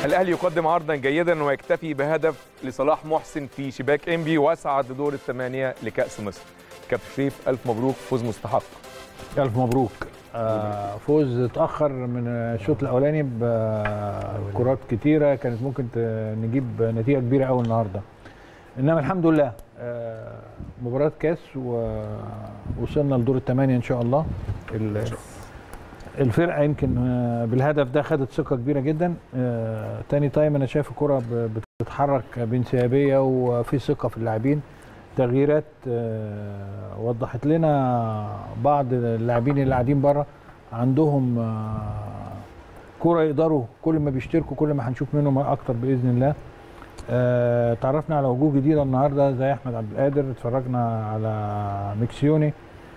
الاهلي يقدم عرضا جيدا ويكتفي بهدف لصلاح محسن في شباك انبي واسعد دور الثمانيه لكاس مصر كابتن شريف الف مبروك فوز مستحق الف مبروك آه فوز اتاخر من الشوط الاولاني بكرات كتيره كانت ممكن ت- نجيب نتيجه كبيره قوي النهارده انما الحمد لله آه مباراه كاس ووصلنا لدور الثمانيه ان شاء الله ال- الفرقه يمكن آه، بالهدف ده خدت ثقه كبيره جدا آه تاني تايم انا شايف الكره ب- بتتحرك بانسيابيه وفي ثقه في اللاعبين تغييرات آه، وضحت لنا بعض اللاعبين اللي قاعدين بره عندهم آه، كرة يقدروا كل ما بيشتركوا كل ما هنشوف منهم اكتر باذن الله آه، تعرفنا على وجوه جديده النهارده زي احمد عبد القادر اتفرجنا على ميكسيوني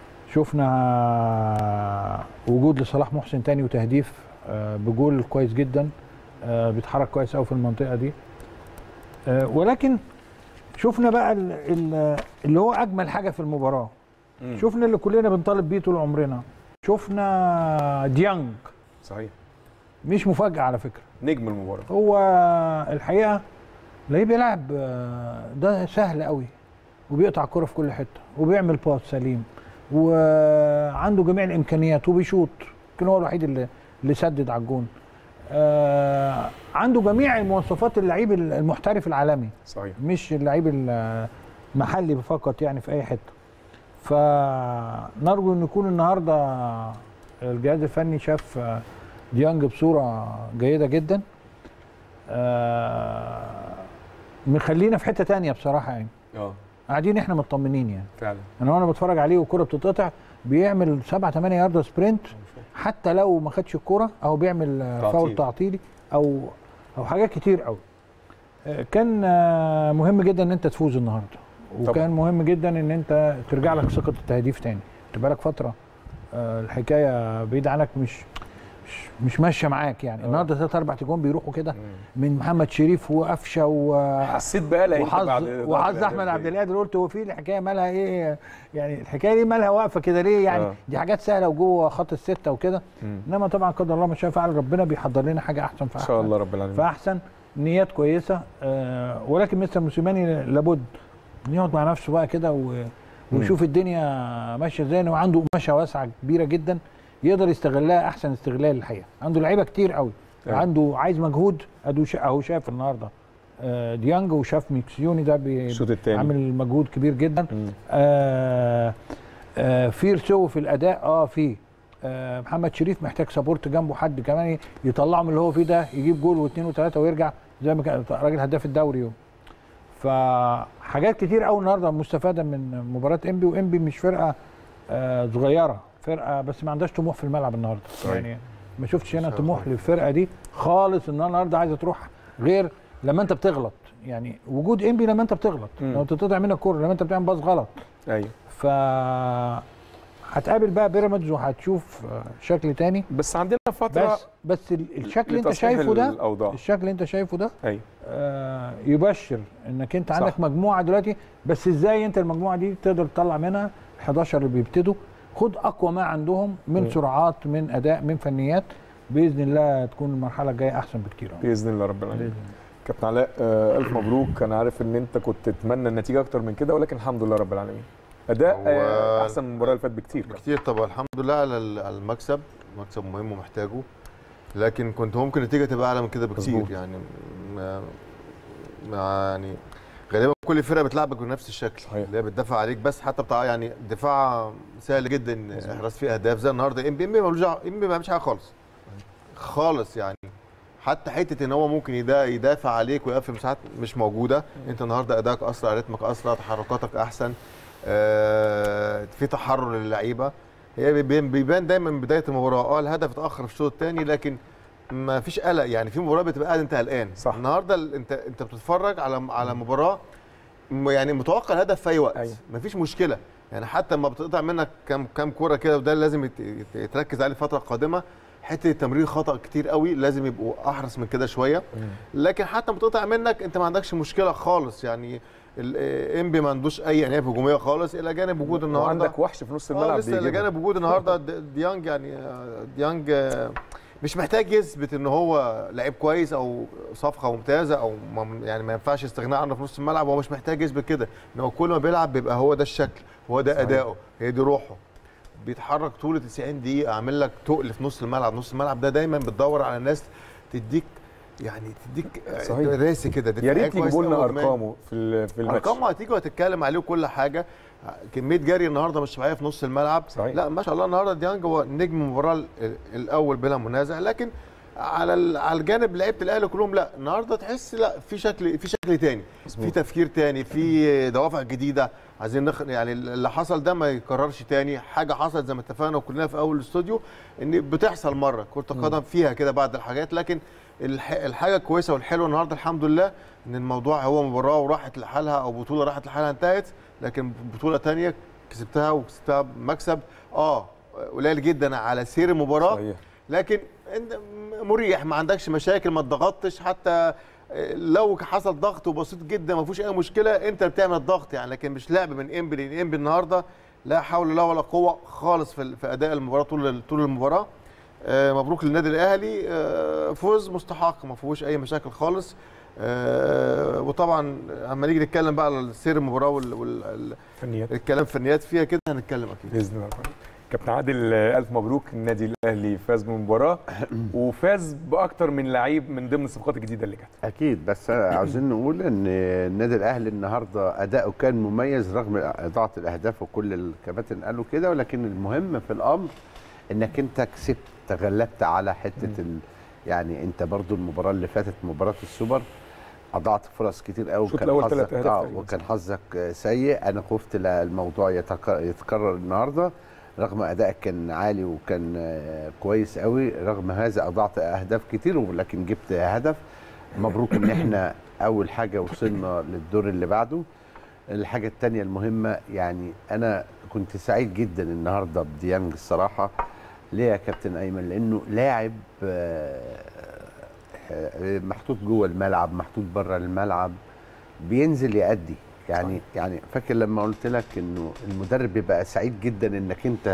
شفنا وجود لصلاح محسن تاني وتهديف آه، بجول كويس جدا آه، بيتحرك كويس قوي في المنطقه دي آه، ولكن شفنا بقى ال- ال- اللي هو اجمل حاجه في المباراه مم. شفنا اللي كلنا بنطالب بيه طول عمرنا شفنا ديانج صحيح مش مفاجاه على فكره نجم المباراه هو الحقيقه ليه بيلعب آه، ده سهل قوي وبيقطع الكرة في كل حته وبيعمل باس سليم وعنده جميع الامكانيات وبيشوط يمكن هو الوحيد اللي اللي سدد على الجون آه، عنده جميع المواصفات اللعيب المحترف العالمي صحيح مش اللعيب المحلي فقط يعني في اي حته فنرجو ان يكون النهارده الجهاز الفني شاف ديانج بصوره جيده جدا آه، مخلينا في حته تانية بصراحه يعني اه قاعدين احنا مطمنين يعني فعلا انا وانا بتفرج عليه والكره بتتقطع بيعمل 7 8 يارده سبرنت حتى لو ما خدش الكوره او بيعمل آه، تعطيل. فاول تعطيلي او او حاجات كتير قوي آه، كان آه، مهم جدا ان انت تفوز النهارده وكان مهم جدا ان انت ترجع لك ثقه التهديف تاني انت بقالك فتره آه، الحكايه بعيد عنك مش مش مش ماشيه معاك يعني النهارده ثلاث اربع تجوان بيروحوا كده من محمد شريف وقفشه و حسيت بقى انت وحظ بعد وحظ احمد عبد القادر قلت هو في الحكايه مالها ايه يعني الحكايه دي مالها واقفه كده ليه يعني آه. دي حاجات سهله وجوه خط السته وكده مم. انما طبعا قدر الله ما شاء فعل ربنا بيحضر لنا حاجه احسن ان فاحسن شاء الله رب العالمين فاحسن نيات كويسه آه ولكن مستر موسيماني لابد إن يقعد مع نفسه بقى كده و- ويشوف الدنيا ماشيه ازاي وعنده قماشه واسعه كبيره جدا يقدر يستغلها احسن استغلال الحقيقه عنده لعيبه كتير قوي أيوة. عنده عايز مجهود ادو شا- اهو شاف النهارده آه ديانج وشاف ميكسيوني ده بي- الشوط الثاني عامل مجهود كبير جدا آه آه في رسو في الاداء اه في آه محمد شريف محتاج سبورت جنبه حد كمان يطلعه من اللي هو فيه ده يجيب جول واثنين وثلاثه ويرجع زي ما كان راجل هداف الدوري هو. فحاجات كتير قوي النهارده مستفاده من مباراه انبي وانبي مش فرقه آه صغيره فرقه بس ما عندهاش طموح في الملعب النهارده صحيح. يعني ما شفتش هنا طموح للفرقه دي خالص ان النهارده عايزه تروح غير لما انت بتغلط يعني وجود انبي لما انت بتغلط مم. لو تتقطع منك كوره لما انت بتعمل باص غلط ايوه ف هتقابل بقى بيراميدز وهتشوف آه، شكل تاني بس عندنا فتره بس بس ال- الشكل اللي انت لتصحيح شايفه ده الاوضاع الشكل اللي انت شايفه ده ايوه آه، يبشر انك انت صح. عندك مجموعه دلوقتي بس ازاي انت المجموعه دي تقدر تطلع منها ال 11 اللي بيبتدوا خد اقوى ما عندهم من مم. سرعات من اداء من فنيات باذن الله تكون المرحله الجايه احسن بكتير باذن الله رب العالمين بإذن الله. كابتن علاء آه، الف مبروك انا عارف ان انت كنت تتمنى النتيجه اكتر من كده ولكن الحمد لله رب العالمين اداء هو- آه، احسن من المباراه اللي فاتت بكتير كمان. كتير طبعا الحمد لله على ال- على المكسب مكسب مهم ومحتاجه لكن كنت ممكن النتيجه تبقى اعلى من كده بكتير مظبوط. يعني ما ما يعني غالبا كل فرقه بتلعبك بنفس الشكل صحيح. اللي هي بتدافع عليك بس حتى بتاع يعني دفاع سهل جدا احراز فيه اهداف زي النهارده ام بي ام بي ملوش دعوه ام بي ما بيعملش حاجه خالص خالص يعني حتى حته ان هو ممكن يدا- يدافع عليك ويقفل مساحات مش موجوده انت النهارده ادائك اسرع رتمك اسرع تحركاتك احسن آه في تحرر للعيبه هي بيبان بيبان دايما من بدايه المباراه اه الهدف اتاخر في الشوط الثاني لكن ما فيش قلق يعني في مباراه بتبقى قاعد انت قلقان صح. النهارده ال- انت انت بتتفرج على على مباراه م- يعني متوقع الهدف في اي وقت أيوة. مفيش مشكله يعني حتى لما بتقطع منك كام كام كوره كده وده لازم يت- يت- يتركز عليه الفتره القادمه حته التمرير خطا كتير قوي لازم يبقوا احرص من كده شويه لكن حتى لما بتقطع منك انت ما عندكش مشكله خالص يعني الانبي ما عندوش اي عنايه هجوميه خالص الى جانب وجود النهارده وعندك وحش في نص اه الملعب لسه الى بيجيبها. جانب وجود النهارده د- ديانج يعني آه، ديانج آه، مش محتاج يثبت ان هو لعيب كويس او صفقه ممتازه او ما يعني ما ينفعش استغناء عنه في نص الملعب هو مش محتاج يثبت كده ان هو كل ما بيلعب بيبقى هو ده الشكل هو ده صحيح. اداؤه هي دي روحه بيتحرك طول 90 دقيقه عامل لك تقل في نص الملعب نص الملعب ده دايما بتدور على ناس تديك يعني تديك صحيح. راسي كده يا دفاعية ريت كويس يجيبوا لنا أوي كمان. ارقامه في ال- في الماتش ارقامه هتيجي وهتتكلم عليه وكل حاجه كميه جري النهارده مش طبيعيه في نص الملعب صحيح. لا ما شاء الله النهارده ديانج هو نجم المباراه ال- الاول بلا منازع لكن على ال- على الجانب لعيبه الاهلي كلهم لا النهارده تحس لا في شكل في شكل تاني مظبوط. في تفكير تاني في دوافع جديده عايزين نخ... يعني اللي حصل ده ما يكررش تاني حاجه حصلت زي ما اتفقنا كلنا في اول الاستوديو ان بتحصل مره كره القدم فيها كده بعض الحاجات لكن الح... الحاجه الكويسه والحلوه النهارده الحمد لله ان الموضوع هو مباراه وراحت لحالها او بطوله راحت لحالها انتهت لكن بطوله تانية كسبتها وكسبتها بمكسب اه قليل جدا على سير المباراه صحيح لكن انت مريح ما عندكش مشاكل ما اتضغطتش حتى لو حصل ضغط وبسيط جدا ما فيهوش اي مشكله انت اللي بتعمل الضغط يعني لكن مش لعب من انبي لان انبي النهارده لا حول له ولا قوه خالص في في اداء المباراه طول طول المباراه آه، مبروك للنادي الاهلي آه، فوز مستحق ما فيهوش اي مشاكل خالص آه، وطبعا اما نيجي نتكلم بقى على سير المباراه والكلام فنيات فنيات فيها كده هنتكلم اكيد باذن الله كابتن عادل آه، الف مبروك النادي الاهلي فاز بالمباراه وفاز باكتر من لعيب من ضمن الصفقات الجديده اللي جت اكيد بس عاوزين نقول ان النادي الاهلي النهارده اداؤه كان مميز رغم اضاعه الاهداف وكل الكباتن قالوا كده ولكن المهم في الامر انك انت كسبت تغلبت على حته ال... يعني انت برضو المباراه اللي فاتت مباراه السوبر اضعت فرص كتير قوي الشوط الأول تلات حظك أهداف آه تقريباً. وكان حظك سيء انا خفت لا الموضوع يتك... يتكرر النهارده رغم ادائك كان عالي وكان آه، كويس قوي رغم هذا اضعت اهداف كتير ولكن جبت هدف مبروك ان احنا اول حاجه وصلنا للدور اللي بعده الحاجه الثانيه المهمه يعني انا كنت سعيد جدا النهارده بديانج الصراحه ليه يا كابتن ايمن لانه لاعب آه، آه، محطوط جوه الملعب محطوط بره الملعب بينزل يأدي يعني صحيح. يعني فاكر لما قلت لك انه المدرب بيبقى سعيد جدا انك انت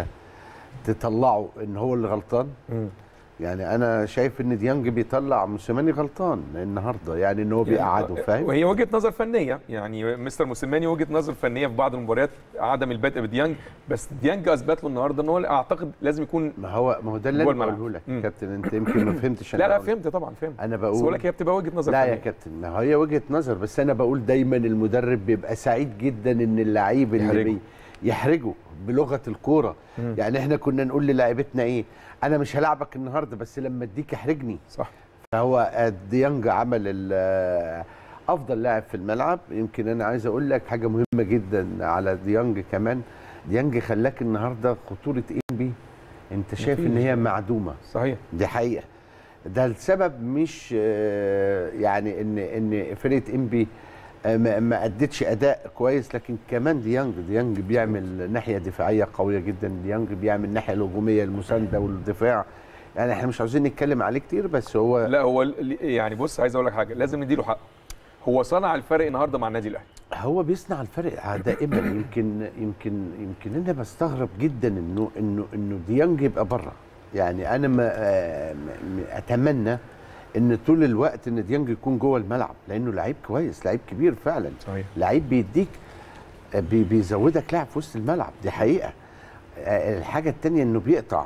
تطلعه ان هو اللي غلطان يعني انا شايف ان ديانج بيطلع موسيماني غلطان النهارده يعني ان هو بيقعده فاهم وهي وجهه نظر فنيه يعني مستر موسيماني وجهه نظر فنيه في بعض المباريات عدم البدء بديانج بس ديانج اثبت له النهارده ان هو اعتقد لازم يكون ما هو ما هو ده اللي جوه انا الملعب. بقوله لك مم. كابتن انت يمكن ما فهمتش أنا لا لا بقول. فهمت طبعا فهمت انا بس بقول بقول لك هي بتبقى وجهه نظر لا فنيه يا كابتن ما هي وجهه نظر بس انا بقول دايما المدرب بيبقى سعيد جدا ان اللعيب اللي يحرجه. بي يحرجه بلغه الكوره مم. يعني احنا كنا نقول للاعيبتنا ايه انا مش هلاعبك النهارده بس لما اديك احرجني صح فهو ديانج عمل ال- افضل لاعب في الملعب يمكن انا عايز اقول لك حاجه مهمه جدا على ديانج كمان ديانج خلاك النهارده خطوره انبي انت شايف ان مفيش. هي معدومه صحيح دي حقيقه ده السبب مش آه، يعني ان ان فرقه انبي آه، ما ما ادتش اداء كويس لكن كمان ديانج ديانج بيعمل ناحيه دفاعيه قويه جدا ديانج بيعمل الناحيه الهجوميه المسانده والدفاع يعني احنا مش عاوزين نتكلم عليه كتير بس هو لا هو ال- يعني بص عايز اقول لك حاجه لازم نديله حق هو صنع الفرق النهارده مع النادي الاهلي هو بيصنع الفرق دائما يمكن يمكن يمكن انا بستغرب جدا انه انه انه ديانج يبقى بره يعني انا ما آه، م- م- اتمنى ان طول الوقت ان ديانج يكون جوه الملعب لانه لعيب كويس لعيب كبير فعلا صحيح لعيب بيديك آه، بي- بيزودك لاعب في وسط الملعب دي حقيقه آه، الحاجه الثانيه انه بيقطع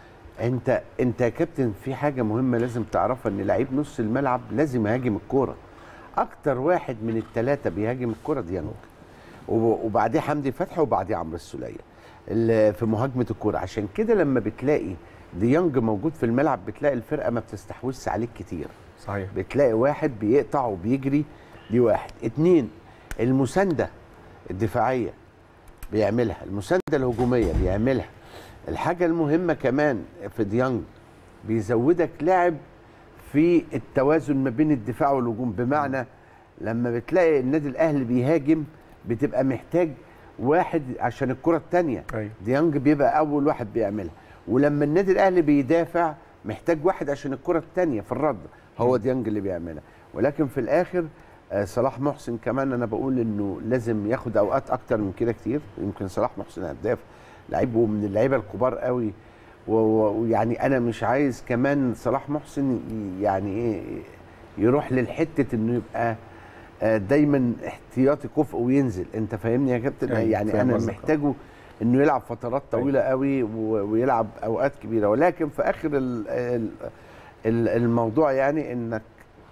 انت انت يا كابتن في حاجه مهمه لازم تعرفها ان لعيب نص الملعب لازم يهاجم الكوره اكتر واحد من الثلاثه بيهاجم الكوره ديانج وب- وبعديه حمدي فتحي وبعديه عمرو السوليه اللي في مهاجمه الكوره عشان كده لما بتلاقي ديانج موجود في الملعب بتلاقي الفرقه ما بتستحوذش عليك كتير صحيح بتلاقي واحد بيقطع وبيجري دي واحد اتنين المسانده الدفاعيه بيعملها المسانده الهجوميه بيعملها الحاجه المهمه كمان في ديانج بيزودك لاعب في التوازن ما بين الدفاع والهجوم بمعنى لما بتلاقي النادي الاهلي بيهاجم بتبقى محتاج واحد عشان الكره الثانيه ايوه ديانج بيبقى اول واحد بيعملها ولما النادي الاهلي بيدافع محتاج واحد عشان الكره الثانيه في الرد هو ديانج اللي بيعملها ولكن في الاخر آه، صلاح محسن كمان انا بقول انه لازم ياخد اوقات اكتر من كده كتير يمكن صلاح محسن هداف لعيب ومن اللعيبه الكبار قوي و- و- ويعني انا مش عايز كمان صلاح محسن ي- يعني ايه يروح للحته انه يبقى آه، دايما احتياطي كفء وينزل انت فاهمني يا كابتن أيوة، يعني فاهم انا قصدك. محتاجه انه يلعب فترات طويله قوي و- ويلعب اوقات كبيره ولكن في اخر ال- ال- ال- الموضوع يعني انك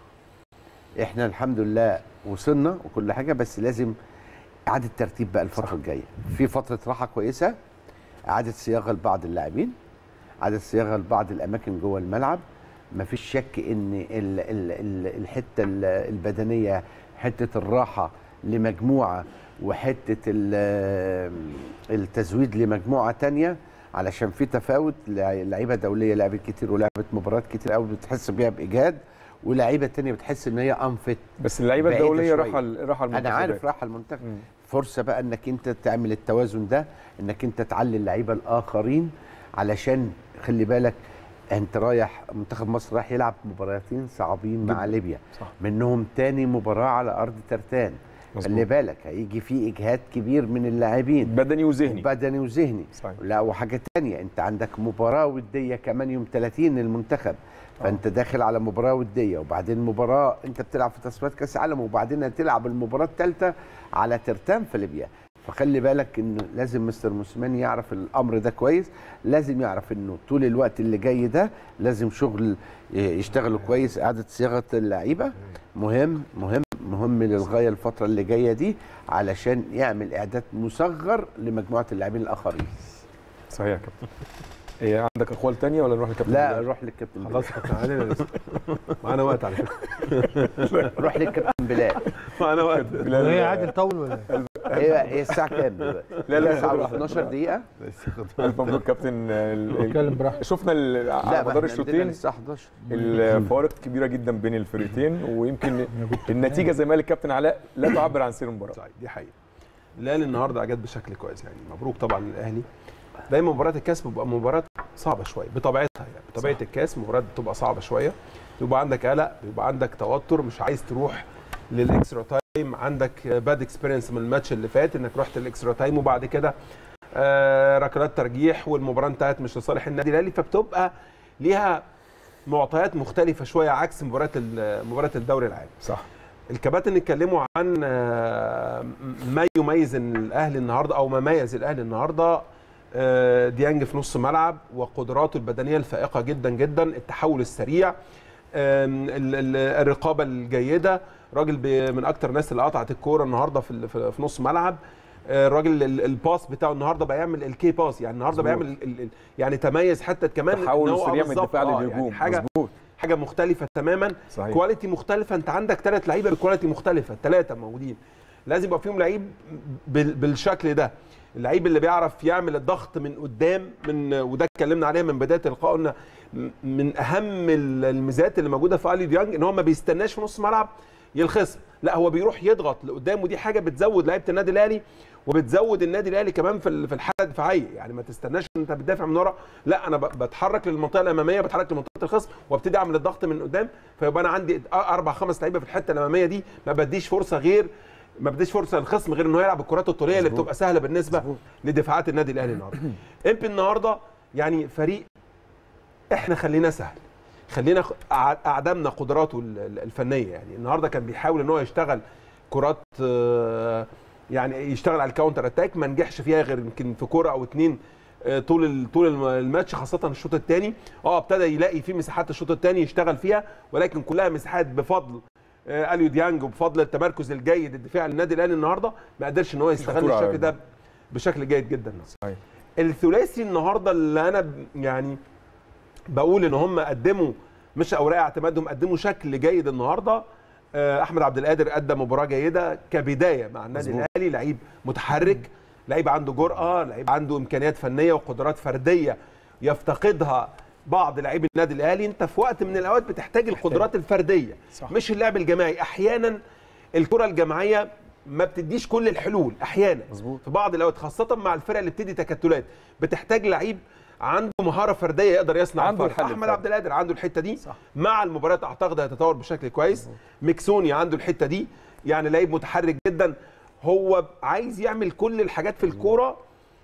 احنا الحمد لله وصلنا وكل حاجه بس لازم اعاده ترتيب بقى الفتره الجايه في فتره راحه كويسه اعاده صياغه لبعض اللاعبين اعاده صياغه لبعض الاماكن جوه الملعب مفيش شك ان ال ال ال الحته ال- البدنيه حته الراحه لمجموعه وحته ال- التزويد لمجموعه تانية علشان في تفاوت لع- لعيبه دوليه لعبت كتير ولعبت مباريات كتير قوي بتحس بيها باجهاد ولاعيبه تانية بتحس ان هي انفت بس اللعيبه بعيدة الدوليه شوية. راحه ال- راحه انا المنتخبات. عارف راح المنتخب مم. فرصه بقى انك انت تعمل التوازن ده انك انت تعلي اللعيبه الاخرين علشان خلي بالك انت رايح منتخب مصر رايح يلعب مباراتين صعبين مع جداً. ليبيا صح. منهم تاني مباراه على ارض ترتان خلي مظبوط. بالك هيجي في اجهاد كبير من اللاعبين بدني وذهني بدني وذهني صحيح. لا وحاجه تانية انت عندك مباراه وديه كمان يوم 30 للمنتخب فانت داخل على مباراه وديه وبعدين مباراه انت بتلعب في تصفيات كاس العالم وبعدين هتلعب المباراه الثالثه على ترتان في ليبيا فخلي بالك انه لازم مستر موسيماني يعرف الامر ده كويس لازم يعرف انه طول الوقت اللي جاي ده لازم شغل يشتغلوا كويس اعاده صياغه اللعيبه مهم مهم مهم للغايه الفتره اللي جايه دي علشان يعمل اعداد مصغر لمجموعه اللاعبين الاخرين صحيح يا كابتن إيه عندك اقوال تانية ولا نروح للكابتن لا بلال؟ روح للكابتن خلاص بلال يا كابتن علينا لسه معانا وقت على فكره روح للكابتن بلال معانا وقت بلال هي عادل طول ولا إيه؟ هي هي الساعه كام دلوقتي؟ لا، لا، الساعه خد راحتك. 12 دقيقه الف مبروك كابتن ال- ال- اتكلم براحتك شفنا ال- لا على ما مدار احنا عندنا الشوطين الساعه 11 الفوارق كبيره جدا بين الفريقين ويمكن النتيجه زي ما قال الكابتن علاء لا تعبر عن سير المباراه صحيح دي حقيقه الاهلي النهارده اجاد بشكل كويس يعني مبروك طبعا للاهلي دايما مباراه الكاس بتبقى مباراه صعبه شويه بطبيعتها يعني بطبيعه صح. الكاس مباراه بتبقى صعبه شويه يبقى عندك قلق يبقى عندك توتر مش عايز تروح للاكسترا تايم عندك باد اكسبيرينس من الماتش اللي فات انك رحت الاكسترا تايم وبعد كده آه ركلات ترجيح والمباراه انتهت مش لصالح النادي الاهلي فبتبقى ليها معطيات مختلفه شويه عكس مباراه ال- مباراه الدوري العام صح الكباتن اتكلموا عن آه، ما يميز الاهلي النهارده او ما ميز الاهلي النهارده آه، ديانج في نص ملعب وقدراته البدنيه الفائقه جدا جدا التحول السريع آم، ال- ال- الرقابه الجيده راجل ب- من اكتر الناس اللي قطعت الكوره النهارده في ال- في في نص ملعب آه، الراجل ال- الباس بتاعه النهارده بيعمل الكي باس يعني النهارده مظبوط. بيعمل ال- ال- يعني تميز حتى كمان إن تحول هو- آه سريع من بالظبط، الدفاع آه، للهجوم يعني حاجه مظبوط حاجه مختلفه تماما صحيح كواليتي مختلفه انت عندك ثلاث لعيبه بكواليتي مختلفه ثلاثه موجودين لازم يبقى فيهم لعيب بال- بالشكل ده اللعيب اللي بيعرف يعمل الضغط من قدام من وده اتكلمنا عليها من بدايه اللقاء قلنا م- من اهم ال- الميزات اللي موجوده في الي ديانج ان هو ما بيستناش في نص ملعب يلخص لا هو بيروح يضغط لقدام ودي حاجه بتزود لعيبه النادي الاهلي وبتزود النادي الاهلي كمان في ال- في الحاله الدفاعيه يعني ما تستناش ان انت بتدافع من ورا لا انا ب- بتحرك للمنطقه الاماميه بتحرك لمنطقه الخصم وابتدي اعمل الضغط من قدام فيبقى انا عندي اربع خمس لعيبه في الحته الاماميه دي ما بديش فرصه غير ما بديش فرصه للخصم غير انه يلعب الكرات الطوليه اللي بتبقى سهله بالنسبه لدفاعات النادي الاهلي النهارده امبي النهارده يعني فريق احنا خليناه سهل خلينا خ- أع- اعدمنا قدراته ال- ال- الفنيه يعني النهارده كان بيحاول ان هو يشتغل كرات آه، يعني يشتغل على الكاونتر اتاك ما نجحش فيها غير يمكن في كوره او اتنين آه، طول ال- طول الم- الماتش خاصه الشوط الثاني اه ابتدى يلاقي في مساحات الشوط الثاني يشتغل فيها ولكن كلها مساحات بفضل آه، اليو ديانج وبفضل التمركز الجيد الدفاع للنادي الاهلي النهارده ما قدرش ان هو يستغل خطورة على الشكل ده بشكل جيد جدا صحيح الثلاثي النهارده اللي انا ب- يعني بقول ان هم قدموا مش اوراق اعتمادهم قدموا شكل جيد النهارده آه، احمد عبد القادر ادى مباراه جيده كبدايه مع النادي مظبوط. الاهلي لعيب متحرك لعيب عنده جرأه لعيب عنده امكانيات فنيه وقدرات فرديه يفتقدها بعض لاعبي النادي الاهلي انت في وقت من الاوقات بتحتاج القدرات الفرديه صح. مش اللعب الجماعي احيانا الكره الجماعيه ما بتديش كل الحلول احيانا مظبوط. في بعض الاوقات خاصه مع الفرق اللي بتدي تكتلات بتحتاج لعيب عنده مهاره فرديه يقدر يصنع عنده الفرق. الحل احمد الفردي. عبد القادر عنده الحته دي صح. مع المباريات اعتقد هيتطور بشكل كويس ميكسوني عنده الحته دي يعني لعيب متحرك جدا هو عايز يعمل كل الحاجات في الكوره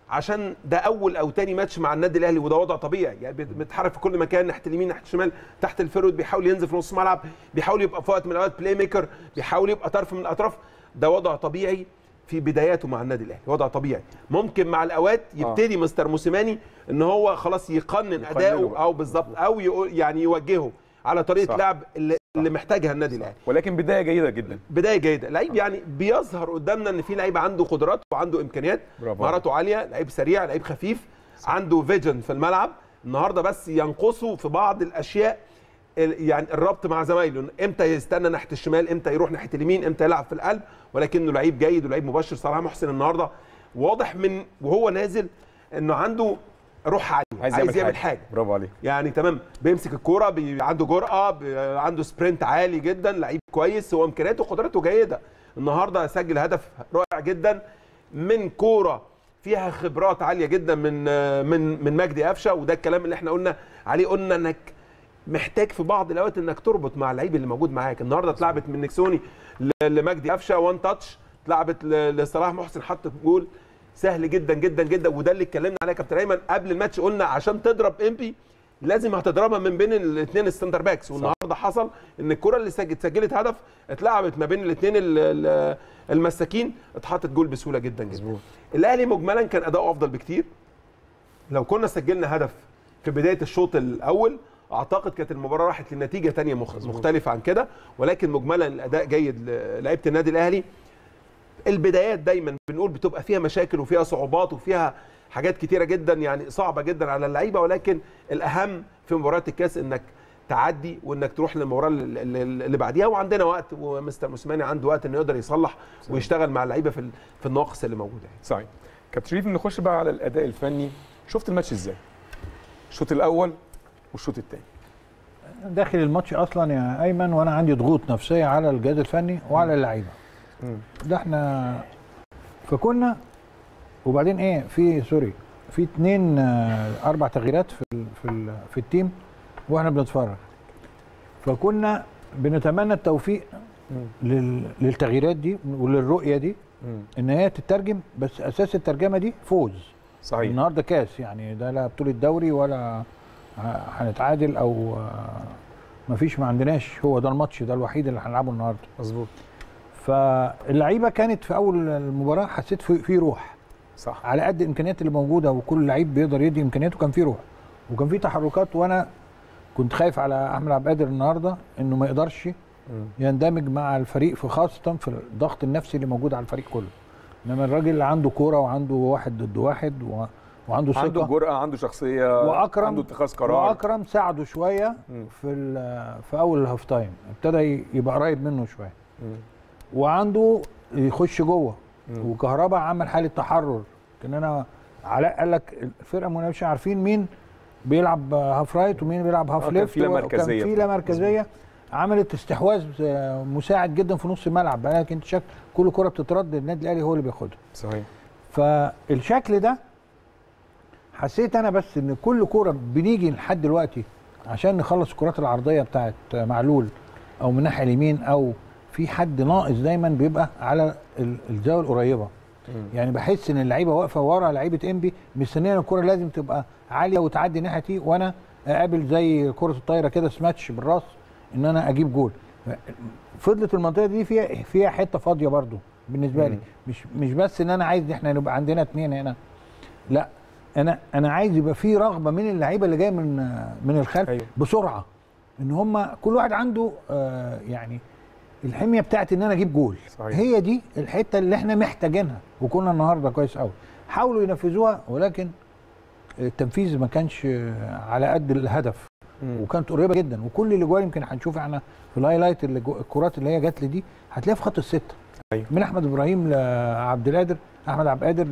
عشان ده اول او تاني ماتش مع النادي الاهلي وده وضع طبيعي يعني بيت- بيتحرك في كل مكان ناحيه اليمين ناحيه الشمال تحت الفيرود بيحاول ينزل في نص الملعب بيحاول يبقى في وقت من الاوقات بلاي ميكر بيحاول يبقى طرف من الاطراف ده وضع طبيعي في بداياته مع النادي الاهلي وضع طبيعي ممكن مع الاوقات يبتدي مستر موسيماني ان هو خلاص يقنن اداؤه بقى. او بالظبط او يقول- يعني يوجهه على طريقه صح. لعب اللي, اللي محتاجها النادي الاهلي ولكن بدايه جيده جدا بدايه جيده لعيب يعني بيظهر قدامنا ان في لعيب عنده قدرات وعنده امكانيات برافو. مهاراته عاليه لعيب سريع لعيب خفيف صح. عنده فيجن في الملعب النهارده بس ينقصه في بعض الاشياء ال- يعني الربط مع زمايله إن امتى يستنى ناحيه الشمال امتى يروح ناحيه اليمين امتى يلعب في القلب ولكنه لعيب جيد ولعيب مبشر صلاح محسن النهارده واضح من وهو نازل انه عنده روح عاليه عايز, عايز يعمل حاجه برافو عليك يعني تمام بيمسك الكوره بي... عنده جرأه بي... عنده سبرنت عالي جدا لعيب كويس هو امكانياته وقدراته جيده النهارده سجل هدف رائع جدا من كوره فيها خبرات عاليه جدا من من من مجدي قفشه وده الكلام اللي احنا قلنا عليه قلنا انك محتاج في بعض الاوقات انك تربط مع اللعيب اللي موجود معاك النهارده اتلعبت من نكسوني ل- لمجدي قفشه وان تاتش اتلعبت ل- لصلاح محسن حط جول سهل جدا جدا جدا وده اللي اتكلمنا عليه يا كابتن ايمن قبل الماتش قلنا عشان تضرب امبي لازم هتضربها من بين الاثنين السنتر باكس والنهارده حصل ان الكره اللي سجلت سجلت هدف اتلعبت ما بين الاثنين المساكين اتحطت جول بسهوله جدا جدا الاهلي مجملا كان اداؤه افضل بكتير لو كنا سجلنا هدف في بدايه الشوط الاول اعتقد كانت المباراه راحت لنتيجه تانية مخ... مختلفه عن كده ولكن مجملا الاداء جيد لعيبه النادي الاهلي البدايات دايما بنقول بتبقى فيها مشاكل وفيها صعوبات وفيها حاجات كتيره جدا يعني صعبه جدا على اللعيبه ولكن الاهم في مباراه الكاس انك تعدي وانك تروح للمباراه اللي- اللي اللي بعديها وعندنا وقت ومستر موسيماني عنده وقت انه يقدر يصلح ويشتغل مع اللعيبه في ال- في النواقص اللي موجوده يعني. صحيح كابتن شريف نخش بقى على الاداء الفني شفت الماتش ازاي الشوط الاول والشوط الثاني داخل الماتش اصلا يا ايمن وانا عندي ضغوط نفسيه على الجهاز الفني وعلى اللعيبه ده احنا فكنا وبعدين ايه في سوري في اتنين آه، اربع تغييرات في ال في ال في التيم واحنا بنتفرج فكنا بنتمنى التوفيق لل للتغييرات دي وللرؤيه دي ان هي تترجم بس اساس الترجمه دي فوز صحيح النهارده كاس يعني ده لا بطوله دوري ولا ه- هنتعادل او آه، مفيش ما عندناش هو ده الماتش ده الوحيد اللي هنلعبه النهارده مظبوط فاللعيبه كانت في اول المباراه حسيت في, في روح صح على قد الامكانيات اللي موجوده وكل لعيب بيقدر يدي امكانياته كان في روح وكان في تحركات وانا كنت خايف على احمد عبد القادر النهارده انه ما يقدرش يندمج مع الفريق في خاصه في الضغط النفسي اللي موجود على الفريق كله انما الراجل اللي عنده كوره وعنده واحد ضد واحد و... وعنده ثقه عنده جرأة عنده شخصية واكرم عنده اتخاذ قرار واكرم ساعده شويه مم. في ال- في اول الهاف تايم ابتدى يبقى قريب منه شويه مم. وعنده يخش جوه مم. وكهربا عمل حاله تحرر كان انا علاء قال لك الفرقه ما مش عارفين مين بيلعب هاف رايت ومين بيلعب هاف آه، كان ليفت في لا وكان مركزية في في- لا مركزيه عملت استحواذ آه، مساعد جدا في نص الملعب بقى لك انت شكل كل كره بتترد النادي الاهلي هو اللي بياخدها صحيح فالشكل ده حسيت انا بس ان كل كوره بنيجي لحد دلوقتي عشان نخلص الكرات العرضيه بتاعت معلول او من الناحيه اليمين او في حد ناقص دايما بيبقى على ال- الزاويه القريبه يعني بحس ان اللعيبه واقفه ورا لعيبه انبي مستنيه ان الكره لازم تبقى عاليه وتعدي ناحيتي وانا اقابل زي كره الطايره كده سماتش بالراس ان انا اجيب جول فضلت المنطقه دي فيها فيها حته فاضيه برضو بالنسبه لي مم. مش مش بس ان انا عايز احنا نبقى عندنا اتنين هنا لا انا انا عايز يبقى في رغبه من اللعيبه اللي جايه من من الخلف أيوة. بسرعه ان هم كل واحد عنده آه يعني الحميه بتاعت ان انا اجيب جول صحيح. هي دي الحته اللي احنا محتاجينها وكنا النهارده كويس قوي حاولوا ينفذوها ولكن التنفيذ ما كانش على قد الهدف مم. وكانت قريبه جدا وكل الاجوال يمكن هنشوف احنا في الهايلايت اللي جو- الكرات اللي هي جات لي دي هتلاقيها في خط السته أيوة. من احمد ابراهيم لعبد القادر احمد عبد القادر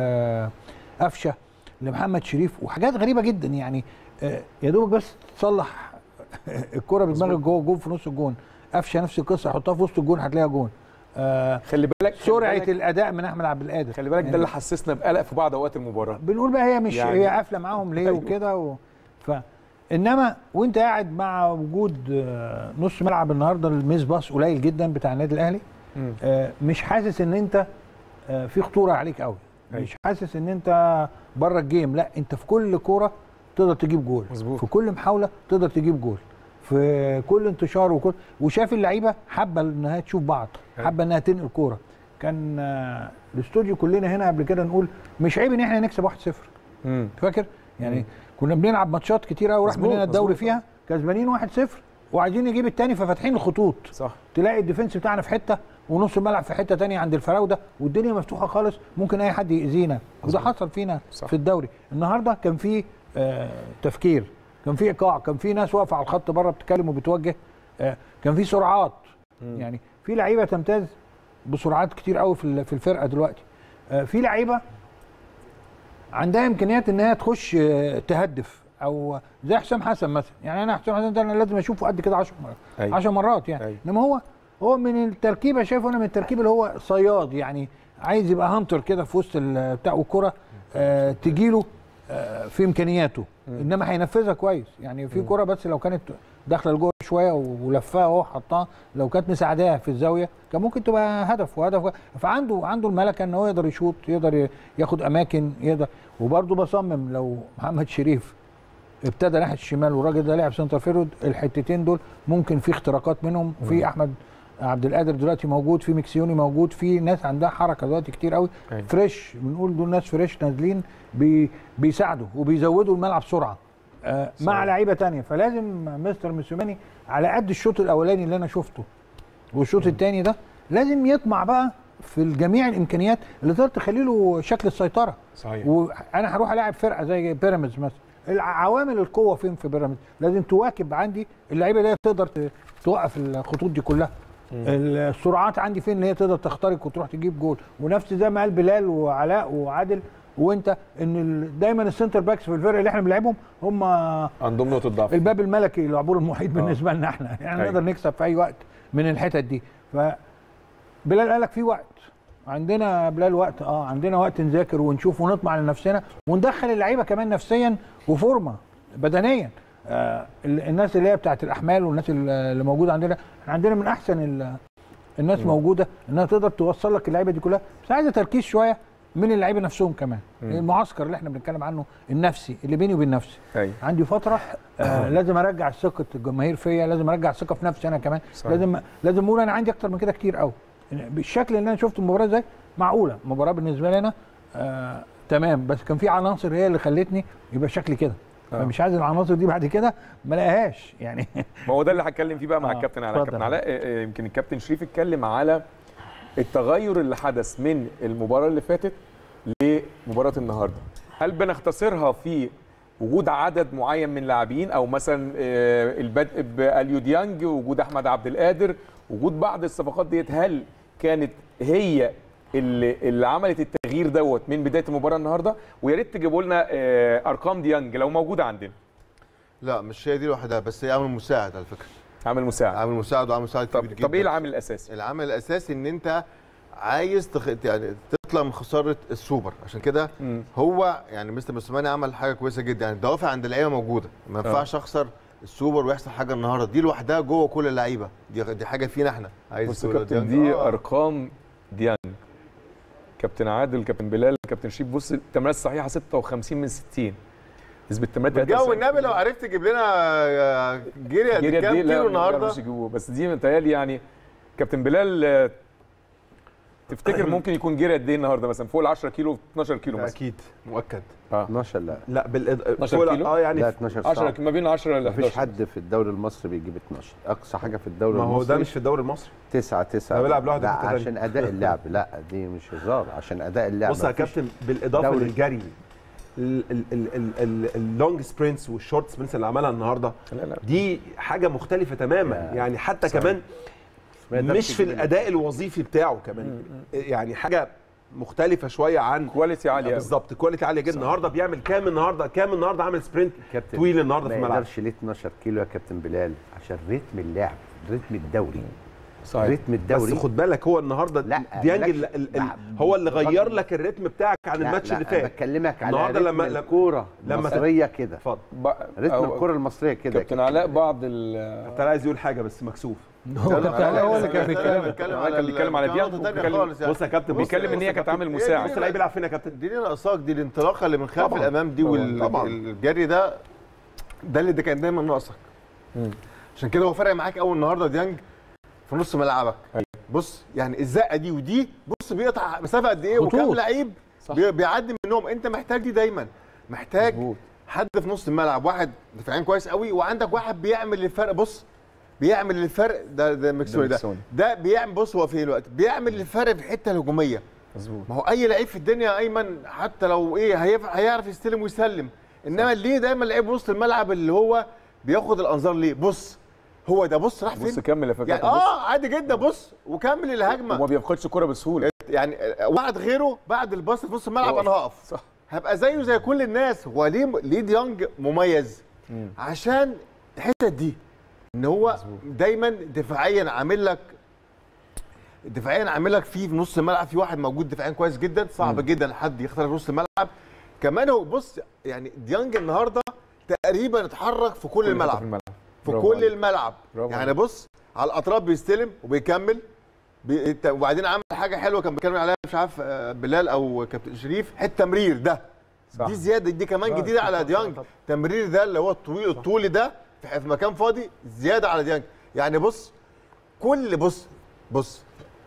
لقفشه لمحمد شريف وحاجات غريبه جدا يعني آه، يا دوبك بس تصلح الكره بدماغك جوه جون في نص الجون قفشه نفس القصه حطها في وسط الجون هتلاقيها جون آه، خلي بالك خلي سرعه بالك- الاداء من احمد عبد القادر خلي بالك ده اللي حسسنا بقلق في بعض اوقات المباراه بنقول بقى هي مش يعني- يعني هي قافله معاهم ليه أيوة. وكده و... ف انما وانت قاعد مع وجود آه، نص ملعب النهارده الميس باص قليل جدا بتاع النادي الاهلي مم. آه، مش حاسس ان انت آه، في خطوره عليك قوي أيوة. مش حاسس ان انت بره الجيم لا انت في كل كوره تقدر تجيب جول مظبوط. في كل محاوله تقدر تجيب جول في كل انتشار وكل وشاف اللعيبه حابه انها تشوف بعض أيوة. حابه انها تنقل كوره كان آه، الاستوديو كلنا هنا قبل كده نقول مش عيب ان احنا نكسب 1-0 مم. فاكر يعني كنا بنلعب ماتشات كتير قوي وراح مظبوط، مننا الدوري مظبوط. فيها كسبانين 1-0 وعايزين نجيب التاني ففاتحين الخطوط صح تلاقي الديفنس بتاعنا في حته ونص الملعب في حته تانية عند الفراوده والدنيا مفتوحه خالص ممكن اي حد يأذينا وده مظبوط. حصل فينا صح. في الدوري النهارده كان في آه تفكير كان في ايقاع كان في ناس واقفه على الخط بره بتتكلم وبتوجه آه كان في سرعات مم. يعني في لعيبه تمتاز بسرعات كتير قوي في ال- في الفرقه دلوقتي آه في لعيبه عندها امكانيات ان هي تخش آه، تهدف او زي حسام حسن مثلا يعني انا حسام حسن ده انا لازم اشوفه قد كده 10 مرات أيوة. 10 مرات يعني أيوة. انما هو هو من التركيبه شايفه انا من التركيب اللي هو صياد يعني عايز يبقى هانتر كده في وسط ال- بتاع والكره آه تجيله آه في امكانياته انما هينفذها كويس يعني في كره بس لو كانت داخله لجوه شويه ولفها اهو حطها لو كانت مساعداه في الزاويه كان ممكن تبقى هدف وهدف فعنده عنده الملكه ان هو يقدر يشوط يقدر ي- ياخد اماكن يقدر وبرده بصمم لو محمد شريف ابتدى ناحيه الشمال والراجل ده لعب سنتر فيرود الحتتين دول ممكن في اختراقات منهم وفي احمد عبد القادر دلوقتي موجود في ميكسيوني موجود في ناس عندها حركه دلوقتي كتير قوي أيوة. فريش بنقول دول ناس فريش نازلين بي بيساعدوا وبيزودوا الملعب سرعه آه مع صحيح. لعيبه تانية فلازم مستر موسيماني على قد الشوط الاولاني اللي انا شفته والشوط الثاني ده لازم يطمع بقى في جميع الامكانيات اللي تقدر تخلي له شكل السيطره صحيح وانا هروح العب فرقه زي بيراميدز مثلا العوامل القوه فين في بيراميدز لازم تواكب عندي اللعيبه اللي هي تقدر ت- توقف الخطوط دي كلها السرعات عندي فين اللي هي تقدر تخترق وتروح تجيب جول ونفس زي ما قال بلال وعلاء وعادل وانت ان ال- دايما السنتر باكس في الفرقه اللي احنا بنلعبهم هم عندهم نقطه ضعف الباب الملكي لعبور المحيط بالنسبه لنا احنا يعني أيوة. نقدر نكسب في اي وقت من الحتت دي ف بلال قال لك في وقت عندنا بلال وقت اه عندنا وقت نذاكر ونشوف ونطمع لنفسنا وندخل اللعيبه كمان نفسيا وفورمه بدنيا آه ال- الناس اللي هي بتاعت الاحمال والناس ال- اللي موجوده عندنا احنا عندنا من احسن ال- الناس مم. موجوده انها تقدر توصل لك اللعيبه دي كلها بس عايزه تركيز شويه من اللعيبه نفسهم كمان مم. المعسكر اللي احنا بنتكلم عنه النفسي اللي بيني وبين نفسي ايوه عندي فتره آه لازم ارجع ثقه الجماهير فيا لازم ارجع الثقه في نفسي انا كمان صحيح. لازم لازم اقول انا عندي اكتر من كده كتير قوي بالشكل اللي انا شفت المباراه ازاي معقوله المباراه بالنسبه لي انا آه تمام بس كان في عناصر هي اللي خلتني يبقى شكلي كده آه. فمش عايز العناصر دي بعد كده ما الاقيهاش يعني ما هو ده اللي هتكلم فيه بقى مع آه، الكابتن علاء اتفضل. كابتن علاء آه، آه، يمكن الكابتن شريف اتكلم على التغير اللي حدث من المباراه اللي فاتت لمباراه النهارده هل بنختصرها في وجود عدد معين من لاعبين او مثلا آه، البدء باليو ديانج وجود احمد عبد القادر وجود بعض الصفقات ديت هل كانت هي اللي, اللي عملت التغيير دوت من بدايه المباراه النهارده ويا ريت تجيبوا لنا آه، ارقام ديانج لو موجوده عندنا لا مش هي دي لوحدها بس هي عامل مساعد على فكره عامل مساعد عامل مساعد وعامل مساعد طب كبير طب ايه جدا. العامل الاساسي العامل الاساسي ان انت عايز تخ... يعني تطلع من خساره السوبر عشان كده مم. هو يعني مستر موسيماني عمل حاجه كويسه جدا يعني الدوافع عند اللعيبه موجوده ما ينفعش اخسر السوبر ويحصل حاجه النهارده دي لوحدها جوه كل اللعيبه دي دي حاجه فينا احنا عايز بص يا تقول كابتن ديانج؟ دي آه. ارقام ديانج كابتن عادل كابتن بلال كابتن شيب بص التمريرات الصحيحه 56 من 60 نسبه التمريرات بالجو النبي لو عرفت تجيب لنا آه، جيري قد جيري كام قد ايه لا كيلو ما النهارده يعرفوش يجيبوه بس دي متهيألي يعني كابتن بلال آه، تفتكر ممكن يكون جيري قد ايه النهارده مثلا فوق ال 10 كيلو 12 كيلو مثلا اكيد مؤكد 12 لا لا بال 12 فوق- كيلو؟ اه يعني لا 12 10 صعب ما بين 10 ل مفيش 11 حد في الدوري المصري بيجيب 12 اقصى حاجه في الدوري ما المصري هو ده مش في الدوري المصري 9 9 ده بيلعب لوحده لا في حتة عشان اداء اللعب لا دي مش هزار عشان اداء اللعب بص يا مفيش- كابتن بالاضافه دوري. للجري اللونج سبرنتس والشورت سبرنتس اللي عملها النهارده لا لا دي حاجه مختلفه تماما يا. يعني حتى صحيح. كمان ما يقدرش مش في يجيب الاداء الوظيفي بتاعه كمان يعني حاجه مختلفه شويه عن كواليتي عاليه أوي. بالظبط كواليتي عاليه جدا النهارده بيعمل كام النهارده كام النهارده عامل سبرنت كابتن طويل النهارده في ما الملعب يقدرش ليه 12 كيلو يا كابتن بلال عشان رتم اللعب رتم الدوري صحيح رتم الدوري بس خد بالك هو النهارده لا، ديانج مالكش- ال- ال- ال- لا، هو اللي غير بغض- لك الريتم بتاعك عن لا، الماتش لا، اللي أنا فات بكلمك على النهارده رتم لما- الكوره لما ت- المصريه كده اتفضل ب- رتم أو- الكوره المصريه كده كابتن علاء بعض ال كابتن عايز يقول حاجه بس مكسوف هو كابتن علاء هو اللي كان بيتكلم هو كان بيتكلم على ديانج نقطة تانية وبيتكلم- خالص يعني. بص يا كابتن بص بيتكلم ان هي كانت عامل مساعد بص اللعيب يلعب فين يا كابتن دي اللي ناقصاك دي الانطلاقه اللي من خلف طبعاً. الامام دي طبعاً. والجري ده ده اللي ده كان دايما ناقصك عشان كده هو فرق معاك قوي النهارده ديانج في نص ملعبك أيوة. بص يعني الزقه دي ودي بص بيقطع مسافه قد ايه خطوط. وكام لعيب صح. بي- بيعدي منهم انت محتاج دي دايما محتاج مظبوط. حد في نص الملعب واحد دفاعيا كويس قوي وعندك واحد بيعمل الفرق بص بيعمل الفرق ده ده مكسوني ده مكسوني. ده بيعمل بص هو في الوقت بيعمل الفرق في الحته الهجوميه مظبوط ما هو اي لعيب في الدنيا يا ايمن حتى لو ايه هيف- هيعرف يستلم ويسلم انما ليه دايما لعيب وسط الملعب اللي هو بياخد الانظار ليه بص هو ده بص راح بص فين كمل يا فكره يعني اه عادي جدا بص وكمل الهجمه وما بيفقدش كرة بسهوله يعني واحد غيره بعد الباص في نص الملعب يقف. انا هقف صح هبقى زيه زي كل الناس هو ليه ليه ديانج مميز مم. عشان الحته دي ان هو دايما دفاعيا عامل لك دفاعيا عامل لك فيه في نص الملعب في واحد موجود دفاعيا كويس جدا صعب جدا حد يخترق نص الملعب كمان هو بص يعني ديانج النهارده تقريبا اتحرك في كل كل حتة الملعب في الملعب في برافو كل عليك. الملعب برافو يعني عليك. بص على الاطراف بيستلم وبيكمل بي... إنت- وبعدين عمل حاجه حلوه كان بيتكلم عليها مش عارف آه، بلال او كابتن شريف حته تمرير ده صح. دي زياده دي كمان جديده على ديانج تمرير ده اللي هو الطويل الطولي ده في في مكان فاضي زياده على ديانج يعني بص كل بص بص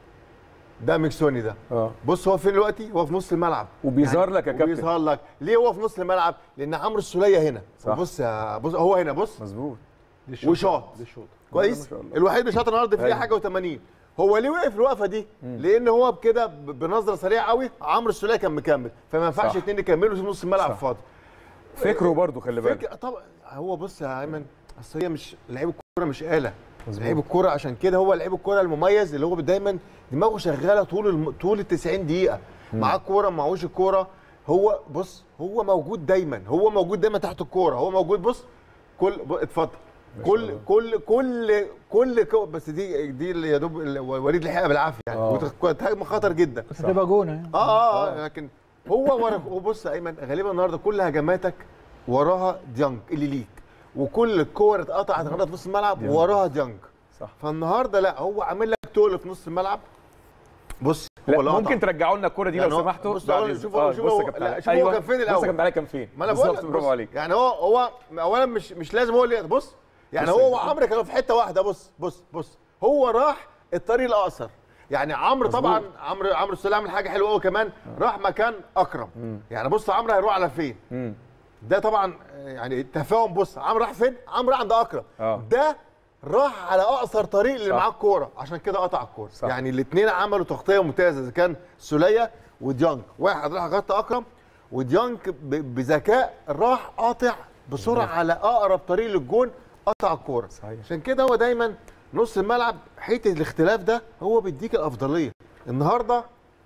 ده ميكسوني ده اه بص هو فين دلوقتي هو في نص الملعب وبيظهر لك يا كابتن بيظهر لك ليه هو في نص الملعب لان عمرو السوليه هنا صح. بص يا بص هو هنا بص مظبوط وشاط دي الشوط كويس ما شاء الله. الوحيد اللي شاط النهارده فيه أيوة. حاجه و80 هو ليه وقف الوقفه دي لان هو بكده ب- بنظره سريعه قوي عمرو السوليه كان مكمل فما ينفعش صح. اتنين يكملوا في نص الملعب صح. فاضي فكره برضه خلي بالك فكرة طبعا هو بص يا ايمن اصل هي مش لعيب الكوره مش آلة مظبوط. لعيب الكوره عشان كده هو لعيب الكوره المميز اللي هو دايما دماغه شغاله طول الم... طول ال 90 دقيقه معاه الكوره معهوش الكوره هو بص هو موجود دايما هو موجود دايما تحت الكوره هو موجود بص كل ب... اتفضل كل كل كل كل كو... بس دي دي اللي يا دوب ال- وليد لحقها بالعافيه يعني آه. وت- هجمه خطر جدا بس هتبقى جونه يعني. اه اه, آه لكن هو ورا وبص يا ايمن غالبا النهارده كل هجماتك وراها ديانج اللي ليك وكل الكور اتقطعت النهارده في نص الملعب ديانج. وراها ديانج صح فالنهارده لا هو عامل لك تقل في نص الملعب بص هو لا اللي قطع. ممكن ترجعوا لنا الكوره دي يعني لو هو- سمحتوا بص بعد هو- إذن. شوف آه، هو- شوف بص هو- يا كابتن لا، علاء. شوف هو كان فين بص الأول. يا كابتن علاء كان فين ما انا بقول بالظبط لك برافو بص، عليك يعني هو هو اولا مش مش لازم هو اللي بص يعني بص هو يا وعمرو كانوا في حته واحده بص بص بص هو راح الطريق الاقصر يعني عمرو طبعا عمرو عمرو السوليه عمل حاجه حلوه قوي كمان راح مكان اكرم يعني بص عمرو هيروح على فين مم. ده طبعا يعني التفاهم بص عمرو راح فين عمرو راح عند اكرم آه. ده راح على اقصر طريق اللي صح. معاه الكوره عشان كده قطع الكوره صح. يعني الاثنين عملوا تغطيه ممتازه اذا كان سوليه وديانج واحد راح غطى اكرم وديانج ب- بذكاء راح قاطع بسرعه على اقرب طريق للجون قطع الكوره صحيح. عشان كده هو دايما نص الملعب حته الاختلاف ده هو بيديك الافضليه النهارده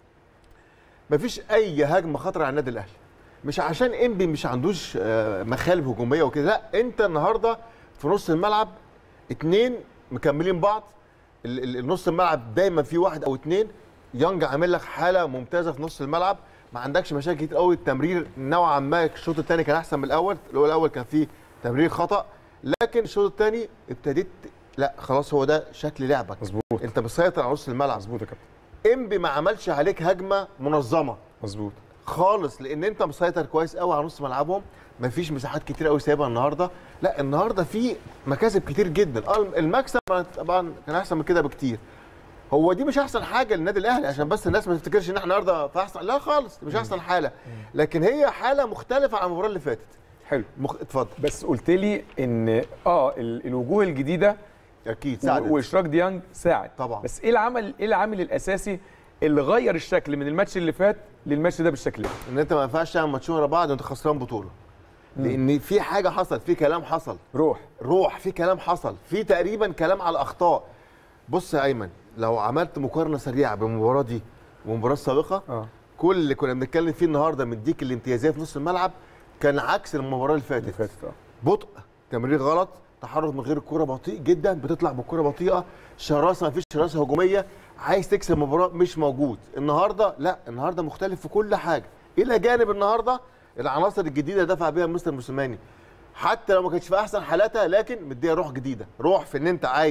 مفيش اي هجمه خطره على النادي الاهلي مش عشان انبي مش عندوش آه، مخالب هجوميه وكده لا انت النهارده في نص الملعب اتنين مكملين بعض ال- ال- النص الملعب دايما في واحد او اتنين يانج عامل لك حاله ممتازه في نص الملعب ما عندكش مشاكل كتير قوي التمرير نوعا ما الشوط الثاني كان احسن من الاول الاول الاول كان فيه تمرير خطا لكن الشوط الثاني ابتديت لا خلاص هو ده شكل لعبك مظبوط انت مسيطر على نص الملعب مظبوط يا كابتن انبي ما عملش عليك هجمه منظمه مظبوط خالص لان انت مسيطر كويس قوي على نص ملعبهم مفيش مساحات كتير قوي سايبها النهارده لا النهارده في مكاسب كتير جدا اه المكسب طبعا كان احسن من كده بكتير هو دي مش احسن حاجه للنادي الاهلي عشان بس الناس ما تفتكرش ان احنا النهارده في احسن لا خالص مش احسن حاله لكن هي حاله مختلفه عن المباراه اللي فاتت حلو مخ... اتفضل بس قلت لي ان اه ال- الوجوه الجديده اكيد و- ساعدت واشراك ديانج ساعد طبعا. بس ايه العمل ايه العامل الاساسي اللي غير الشكل من الماتش اللي فات للماتش ده بالشكل ده ان انت ما ينفعش تعمل ماتشين ورا بعض وانت خسران بطوله لان في حاجه حصل في كلام حصل روح روح في كلام حصل في تقريبا كلام على الاخطاء بص يا ايمن لو عملت مقارنه سريعه بالمباراه دي والمباراه السابقه اه كل اللي كنا بنتكلم فيه النهارده مديك الامتيازيه في نص الملعب كان عكس المباراه اللي اللي فاتت فاتت اه بطء تمرير غلط تحرك من غير الكوره بطيء جدا بتطلع بالكوره بطيئه شراسه مفيش شراسه هجوميه عايز تكسب مباراه مش موجود النهارده لا النهارده مختلف في كل حاجه الى جانب النهارده العناصر الجديده دفع بيها مستر موسيماني حتى لو ما كانتش في احسن حالاتها لكن مديها روح جديده روح في ان انت عايز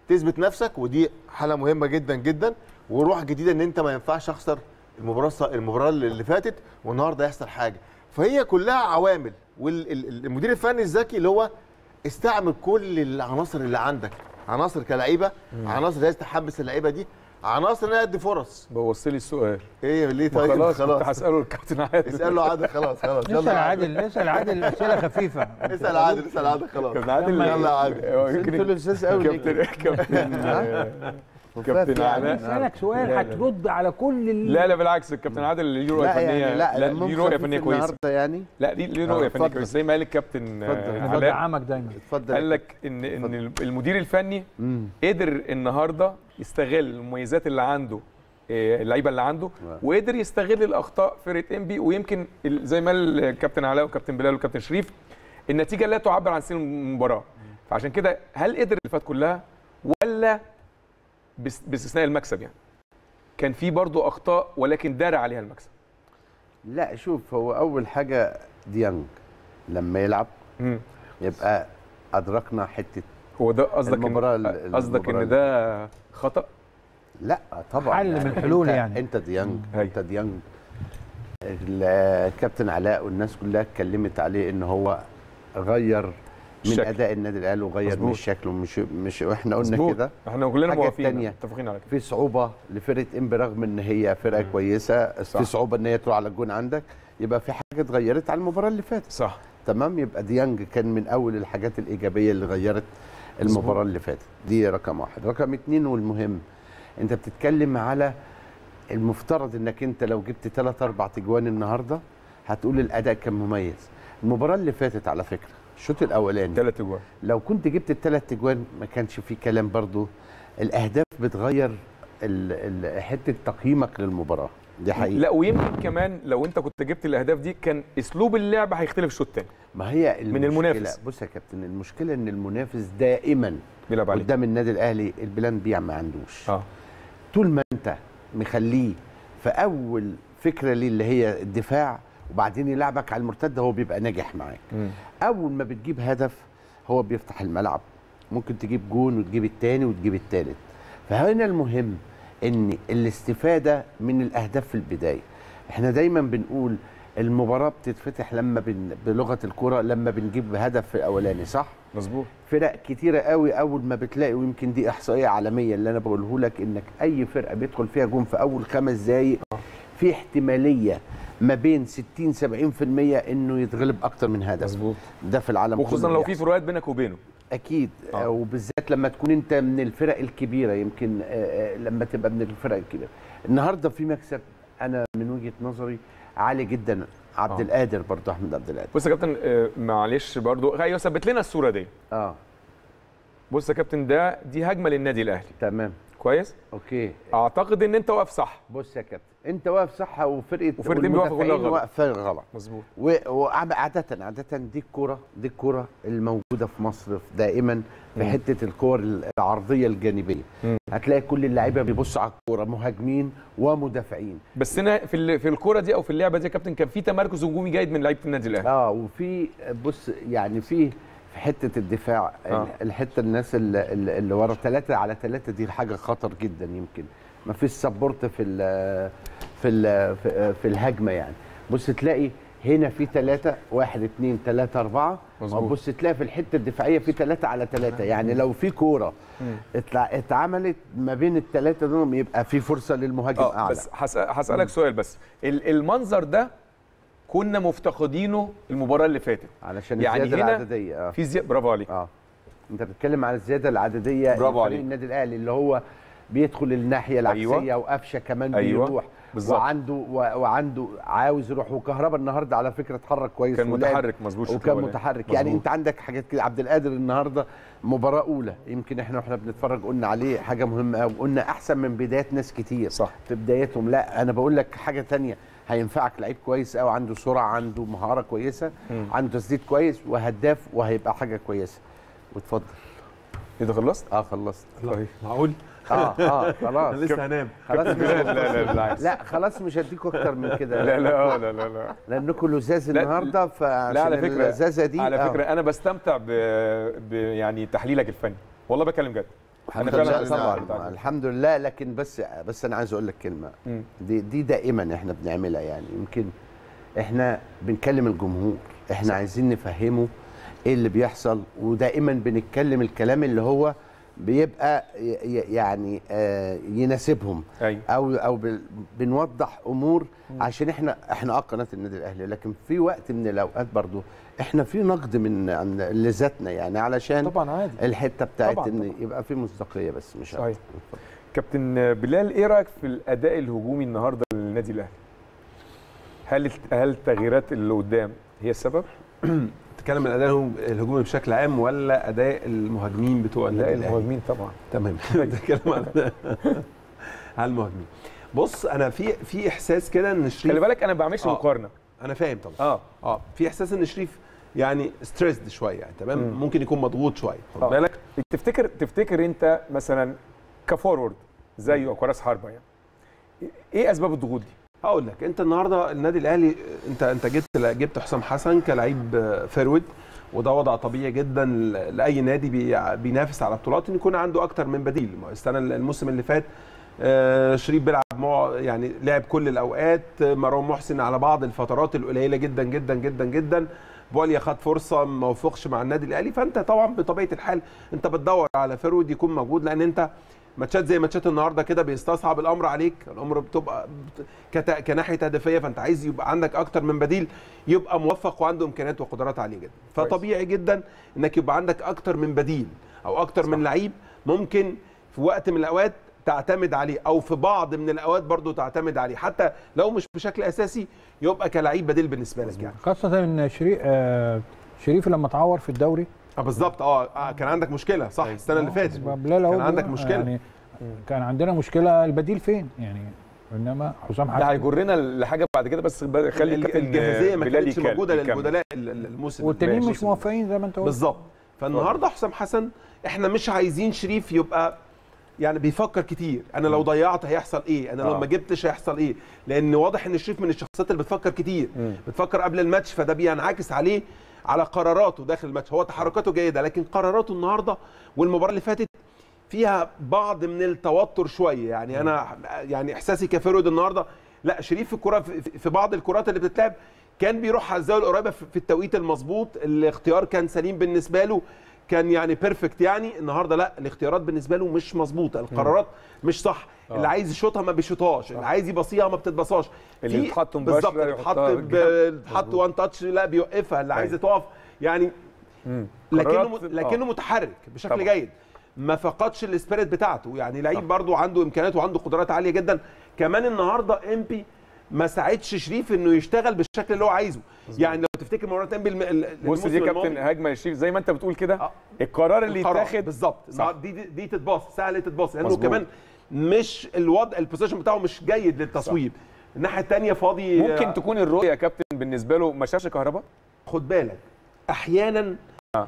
تثبت نفسك ودي حاله مهمه جدا جدا وروح جديده ان انت ما ينفعش اخسر المباراه المباراه اللي فاتت والنهارده يحصل حاجه فهي كلها عوامل والمدير الفني الذكي اللي هو استعمل كل العناصر اللي عندك عناصر كلعيبه عناصر لازم تحمس اللعيبه دي عناصر انها تدي فرص بوص لي السؤال ايه ليه طيب خلاص كنت خلاص هساله الكابتن عادل اسال له عادل خلاص خلاص نسال يلا يا عادل نسال عادل اسئله خفيفه اسال عادل اسال عادل خلاص كابتن عادل يلا يا عادل هو انتوا يمكن لزاز قوي ليه كابتن كابتن كابتن علاء اسالك سؤال لا، لا. هترد على كل ال... لا لا بالعكس الكابتن عادل ليه رؤيه لا فنيه يعني لا لا ليه ممكن رؤيه خفيف فنيه كويسه النهارده يعني لا ليه ليه رؤيه فنيه اتفضل. كويسه زي ما قال الكابتن آه، اتفضل. انا علاء بدعمك دايما اتفضل قال لك ان ان المدير الفني مم. قدر النهارده يستغل المميزات اللي عنده آه، اللعيبه اللي عنده نعم. وقدر يستغل الاخطاء فرقه انبي ويمكن ال- زي ما قال الكابتن علاء والكابتن بلال والكابتن شريف النتيجه لا تعبر عن سن المباراه فعشان كده هل قدر اللي فات كلها ولا بس- باستثناء المكسب يعني كان في برضو اخطاء ولكن دار عليها المكسب لا شوف هو اول حاجه ديانج لما يلعب مم. يبقى ادركنا حته هو ده قصدك المباراة إن ال- قصدك المباراة ان ده خطا لا طبعا حل من الحلول انت يعني. انت ديانج هاي. انت ديانج الكابتن علاء والناس كلها اتكلمت عليه ان هو غير من الشكل. اداء النادي الاهلي وغير من مظبوط. الشكل ومش مش واحنا قلنا مظبوط. كده احنا كلنا حاجة موافقين تانية. متفقين على كده في صعوبه لفرقه ام برغم ان هي فرقه كويسه صح. في صعوبه ان هي تروح على الجون عندك يبقى في حاجه اتغيرت على المباراه اللي فاتت صح تمام يبقى ديانج كان من اول الحاجات الايجابيه اللي غيرت المباراه اللي فاتت دي رقم واحد رقم اتنين والمهم انت بتتكلم على المفترض انك انت لو جبت ثلاث اربع تجوان النهارده هتقول الاداء كان مميز المباراه اللي فاتت على فكره الشوط الاولاني ثلاث اجوان لو كنت جبت الثلاث تجوان ما كانش في كلام برضو الاهداف بتغير ال- ال- حته تقييمك للمباراه دي حقيقه لا ويمكن كمان لو انت كنت جبت الاهداف دي كان اسلوب اللعب هيختلف الشوط الثاني ما هي المشكلة المنافس. بص يا كابتن المشكله ان المنافس دائما بيلعب عليه قدام النادي الاهلي البلان بي ما عندوش اه طول ما انت مخليه في اول فكره ليه اللي هي الدفاع وبعدين يلعبك على المرتده هو بيبقى ناجح معاك مم. اول ما بتجيب هدف هو بيفتح الملعب ممكن تجيب جون وتجيب التاني وتجيب التالت فهنا المهم ان الاستفاده من الاهداف في البدايه احنا دايما بنقول المباراه بتتفتح لما بن بلغه الكره لما بنجيب هدف في الاولاني صح مظبوط فرق كتيره قوي اول ما بتلاقي ويمكن دي احصائيه عالميه اللي انا بقوله لك انك اي فرقه بيدخل فيها جون في اول خمس دقائق في احتماليه ما بين 60 70% انه يتغلب اكتر من هدف مظبوط ده في العالم وخصوصا كله لو في فروقات بينك وبينه اكيد آه. آه. وبالذات لما تكون انت من الفرق الكبيره يمكن آه، آه، لما تبقى من الفرق الكبيره النهارده في مكسب انا من وجهه نظري عالي جدا عبد آه. القادر برضه احمد عبد القادر بص يا كابتن آه، معلش برضو ايوه ثبت لنا الصوره دي اه بص يا كابتن ده دي هجمه للنادي الاهلي تمام كويس اوكي اعتقد ان انت واقف صح بص يا كابتن انت واقف صح وفرقه وفرقة مين واقفة كلها والمدافعين غلط. واقفه غلط مظبوط و- وعادة عادة دي الكرة دي الكرة الموجودة في مصر دائما في مم. حتة الكور العرضية الجانبية مم. هتلاقي كل اللعيبة بيبصوا على الكورة مهاجمين ومدافعين بس هنا في ال- في الكوره دي او في اللعبه دي يا كابتن كان في تمركز هجومي جيد من لعيبه النادي الاهلي اه وفي بص يعني في في حتة الدفاع آه. الحتة الناس اللي, اللي اللي ورا ثلاثة على ثلاثة دي حاجة خطر جدا يمكن ما فيش سبورت في ال في ال في, في الهجمة يعني بص تلاقي هنا في ثلاثة واحد اثنين ثلاثة أربعة مظبوط. بص تلاقي في الحتة الدفاعية في ثلاثة على ثلاثة يعني لو في كورة اتلع- اتعملت ما بين الثلاثة دول يبقى في فرصة للمهاجم اه أعلى بس هس- هسالك سؤال بس ال- المنظر ده كنا مفتقدينه المباراه اللي فاتت علشان يعني الزيادة هنا العددية اه في زياده برافو عليك اه انت بتتكلم على الزياده العدديه برافو لفريق عليك. النادي الاهلي اللي هو بيدخل الناحيه العكسيه أيوة. وقفشه كمان أيوة. بيروح بالظبط. وعنده و... وعنده عاوز يروح وكهربا النهارده على فكره اتحرك كويس كان ولعب متحرك مظبوط الشوط وكان الأولاني. متحرك يعني مظبوط. انت عندك حاجات كده عبد القادر النهارده مباراه اولى يمكن احنا واحنا بنتفرج قلنا عليه حاجه مهمه قوي قلنا احسن من بدايات ناس كتير صح. في بدايتهم لا انا بقول لك حاجه تانية هينفعك لعيب كويس قوي عنده سرعه عنده مهاره كويسه مم. عنده تسديد كويس وهداف وهيبقى حاجه كويسه واتفضل ايه ده خلصت؟ اه خلصت طيب معقول اه اه خلاص لسه هنام خلاص مش لا لا لا بالعكس لا خلاص مش هديكوا اكتر من كده لا لا آه، لا لا لا لانكم لزاز لا، النهارده فعشان لا على فكره اللزازه دي على آه. فكره انا بستمتع ب... ب يعني تحليلك الفني والله بكلم جد الحمد فعلاً لله بسمع طبعا بتاعك. الحمد لله لكن بس بس انا عايز اقول لك كلمه مم. دي دي دائما احنا بنعملها يعني يمكن احنا بنكلم الجمهور احنا صح. عايزين نفهمه ايه اللي بيحصل ودائما بنتكلم الكلام اللي هو بيبقى ي- ي- يعني آه يناسبهم ايوه او او بن- بنوضح امور عشان احنا احنا اه قناه النادي الاهلي لكن في وقت من الاوقات برضو احنا في نقد من عن لذاتنا يعني علشان طبعا عادي الحته بتاعت طبعاً، ان طبعاً. يبقى في مصداقيه بس مش صحيح. أكتر. كابتن بلال ايه رايك في الاداء الهجومي النهارده للنادي الاهلي هل هل التغييرات اللي قدام هي السبب تتكلم الاداء الهجوم- الهجومي بشكل عام ولا اداء المهاجمين بتوع النادي لا الاهلي المهاجمين طبعا تمام بتتكلم عن على المهاجمين بص انا في في احساس كده ان خلي شريف بالك انا ما بعملش آه. مقارنه انا فاهم طبعا اه اه في احساس ان شريف يعني ستريسد شويه يعني تمام مم. ممكن يكون مضغوط شويه خد آه. بالك تفتكر تفتكر انت مثلا كفورورد زيه او كراس حربه يعني ايه اسباب الضغوط دي هقول لك انت النهارده النادي الاهلي انت انت جبت جبت حسام حسن كلعيب فيرود وده وضع طبيعي جدا ل- لاي نادي بي- بينافس على بطولات ان يكون عنده اكتر من بديل السنه الموسم اللي فات آه، شريف بيلعب مع يعني لعب كل الاوقات آه، مروان محسن على بعض الفترات القليله جدا جدا جدا جدا بواليا خد فرصه ما وفقش مع النادي الاهلي فانت طبعا بطبيعه الحال انت بتدور على فيرود يكون موجود لان انت ماتشات زي ماتشات النهارده كده بيستصعب الامر عليك الامر بتبقى بت- كت- كناحيه هدفيه فانت عايز يبقى عندك اكتر من بديل يبقى موفق وعنده امكانيات وقدرات عاليه جدا كويس. فطبيعي جدا انك يبقى عندك اكتر من بديل او اكتر من لعيب ممكن في وقت من الاوقات تعتمد عليه او في بعض من الاوقات برضو تعتمد عليه حتى لو مش بشكل اساسي يبقى كلعيب بديل بالنسبه لك يعني خاصه ان شريف آه شريف لما اتعور في الدوري اه بالظبط اه آه، كان عندك مشكله صح السنه اللي فاتت بلال أهو كان عندك بقى، مشكله يعني كان عندنا مشكله البديل فين يعني انما حسام ده حسن هيجرنا لحاجه بعد كده بس ب- خلي ال- الكابتن الجاهزيه ما بلال كانتش يكمل- موجوده يكمل. للبدلاء ال- ال- الموسم والتانيين الماضي. مش موفقين زي ما انت قلت بالظبط فالنهارده حسام حسن احنا مش عايزين شريف يبقى يعني بيفكر كتير انا لو ضيعت هيحصل ايه انا لو آه. ما جبتش هيحصل ايه لان واضح ان شريف من الشخصيات اللي بتفكر كتير مم. بتفكر قبل الماتش فده بينعكس عليه على قراراته داخل الماتش هو تحركاته جيده لكن قراراته النهارده والمباراه اللي فاتت فيها بعض من التوتر شويه يعني انا يعني احساسي كفيرود النهارده لا شريف في الكره في في بعض الكرات اللي بتتلعب كان بيروح على الزاويه القريبه في في التوقيت المظبوط الاختيار كان سليم بالنسبه له كان يعني بيرفكت يعني النهارده لا الاختيارات بالنسبه له مش مظبوطه القرارات مش صح آه. اللي عايز يشوطها ما بيشوطهاش اللي عايز يبصيها ما بتتبصاش اللي في- يتحط مباشرة بالظبط يتحط يحطها ب- يتحط وان تاتش لا بيوقفها اللي عايزه تقف يعني مم. لكنه قرارات- لكنه آه. متحرك بشكل طبعا. جيد ما فقدش السبيريت بتاعته يعني صح. لعيب برضو عنده امكانيات وعنده قدرات عاليه جدا كمان النهارده امبي ما ساعدش شريف انه يشتغل بالشكل اللي هو عايزه يعني لو تفتكر مباراه امبي الم- ال- بص دي الموسم كابتن الماضي، هجمه يا شريف زي ما انت بتقول كده آه. القرار اللي القرار يتاخد بالظبط صح. النهار- دي دي, دي تتباص سهل تتباص لانه مظبوط. كمان مش الوضع البوزيشن بتاعه مش جيد للتصويب الناحيه الثانيه فاضي ممكن تكون الرؤيه يا كابتن بالنسبه له ما شافش كهرباء خد بالك احيانا آه.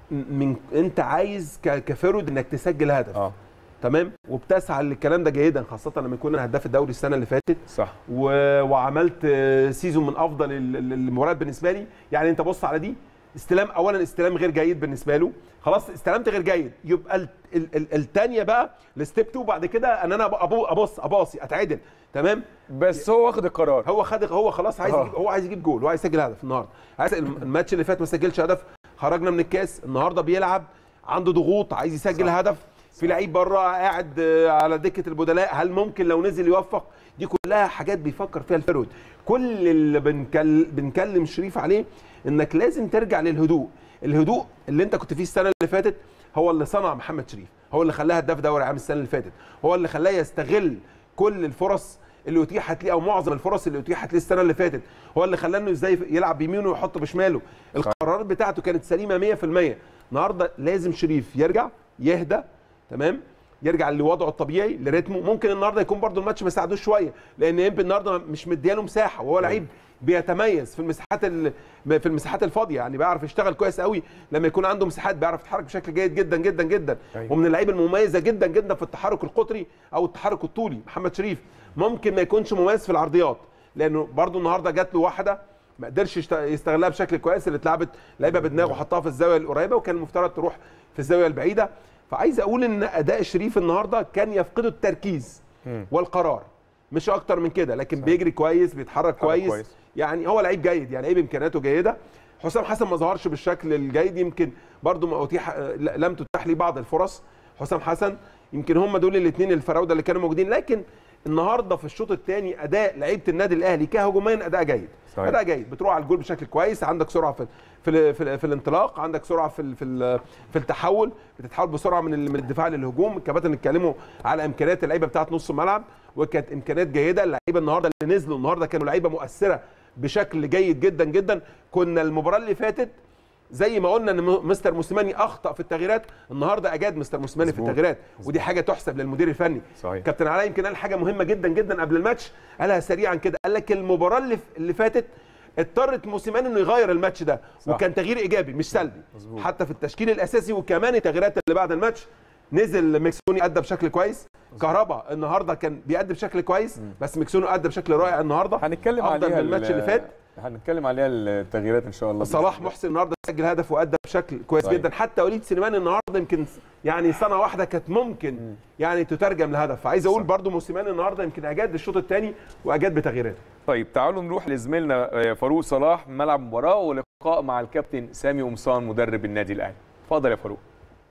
من انت عايز ك- كفرد انك تسجل هدف اه تمام وبتسعى للكلام ده جيدا خاصه لما يكون انا هداف الدوري السنه اللي فاتت صح و... وعملت آه، سيزون من افضل ال- ال- المباريات بالنسبه لي يعني انت بص على دي استلام اولا استلام غير جيد بالنسبه له خلاص استلمت غير جيد يبقى ال- ال- ال- الثانيه بقى الستيب 2 بعد كده ان انا أب- أبو- ابص اباصي اتعدل تمام بس هو واخد القرار هو خد هو خلاص عايز آه. يجيب هو عايز يجيب جول هو عايز يسجل هدف النهارده عايز الماتش اللي فات ما سجلش هدف خرجنا من الكاس النهارده بيلعب عنده ضغوط عايز يسجل صح. هدف في لعيب بره قاعد آه، على دكه البدلاء هل ممكن لو نزل يوفق دي كلها حاجات بيفكر فيها الفرود كل اللي بنكل... بنكلم شريف عليه انك لازم ترجع للهدوء الهدوء اللي انت كنت فيه السنه اللي فاتت هو اللي صنع محمد شريف هو اللي خلاه هداف دوري عام السنه اللي فاتت هو اللي خلاه يستغل كل الفرص اللي اتيحت ليه او معظم الفرص اللي اتيحت ليه السنه اللي فاتت هو اللي خلاه انه ازاي يلعب بيمينه ويحط بشماله القرارات بتاعته كانت سليمه 100% النهارده لازم شريف يرجع يهدى تمام يرجع لوضعه الطبيعي لريتمه ممكن النهارده يكون برده الماتش ما ساعدوش شويه لان امبي النهارده مش مدياله مساحه وهو لعيب بيتميز في المساحات ال- في المساحات الفاضيه يعني بيعرف يشتغل كويس قوي لما يكون عنده مساحات بيعرف يتحرك بشكل جيد جدا جدا جدا أيوة. ومن اللعيبه المميزه جدا جدا في التحرك القطري او التحرك الطولي محمد شريف ممكن ما يكونش مميز في العرضيات لانه برده النهارده جات له واحده ما قدرش يشت- يستغلها بشكل كويس اللي اتلعبت لعيبه بدماغه وحطها في الزاويه القريبه وكان المفترض تروح في الزاويه البعيده فعايز اقول ان اداء شريف النهارده كان يفقده التركيز والقرار مش اكتر من كده لكن بيجري كويس بيتحرك كويس. كويس. يعني هو لعيب جيد يعني لعيب امكانياته جيده حسام حسن ما ظهرش بالشكل الجيد يمكن برضو ما اتيح لم تتاح لي بعض الفرص حسام حسن يمكن هم دول الاثنين الفراوده اللي كانوا موجودين لكن النهارده في الشوط الثاني اداء لعيبه النادي الاهلي كهجوميا اداء جيد صحيح. اداء جيد بتروح على الجول بشكل كويس عندك سرعه في في ال- في, ال- في الانطلاق عندك سرعه في ال- في ال- في التحول بتتحول بسرعه من ال- من الدفاع للهجوم الكباتن اتكلموا على امكانيات اللعيبه بتاعه نص الملعب وكانت امكانيات جيده اللعيبه النهارده اللي نزلوا النهارده كانوا لعيبه مؤثره بشكل جيد جدا جدا كنا المباراه اللي فاتت زي ما قلنا ان م- مستر موسيماني اخطا في التغييرات النهارده اجاد مستر موسيماني في مظبوط. التغييرات ودي حاجه تحسب للمدير الفني صحيح. كابتن علاء يمكن قال حاجه مهمه جدا جدا قبل الماتش قالها سريعا كده قال لك المباراه اللي اللي فاتت اضطرت موسيماني انه يغير الماتش ده صح. وكان تغيير ايجابي مش سلبي مظبوط. حتى في التشكيل الاساسي وكمان التغييرات اللي بعد الماتش نزل ميكسوني ادى بشكل كويس كهربا النهارده كان بيأدي بشكل كويس بس ميكسوني ادى بشكل رائع النهارده هنتكلم افضل عليها من الماتش ال- اللي فات هنتكلم عليها التغييرات ان شاء الله صلاح محسن النهارده سجل هدف وادى بشكل كويس صحيح. جدا حتى وليد سليمان النهارده يمكن يعني سنه واحده كانت ممكن يعني تترجم لهدف فعايز اقول برضو موسيماني النهارده يمكن اجاد الشوط الثاني واجاد بتغييراته طيب تعالوا نروح لزميلنا آه، فاروق صلاح ملعب مباراه ولقاء مع الكابتن سامي قمصان مدرب النادي الاهلي اتفضل يا فاروق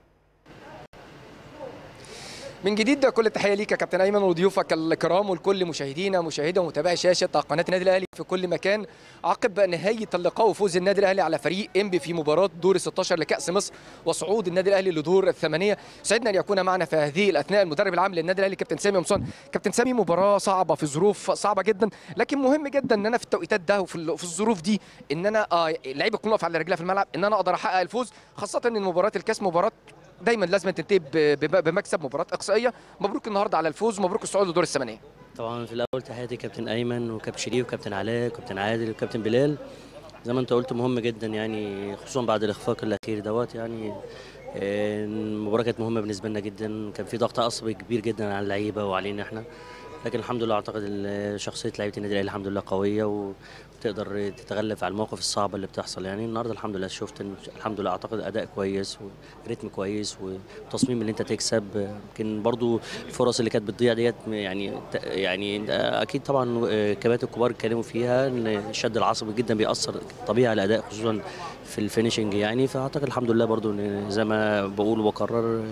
من جديد كل التحيه ليك يا كابتن ايمن وضيوفك الكرام ولكل مشاهدينا مشاهدة ومتابعي شاشه قناه النادي الاهلي في كل مكان عقب نهايه اللقاء وفوز النادي الاهلي على فريق انبي في مباراه دور 16 لكاس مصر وصعود النادي الاهلي لدور الثمانيه سعدنا ان يكون معنا في هذه الاثناء المدرب العام للنادي الاهلي كابتن سامي قمصان كابتن سامي مباراه صعبه في ظروف صعبه جدا لكن مهم جدا ان انا في التوقيتات ده وفي ال- في الظروف دي ان انا اه اللعيبه تكون واقفه على رجلها في الملعب ان انا اقدر احقق الفوز خاصه ان مباراه الكاس مباراه دايما لازم تنتهي ب- ب- بمكسب مباراه اقصائيه مبروك النهارده على الفوز ومبروك الصعود لدور الثمانيه طبعا في الاول تحياتي كابتن ايمن وكابتن شريف وكابتن علاء وكابتن عادل وكابتن بلال زي ما انت قلت مهم جدا يعني خصوصا بعد الاخفاق الاخير دوت يعني آه، المباراه كانت مهمه بالنسبه لنا جدا كان في ضغط عصبي كبير جدا على اللعيبه وعلينا احنا لكن الحمد لله اعتقد ال- شخصيه لعيبه النادي الاهلي الحمد لله قويه وتقدر تتغلب على المواقف الصعبه اللي بتحصل يعني النهارده الحمد لله شفت إن الحمد لله اعتقد اداء كويس وريتم كويس وتصميم ان انت تكسب يمكن برضو الفرص اللي كانت بتضيع ديت يعني يعني اكيد طبعا الكباتن الكبار اتكلموا فيها ان الشد العصبي جدا بيأثر طبيعي على الاداء خصوصا في الفينشنج يعني فاعتقد الحمد لله برضو ان زي ما بقول وبكرر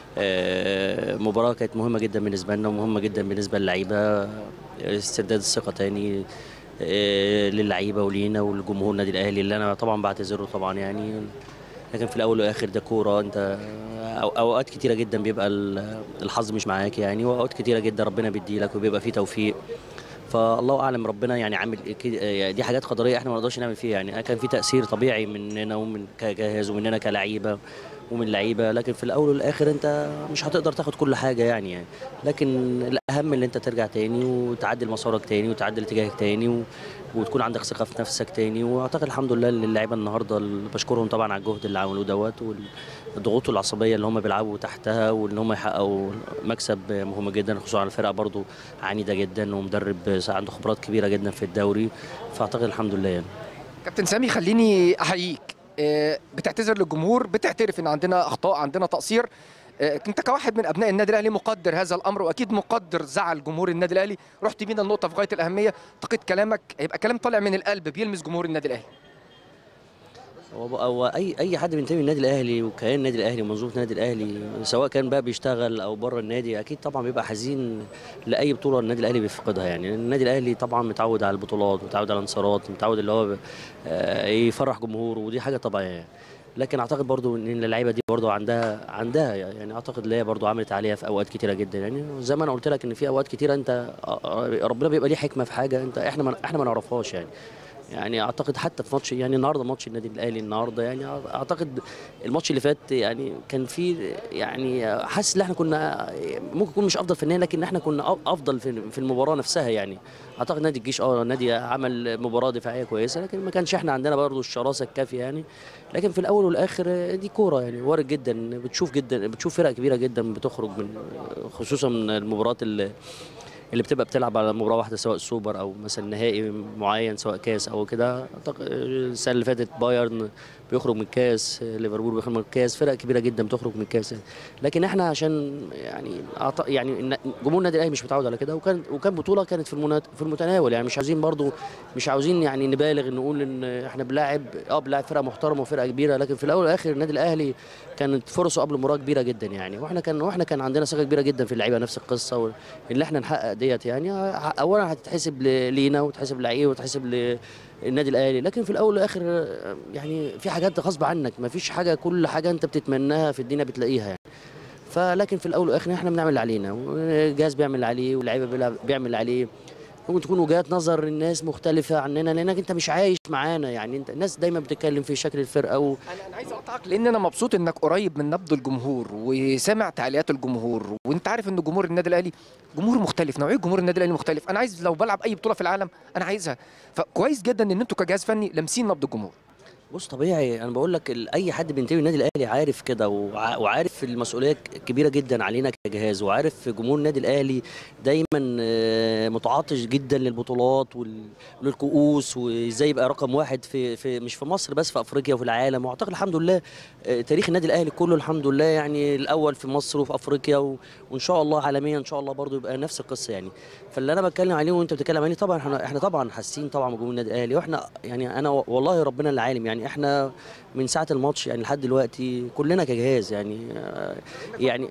آه، مباراة كانت مهمة جدا بالنسبة لنا ومهمة جدا بالنسبة للعيبة استرداد الثقة تاني آه، للعيبة ولينا ولجمهور النادي الأهلي اللي أنا طبعا بعتذره طبعا يعني لكن في الأول والآخر ده كورة أنت أو- أوقات كتيرة جدا بيبقى ال- الحظ مش معاك يعني وأوقات كتيرة جدا ربنا بيديلك وبيبقى فيه توفيق فالله اعلم ربنا يعني عامل كده- يعني دي حاجات قدريه احنا ما نقدرش نعمل فيها يعني كان في تاثير طبيعي مننا ومن كجهاز ومننا كلعيبه ومن لعيبه لكن في الاول والاخر انت مش هتقدر تاخد كل حاجه يعني, يعني لكن الاهم ان انت ترجع تاني وتعدل مسارك تاني وتعدل اتجاهك تاني و... وتكون عندك ثقه في نفسك تاني واعتقد الحمد لله ان اللعيبه النهارده اللي بشكرهم طبعا على الجهد اللي عملوه دوت والضغوط العصبيه اللي هم بيلعبوا تحتها وان هم يحققوا مكسب مهم جدا خصوصا على الفرقه برضو عنيده جدا ومدرب عنده خبرات كبيره جدا في الدوري فاعتقد الحمد لله يعني كابتن سامي خليني احييك آه، بتعتذر للجمهور بتعترف ان عندنا اخطاء عندنا تقصير آه، انت كواحد من ابناء النادي الاهلي مقدر هذا الامر واكيد مقدر زعل جمهور النادي الاهلي رحت بينا النقطه في غايه الاهميه اعتقد كلامك هيبقى كلام طالع من القلب بيلمس جمهور النادي الاهلي هو هو اي اي حد بينتمي للنادي الاهلي وكيان النادي الاهلي ومنظومه النادي الاهلي سواء كان بقى بيشتغل او بره النادي اكيد طبعا بيبقى حزين لاي بطوله النادي الاهلي بيفقدها يعني النادي الاهلي طبعا متعود على البطولات متعود على الانتصارات متعود اللي هو آه، يفرح جمهوره ودي حاجه طبيعيه يعني. لكن اعتقد برضو ان اللعيبه دي برضو عندها عندها يعني اعتقد اللي هي برضو عملت عليها في اوقات كتيره جدا يعني زي ما انا قلت لك ان في اوقات كتيره انت آه، ربنا بيبقى ليه حكمه في حاجه انت احنا ما احنا ما نعرفهاش يعني يعني اعتقد حتى في ماتش يعني النهارده ماتش النادي الاهلي النهارده يعني اعتقد الماتش اللي فات يعني كان في يعني حاسس ان احنا كنا ممكن يكون مش افضل فنيا لكن احنا كنا أ- افضل في في المباراه نفسها يعني اعتقد نادي الجيش اه نادي عمل مباراه دفاعيه كويسه لكن ما كانش احنا عندنا برضو الشراسه الكافيه يعني لكن في الاول والاخر دي كوره يعني وارد جدا بتشوف جدا بتشوف فرق كبيره جدا بتخرج من خصوصا من المباريات اللي اللي بتبقى بتلعب على مباراه واحده سواء السوبر او مثلا نهائي معين سواء كاس او كده أعتقد السنه اللي فاتت بايرن بيخرج من الكاس ليفربول بيخرج من الكاس فرق كبيره جدا بتخرج من الكاس يعني. لكن احنا عشان يعني أعط- يعني إن جمهور النادي الاهلي مش متعود على كده وكان وكان بطوله كانت في المنات- في المتناول يعني مش عايزين برضو مش عاوزين يعني نبالغ نقول ان احنا بنلاعب اه بنلاعب فرقه محترمه وفرقه كبيره لكن في الاول والاخر النادي الاهلي كانت فرصه قبل المباراه كبيره جدا يعني واحنا كان واحنا كان عندنا ثقه كبيره جدا في اللعيبه نفس القصه و- اللي احنا نحقق ديت يعني ه- اولا هتتحسب ل- لينا وتحسب لعيبه وتحسب للنادي الاهلي لكن في الاول والاخر آه، يعني في حاجات غصب عنك ما فيش حاجه كل حاجه انت بتتمناها في الدنيا بتلاقيها يعني فلكن في الاول والاخر احنا بنعمل اللي علينا والجهاز بيعمل اللي عليه واللعيبه بيلعب- بيعمل اللي عليه ممكن تكون وجهات نظر الناس مختلفه عننا لانك انت مش عايش معانا يعني انت الناس دايما بتتكلم في شكل الفرقه و... انا انا عايز اقطعك لان انا مبسوط انك قريب من نبض الجمهور وسامع تعليقات الجمهور وانت عارف ان جمهور النادي الاهلي جمهور مختلف نوعيه جمهور النادي الاهلي مختلف انا عايز لو بلعب اي بطوله في العالم انا عايزها فكويس جدا ان انتوا كجهاز فني لامسين نبض الجمهور بص طبيعي انا بقول لك ال- اي حد بينتمي للنادي الاهلي عارف كده وع- وعارف المسؤوليه ك- كبيره جدا علينا كجهاز وعارف جمهور النادي الاهلي دايما آه، متعاطش جدا للبطولات وال- وللكؤوس وازاي يبقى رقم واحد في, في مش في مصر بس في افريقيا وفي العالم واعتقد الحمد لله آه، تاريخ النادي الاهلي كله الحمد لله يعني الاول في مصر وفي افريقيا و- وان شاء الله عالميا ان شاء الله برضو يبقى نفس القصه يعني فاللي انا بتكلم عليه وانت بتتكلم عليه طبعا احنا احنا طبعا حاسين طبعا بجمهور النادي الاهلي واحنا يعني انا والله ربنا اللي عالم يعني احنا من ساعه الماتش يعني لحد دلوقتي كلنا كجهاز يعني آه، يعني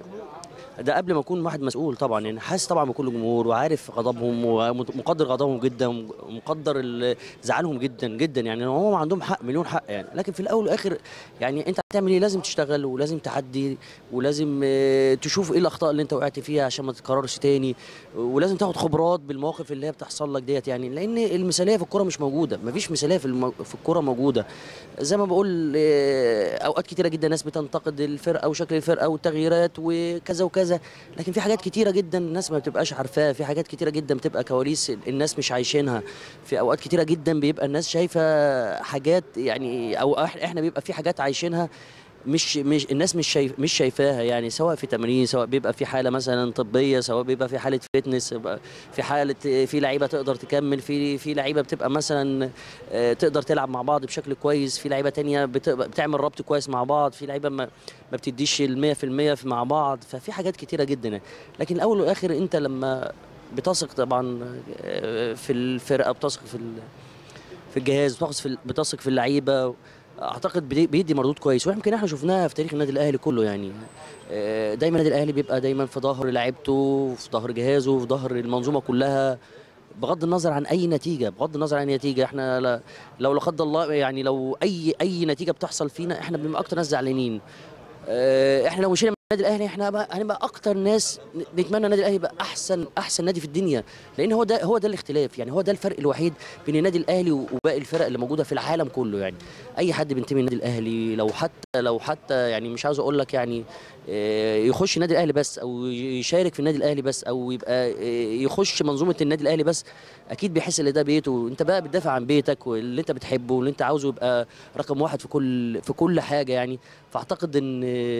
ده قبل ما اكون واحد مسؤول طبعا يعني حاسس طبعا بكل الجمهور وعارف غضبهم ومقدر غضبهم جدا ومقدر ال- زعلهم جدا جدا يعني هم عندهم حق مليون حق يعني لكن في الاول والاخر يعني انت هتعمل ايه لازم تشتغل ولازم تعدي ولازم آه، تشوف ايه الاخطاء اللي انت وقعت فيها عشان ما تتكررش تاني ولازم تاخد خبرات بالمواقف اللي هي بتحصل لك ديت يعني لان المثاليه في الكوره مش موجوده مفيش مثاليه في المو... في الكوره موجوده زي ما بقول آه، اوقات كتيره جدا ناس بتنتقد الفرقه وشكل الفرقه والتغييرات وكذا وكذا لكن في حاجات كتيره جدا الناس ما بتبقاش عارفاها في حاجات كتيره جدا بتبقى كواليس الناس مش عايشينها في اوقات كتيره جدا بيبقى الناس شايفه حاجات يعني او إح- احنا بيبقى في حاجات عايشينها مش مش الناس مش شايف مش شايفاها يعني سواء في تمرين سواء بيبقى في حاله مثلا طبيه سواء بيبقى في حاله فتنس يبقى في حاله في لعيبه تقدر تكمل في في لعيبه بتبقى مثلا آه، تقدر تلعب مع بعض بشكل كويس في لعيبه تانية بتبقى بتعمل ربط كويس مع بعض في لعيبه ما, ما بتديش ال 100% في- مع بعض ففي حاجات كتيره جدا يعني. لكن الاول والاخر انت لما بتثق طبعا آه، في الفرقه بتثق في ال- في الجهاز بتثق في بتثق في اللعيبه اعتقد بيدي- بيدي مردود كويس ويمكن احنا شفناها في تاريخ النادي الاهلي كله يعني آه، دايما النادي الاهلي بيبقى دايما في ظهر لعيبته في ظهر جهازه في ظهر المنظومه كلها بغض النظر عن اي نتيجه بغض النظر عن اي نتيجه احنا لا- لو لا قدر الله يعني لو اي اي نتيجه بتحصل فينا احنا بنبقى اكتر ناس زعلانين آه، احنا لو مشينا من النادي الاهلي احنا بقى هنبقى اكتر ناس نتمنى النادي الاهلي يبقى احسن احسن نادي في الدنيا لان هو ده هو ده الاختلاف يعني هو ده الفرق الوحيد بين النادي الاهلي وباقي الفرق اللي موجوده في العالم كله يعني اي حد بينتمي للنادي الاهلي لو حتى لو حتى يعني مش عاوز اقول لك يعني آه، يخش النادي الاهلي بس او يشارك في النادي الاهلي بس او يبقى آه، يخش منظومه النادي الاهلي بس اكيد بيحس ان ده بيته انت بقى بتدافع عن بيتك واللي انت بتحبه واللي انت عاوزه يبقى رقم واحد في كل في كل حاجه يعني فاعتقد ان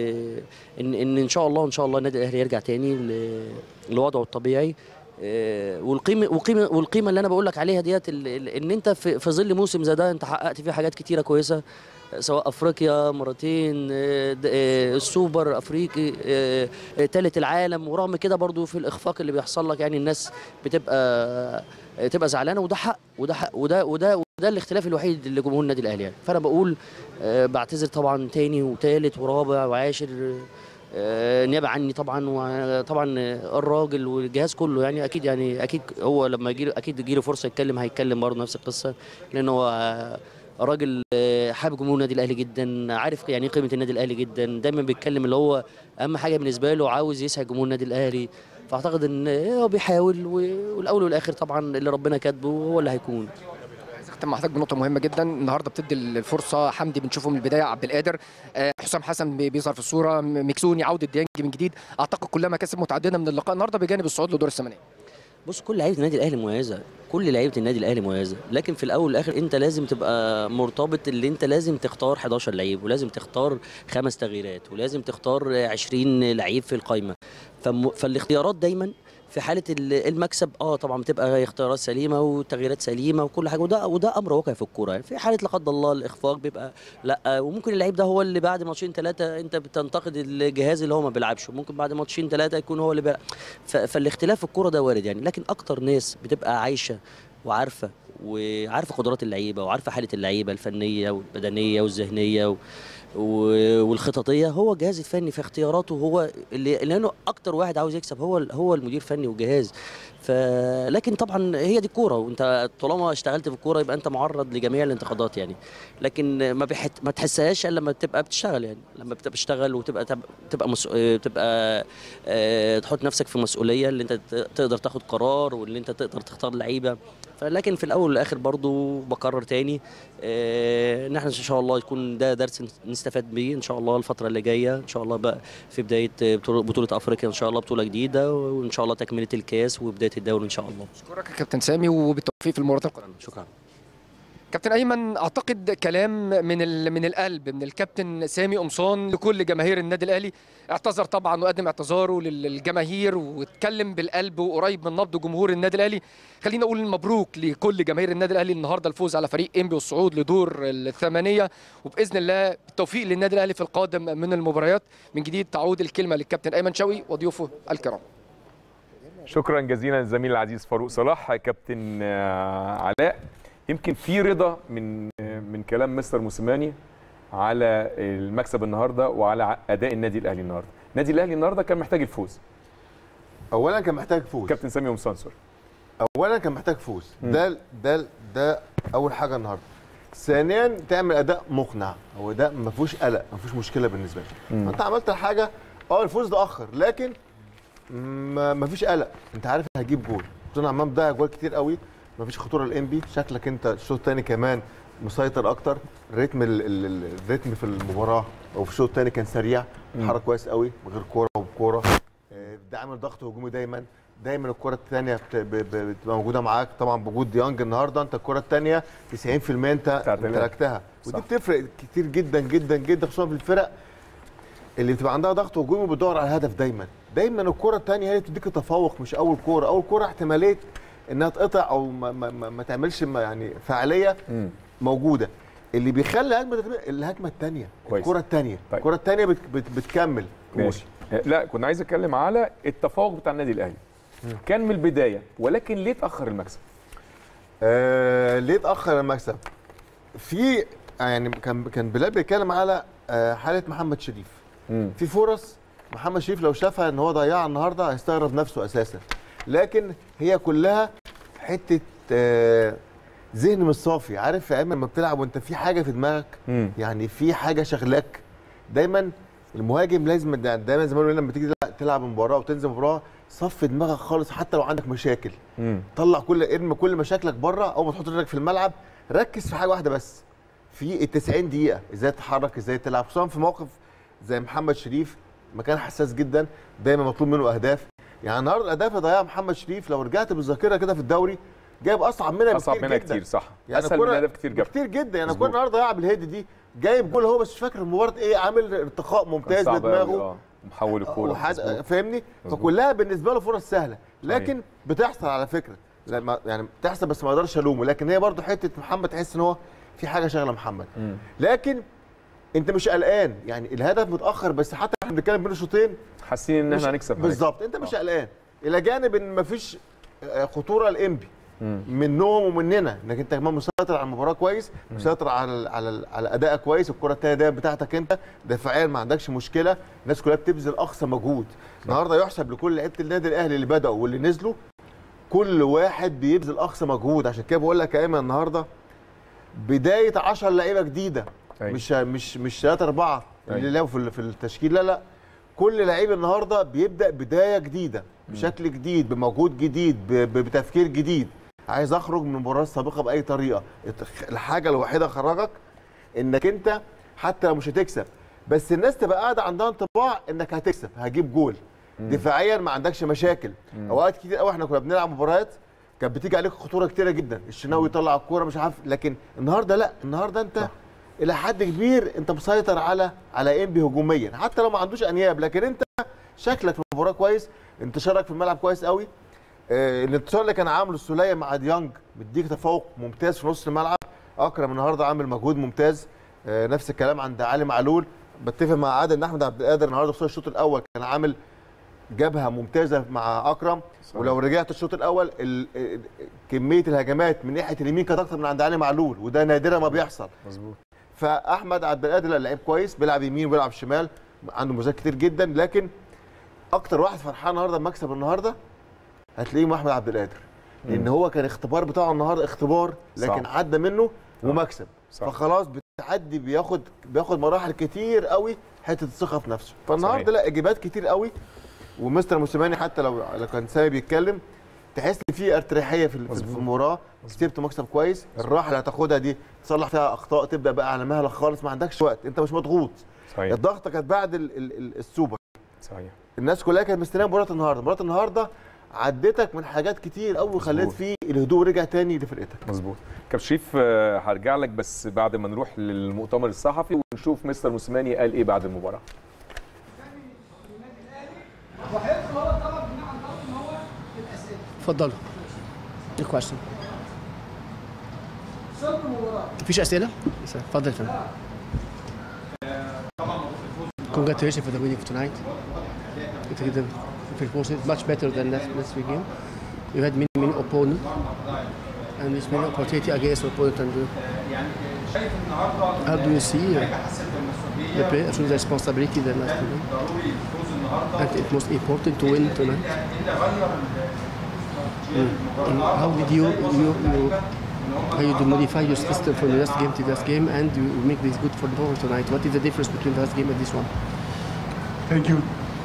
ان ان ان شاء الله ان شاء الله النادي الاهلي يرجع تاني ل- لوضعه الطبيعي آه، والقيمه والقيمه والقيمه اللي انا بقول لك عليها ديت ال- ال- ان انت في في ظل موسم زي ده انت حققت فيه حاجات كتيره كويسه سواء افريقيا مرتين آه، د- آه، السوبر افريقي آه، آه، تالت العالم ورغم كده برضو في الاخفاق اللي بيحصل لك يعني الناس بتبقى آه، تبقى زعلانه وده حق وده حق وده وده وده الاختلاف الوحيد اللي جمهور النادي الاهلي يعني فانا بقول آه، بعتذر طبعا تاني وتالت ورابع وعاشر آه، نيابه عني طبعا وطبعا الراجل والجهاز كله يعني اكيد يعني اكيد هو لما يجي اكيد يجي له فرصه يتكلم هيتكلم برضه نفس القصه لان هو آه، راجل آه، حابب جمهور النادي الاهلي جدا عارف يعني ايه قيمه النادي الاهلي جدا دايما بيتكلم اللي هو اهم حاجه بالنسبه له عاوز يسعد جمهور النادي الاهلي فاعتقد ان هو بيحاول و- والاول والاخر طبعا اللي ربنا كاتبه هو اللي هيكون عايز اختم مع حضرتك بنقطه مهمه جدا النهارده بتدي الفرصه حمدي بنشوفه من البدايه عبد القادر آه، حسام حسن بي- بيظهر في الصوره م- مكسوني عوده ديانج من جديد اعتقد كلها مكاسب متعدده من اللقاء النهارده بجانب الصعود لدور الثمانيه بص كل لعيبه النادي الاهلي مميزه كل لعيبه النادي الاهلي مميزه لكن في الاول والاخر انت لازم تبقى مرتبط اللي انت لازم تختار 11 لعيب ولازم تختار خمس تغييرات ولازم تختار 20 لعيب في القائمه فم... فالاختيارات دايما في حاله ال- المكسب اه طبعا بتبقى اختيارات سليمه وتغييرات سليمه وكل حاجه وده وده امر واقع في الكوره يعني في حاله لا قدر الله الاخفاق بيبقى لا وممكن اللعيب ده هو اللي بعد ماتشين ثلاثه انت بتنتقد الجهاز اللي هو ما بيلعبش وممكن بعد ماتشين ثلاثه يكون هو اللي بيلعب ف- فالاختلاف في الكوره ده وارد يعني لكن اكتر ناس بتبقى عايشه وعارفه وعارفه قدرات اللعيبه وعارفه حاله اللعيبه الفنيه والبدنيه والذهنيه و... و- والخططيه هو الجهاز الفني في اختياراته هو اللي لانه اكتر واحد عاوز يكسب هو ال- هو المدير الفني والجهاز ف لكن طبعا هي دي الكوره وانت طالما اشتغلت في الكوره يبقى انت معرض لجميع الانتقادات يعني لكن ما بحت... ما تحسهاش الا لما تبقى بتشتغل يعني لما بتبقى بتشتغل وتبقى تب... تبقى مس... تبقى آه، تحط نفسك في مسؤوليه اللي انت ت- تقدر تاخد قرار واللي انت تقدر تختار لعيبه فلكن في الاول والاخر برضو بكرر تاني آه، ان احنا ان شاء الله يكون ده درس نستفاد بيه ان شاء الله الفتره اللي جايه ان شاء الله بقى في بدايه بطوله بطولة افريقيا ان شاء الله بطوله جديده وان شاء الله تكمله الكاس وبدايه الدوري ان شاء الله اشكرك يا كابتن سامي وبالتوفيق في المباراه القادمه شكرا كابتن ايمن اعتقد كلام من ال- من القلب من الكابتن سامي قمصان لكل جماهير النادي الاهلي اعتذر طبعا وقدم اعتذاره لل- للجماهير واتكلم بالقلب وقريب من نبض جمهور النادي الاهلي خلينا اقول مبروك لكل جماهير النادي الاهلي النهارده الفوز على فريق انبي والصعود لدور الثمانيه وباذن الله بالتوفيق للنادي الاهلي في القادم من المباريات من جديد تعود الكلمه للكابتن ايمن شوقي وضيوفه الكرام شكرا جزيلا للزميل العزيز فاروق صلاح كابتن آه، علاء يمكن في رضا من آه، من كلام مستر موسيماني على المكسب النهارده وعلى اداء النادي الاهلي النهارده النادي الاهلي النهارده كان محتاج الفوز اولا كان محتاج فوز كابتن سامي ومسانسور اولا كان محتاج فوز ده ده ده اول حاجه النهارده ثانيا تعمل اداء مقنع هو ده ما فيهوش قلق ما فيهوش مشكله بالنسبه لك انت عملت الحاجه اه الفوز ده اخر لكن ما ما فيش قلق انت عارف هتجيب جول صنع امام ضيع جول كتير قوي ما فيش خطوره الانبي شكلك انت الشوط الثاني كمان مسيطر اكتر الريتم ال- ال- ال- الريتم في المباراه او في الشوط الثاني كان سريع اتحرك كويس قوي من غير كوره وبكوره آه، ده عامل ضغط هجومي دايما دايما الكره الثانيه بتبقى موجوده معاك طبعا بوجود ديانج النهارده انت الكره الثانيه 90% انت بتاعت الأهلي. امتلكتها ودي صح. بتفرق كتير جدا جدا جدا خصوصا في الفرق اللي بتبقى عندها ضغط هجومي وبتدور على الهدف دايما دايما الكره الثانيه هي اللي بتديك التفوق مش اول كوره اول كوره احتماليه انها تقطع او ما, ما, ما, ما تعملش ما يعني فعاليه مم. موجوده اللي بيخلي الهجمه تتم- الهجمه الثانيه كويس. الكره الثانيه طيب. الكره الثانيه بت بت بتكمل ماشي آه، لا كنا عايز اتكلم على التفوق بتاع النادي الاهلي كان من البدايه ولكن ليه اتاخر المكسب آه ليه اتاخر المكسب في يعني كان كان بلال بيتكلم على آه حاله محمد شريف مم. في فرص محمد شريف لو شافها ان هو ضيعها النهارده هيستغرب نفسه اساسا لكن هي كلها حته آه ذهن مش صافي عارف يا ايمن لما بتلعب وانت في حاجه في دماغك مم. يعني في حاجه شغلاك دايما المهاجم لازم دايما زي ما بنقول لما تيجي تلعب مباراه وتنزل مباراه صفي دماغك خالص حتى لو عندك مشاكل مم. طلع كل ارمي كل مشاكلك بره اول ما تحط رجلك في الملعب ركز في حاجه واحده بس في ال 90 دقيقه ازاي تتحرك ازاي تلعب خصوصا في موقف زي محمد شريف مكان حساس جدا دايما مطلوب منه اهداف يعني النهارده الاهداف اللي ضيعها محمد شريف لو رجعت بالذاكره كده في الدوري جايب اصعب منها اصعب بكتير منها جدا كتير صح يعني اسهل الكرة- من هدف كتير جاب كتير جدا يعني مظبوط. الكوره النهارده ضيعها بالهيد دي جايب جول هو بس مش فاكر المباراه ايه عامل ارتقاء ممتاز لدماغه اه محول الكوره وحد... مظبوط. فاهمني مظبوط. فكلها بالنسبه له فرص سهله لكن بتحصل على فكره لما يعني بتحصل بس ما اقدرش الومه لكن هي برضو حته محمد تحس ان هو في حاجه شغله محمد مم. لكن انت مش قلقان يعني الهدف متاخر بس حتى احنا بنتكلم بين الشوطين حاسين ان مش- احنا هنكسب بالظبط انت مش قلقان الى جانب ان مفيش آه، خطوره لانبي مم. منهم ومننا انك انت كمان مسيطر على المباراه كويس مسيطر على ال على ال على ادائك كويس الكره الثانيه دي بتاعتك انت دفاعيا ما عندكش مشكله الناس كلها بتبذل اقصى مجهود النهارده يحسب لكل لعيبه النادي الاهلي اللي بداوا واللي نزلوا كل واحد بيبذل اقصى مجهود عشان كده بقول لك يا ايمن النهارده بدايه 10 لعيبه جديده أيوة. مش مش مش 3 4 اللي أيوة. لعبوا في ال- في التشكيل لا لا كل لعيب النهارده بيبدا بدايه جديده بشكل جديد بمجهود جديد ب- ب- بتفكير جديد عايز اخرج من المباراه السابقه باي طريقه الت- الحاجه الوحيده خرجك انك انت حتى لو مش هتكسب بس الناس تبقى قاعده عندها انطباع انك هتكسب هجيب جول دفاعيا ما عندكش مشاكل اوقات كتير قوي احنا كنا بنلعب مباريات كانت بتيجي عليك خطوره كتيره جدا الشناوي يطلع الكوره مش عارف لكن النهارده لا النهارده انت صح. الى حد كبير انت مسيطر على على انبي هجوميا حتى لو ما عندوش انياب لكن انت شكلك في المباراه كويس انتشارك في الملعب كويس قوي آه، الانتصار اللي كان عامله السوليه مع ديانج مديك تفوق ممتاز في نص الملعب اكرم النهارده عامل مجهود ممتاز آه، نفس الكلام عند علي معلول بتفق مع عادل ان احمد عبد القادر النهارده في الشوط الاول كان عامل جبهه ممتازه مع اكرم صحيح. ولو رجعت الشوط الاول ال- ال- كميه الهجمات من ناحيه اليمين كانت اكتر من عند علي معلول وده نادرا ما بيحصل مظبوط فاحمد عبد القادر لا لعيب كويس بيلعب يمين وبيلعب شمال عنده مزايا كتير جدا لكن اكتر واحد فرحان النهارده بمكسب النهارده هتلاقيه احمد عبد القادر لان هو كان اختبار بتاعه النهارده اختبار لكن صح. عدى منه ومكسب صح. فخلاص بالتعدي بياخد بياخد مراحل كتير قوي حته الثقه في نفسه فالنهارده صحيح. لا اجابات كتير قوي ومستر موسيماني حتى لو لو كان سامي بيتكلم تحس ان في ارتياحيه في في مظبوط. المباراه كسبت مكسب كويس الراحه اللي هتاخدها دي تصلح فيها اخطاء تبدا بقى على مهلك خالص ما عندكش وقت انت مش مضغوط صحيح الضغطه كانت بعد ال ال ال السوبر صحيح الناس كلها كانت مستنيه مباراه النهارده مباراه النهارده عدتك من حاجات كتير قوي وخلت مظبوط. فيه الهدوء رجع تاني لفرقتك مظبوط كابتن شريف آه، هرجع لك بس بعد ما نروح للمؤتمر الصحفي ونشوف مستر موسيماني قال ايه بعد المباراه اتفضلوا ايه question مفيش اسئله اتفضل يا فندم Congratulations for the winning tonight. It is it was much better than last last week game. You had many many opponents and this many opportunity against opponent and uh, how do you see uh, the play actually the responsibility than last week? And it was important to win tonight. And how did you you, you how you do modify your system from the last game to this game and you make this good for the ball tonight? What is the difference between the last game and this one? Thank you.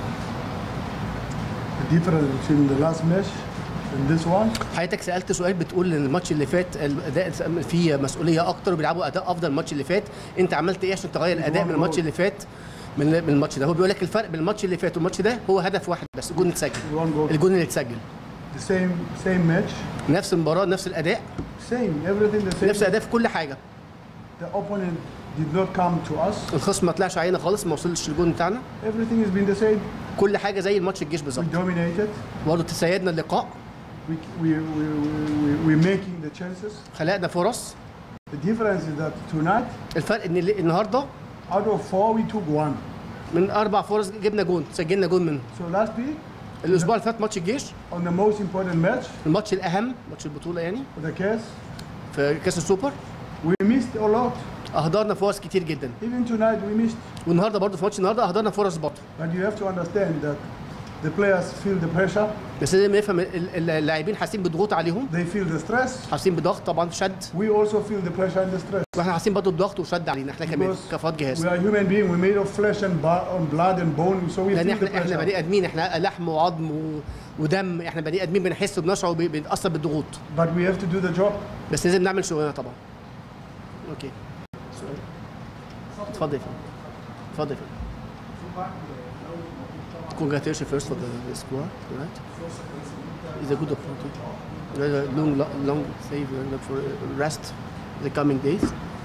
The difference between the last match and this one, حضرتك سالت سؤال بتقول ان الماتش اللي فات الاداء فيه مسؤوليه اكتر وبيلعبوا اداء افضل من الماتش اللي فات انت عملت ايه عشان تغير الاداء من الماتش اللي فات من من الماتش ده هو بيقول لك الفرق بين الماتش اللي فات والماتش ده هو هدف واحد بس الجون اتسجل one goal, الجون اللي اتسجل the same same match, نفس المباراه نفس الاداء same everything the same. نفس الاداء في كل حاجه The opponent did not come to us. الخصم ما طلعش علينا خالص ما وصلش الجون بتاعنا Everything has been the same. كل حاجه زي الماتش الجيش We بالظبط dominated. برضه تسيدنا اللقاء We we we we we we're making the chances. خلقنا فرص The difference is that tonight, الفرق ان اللي- النهارده out of four, we took one. من اربع فرص جبنا جون سجلنا جون منه So last week, الاسبوع اللي فات ماتش الجيش on the most important match, الماتش الاهم ماتش البطوله يعني the case, في كاس السوبر we missed a lot. اهدرنا فرص كتير جدا Even tonight, we missed. والنهارده برضه في ماتش النهارده اهدرنا فرص برضه But you have to understand that the players feel the pressure, بس لازم نفهم ال- ال- اللاعبين حاسين بضغوط عليهم they feel the stress. حاسين بضغط طبعا شد We also feel the pressure and the stress. واحنا حاسين برضه بضغط وشد علينا احنا كمان Because كافراد جهاز We are human beings. We're made of flesh and bo- and blood and bone, so we لان feel the احنا احنا pressure. بني ادمين احنا لحم وعظم و... ودم احنا بني ادمين بنحس وبنشعر وبنتاثر بالضغوط But we have to do the job. بس لازم نعمل شغلنا طبعا اوكي سؤال اتفضل يا فندم اتفضل يا فندم Congratulations first for the, the squad, right? It's a good opportunity. Uh, long, long, long save uh, for rest the coming days.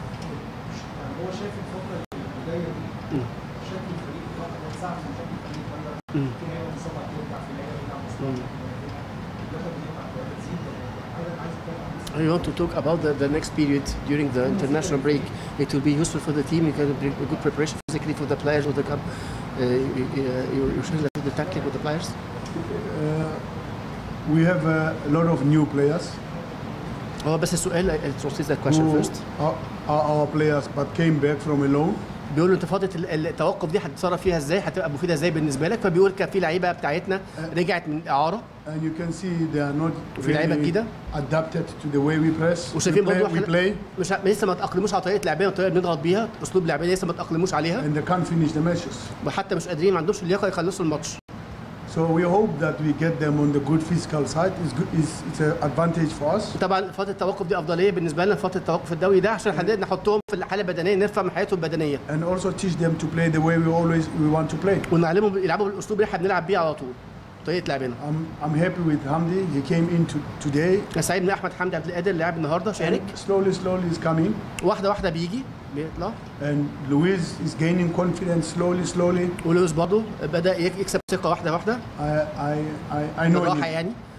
I want to talk about the, the next period during the international break. It will be useful for the team. You can bring a good preparation physically for the players. Or the come, uh, you, you, you should the tactic with the players. We have uh, a lot of new players هو بس السؤال I'll translate that question who first. are, are our players but came back from a loan. بيقولوا انت فتره ال- التوقف دي هتتصرف فيها ازاي هتبقى مفيده ازاي بالنسبه لك فبيقول كان في لعيبه بتاعتنا رجعت من اعاره And you can see they are not وفي لعيبة really جديدة. adapted to the way we press. We وشايفين play, برضه we احنا play مش ع- لسه ما تاقلموش على طريقه لعبنا والطريقه اللي بنضغط بيها اسلوب لعبنا لسه ما تاقلموش عليها and they can't finish the matches. وحتى مش قادرين ما عندهمش اللياقه يخلصوا الماتش So we hope that we get them on the good physical side. It's, good, it's, it's an advantage for us. طبعا فتره التوقف دي افضليه بالنسبه لنا فتره التوقف الدولي ده عشان هنقدر نحطهم في الحاله البدنيه نرفع من حياتهم البدنيه And also teach them to play the way we always we want to play. ونعلمهم يلعبوا بالاسلوب اللي احنا بنلعب بيه على طول طريقه لعبنا I'm, I'm happy with Hamdi. He came in to, today. انا سعيد ان احمد حمدي عبد القادر لعب النهارده شارك Slowly, slowly is coming. واحده واحده بيجي بيطلع And Luis is gaining confidence slowly, slowly. ولويس برضه بدا يك- يكسب ثقه واحده واحده I, I, I, I know بالراحه it. يعني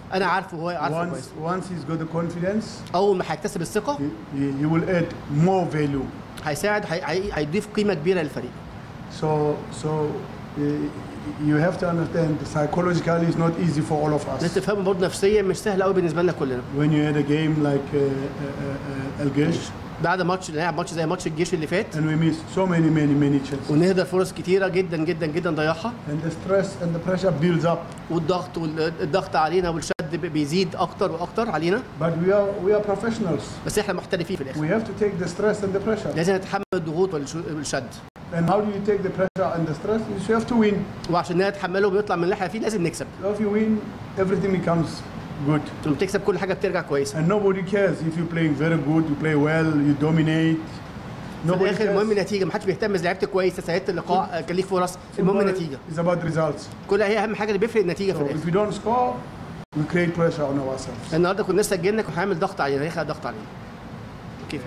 انا عارفه هو عارفه كويس Once, once he's got the confidence, اول ما هيكتسب الثقه he, he, he will add more value. هيساعد هي- هي- هيضيف قيمه كبيره للفريق So, so uh, you have to understand psychologically it's not easy for all of لازم us. تفهم برضه نفسيا مش سهل قوي بالنسبه لنا كلنا When you had a game like uh, uh, uh, El Gesh, بعد ماتش نلعب ماتش زي ماتش الجيش اللي فات and we miss so many, many, many chances. ونهدر فرص كتيره جدا جدا جدا ضيعها And the stress and the pressure builds up. والضغط والضغط علينا والشد بيزيد اكتر واكتر علينا But we are we are professionals. بس احنا محترفين في الاخر We have to take the stress and the pressure. لازم نتحمل الضغوط والش- والشد And how do you take the pressure and the stress? Is you have to win. وعشان نتحمله وبيطلع من اللي احنا فيه لازم نكسب If you win, everything becomes good. لما تكسب كل حاجه بترجع كويسه And nobody cares if you're playing very good, you play well, you dominate. في Nobody الاخر المهم cares. النتيجه ما حدش بيهتم اذا لعبت كويس ساعدت اللقاء آه، كان ليك فرص المهم Football النتيجه is about results. كل هي اهم حاجه اللي بيفرق النتيجه في So الاخر if we don't score, we create pressure on ourselves. النهارده كنا سجلنا كنا هنعمل ضغط علينا هيخلق ضغط علينا كيف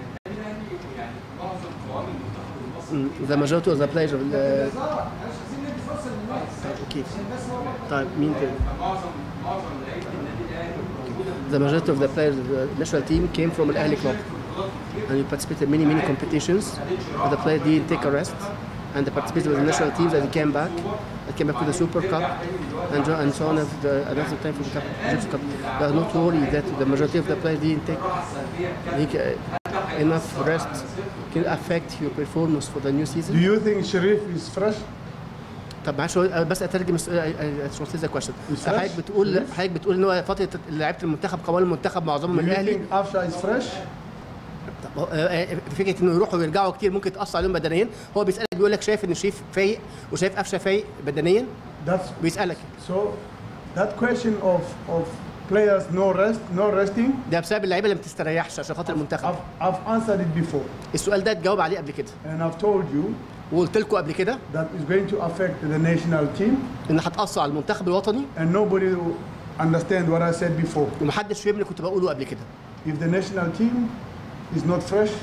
Mm, the majority of the players of the طيب كيف طيب مين تاني The majority of the players of the national team came from Al Ahly club and we participated in many many competitions but the player didn't take a rest and they participated with the national teams and they came back they came back with the Super Cup and, jo- and so on of the another time for the Cup, Egypt Cup. They are not worried that the majority of the players didn't take take, uh, enough rest can affect your performance for the new Do season. you think Sharif is fresh? طب معلش هو- أنا بس اترجم السؤال ترانسليت ذا كويشن Research? حضرتك بتقول حضرتك بتقول ان هو فتره لعيبه المنتخب قوام المنتخب معظمهم Do من you الاهلي think Afsha is fresh? طب هو- آه، آه، فكره انه يروحوا ويرجعوا كتير ممكن تاثر عليهم بدنيا هو بيسالك بيقول لك شايف ان شريف فايق وشايف قفشه فايق بدنيا That's بيسالك so. That question of of players no rest, no resting. ده بسبب اللعيبه اللي ما بتستريحش عشان خاطر المنتخب I've I've answered it before, السؤال ده اتجاوب عليه قبل كده and I've told you وقلت لكم قبل كده that is going to affect the national team, ان هتاثر على المنتخب الوطني and nobody will understand what I said before. ومحدش فهم اللي كنت بقوله قبل كده If the national team is not fresh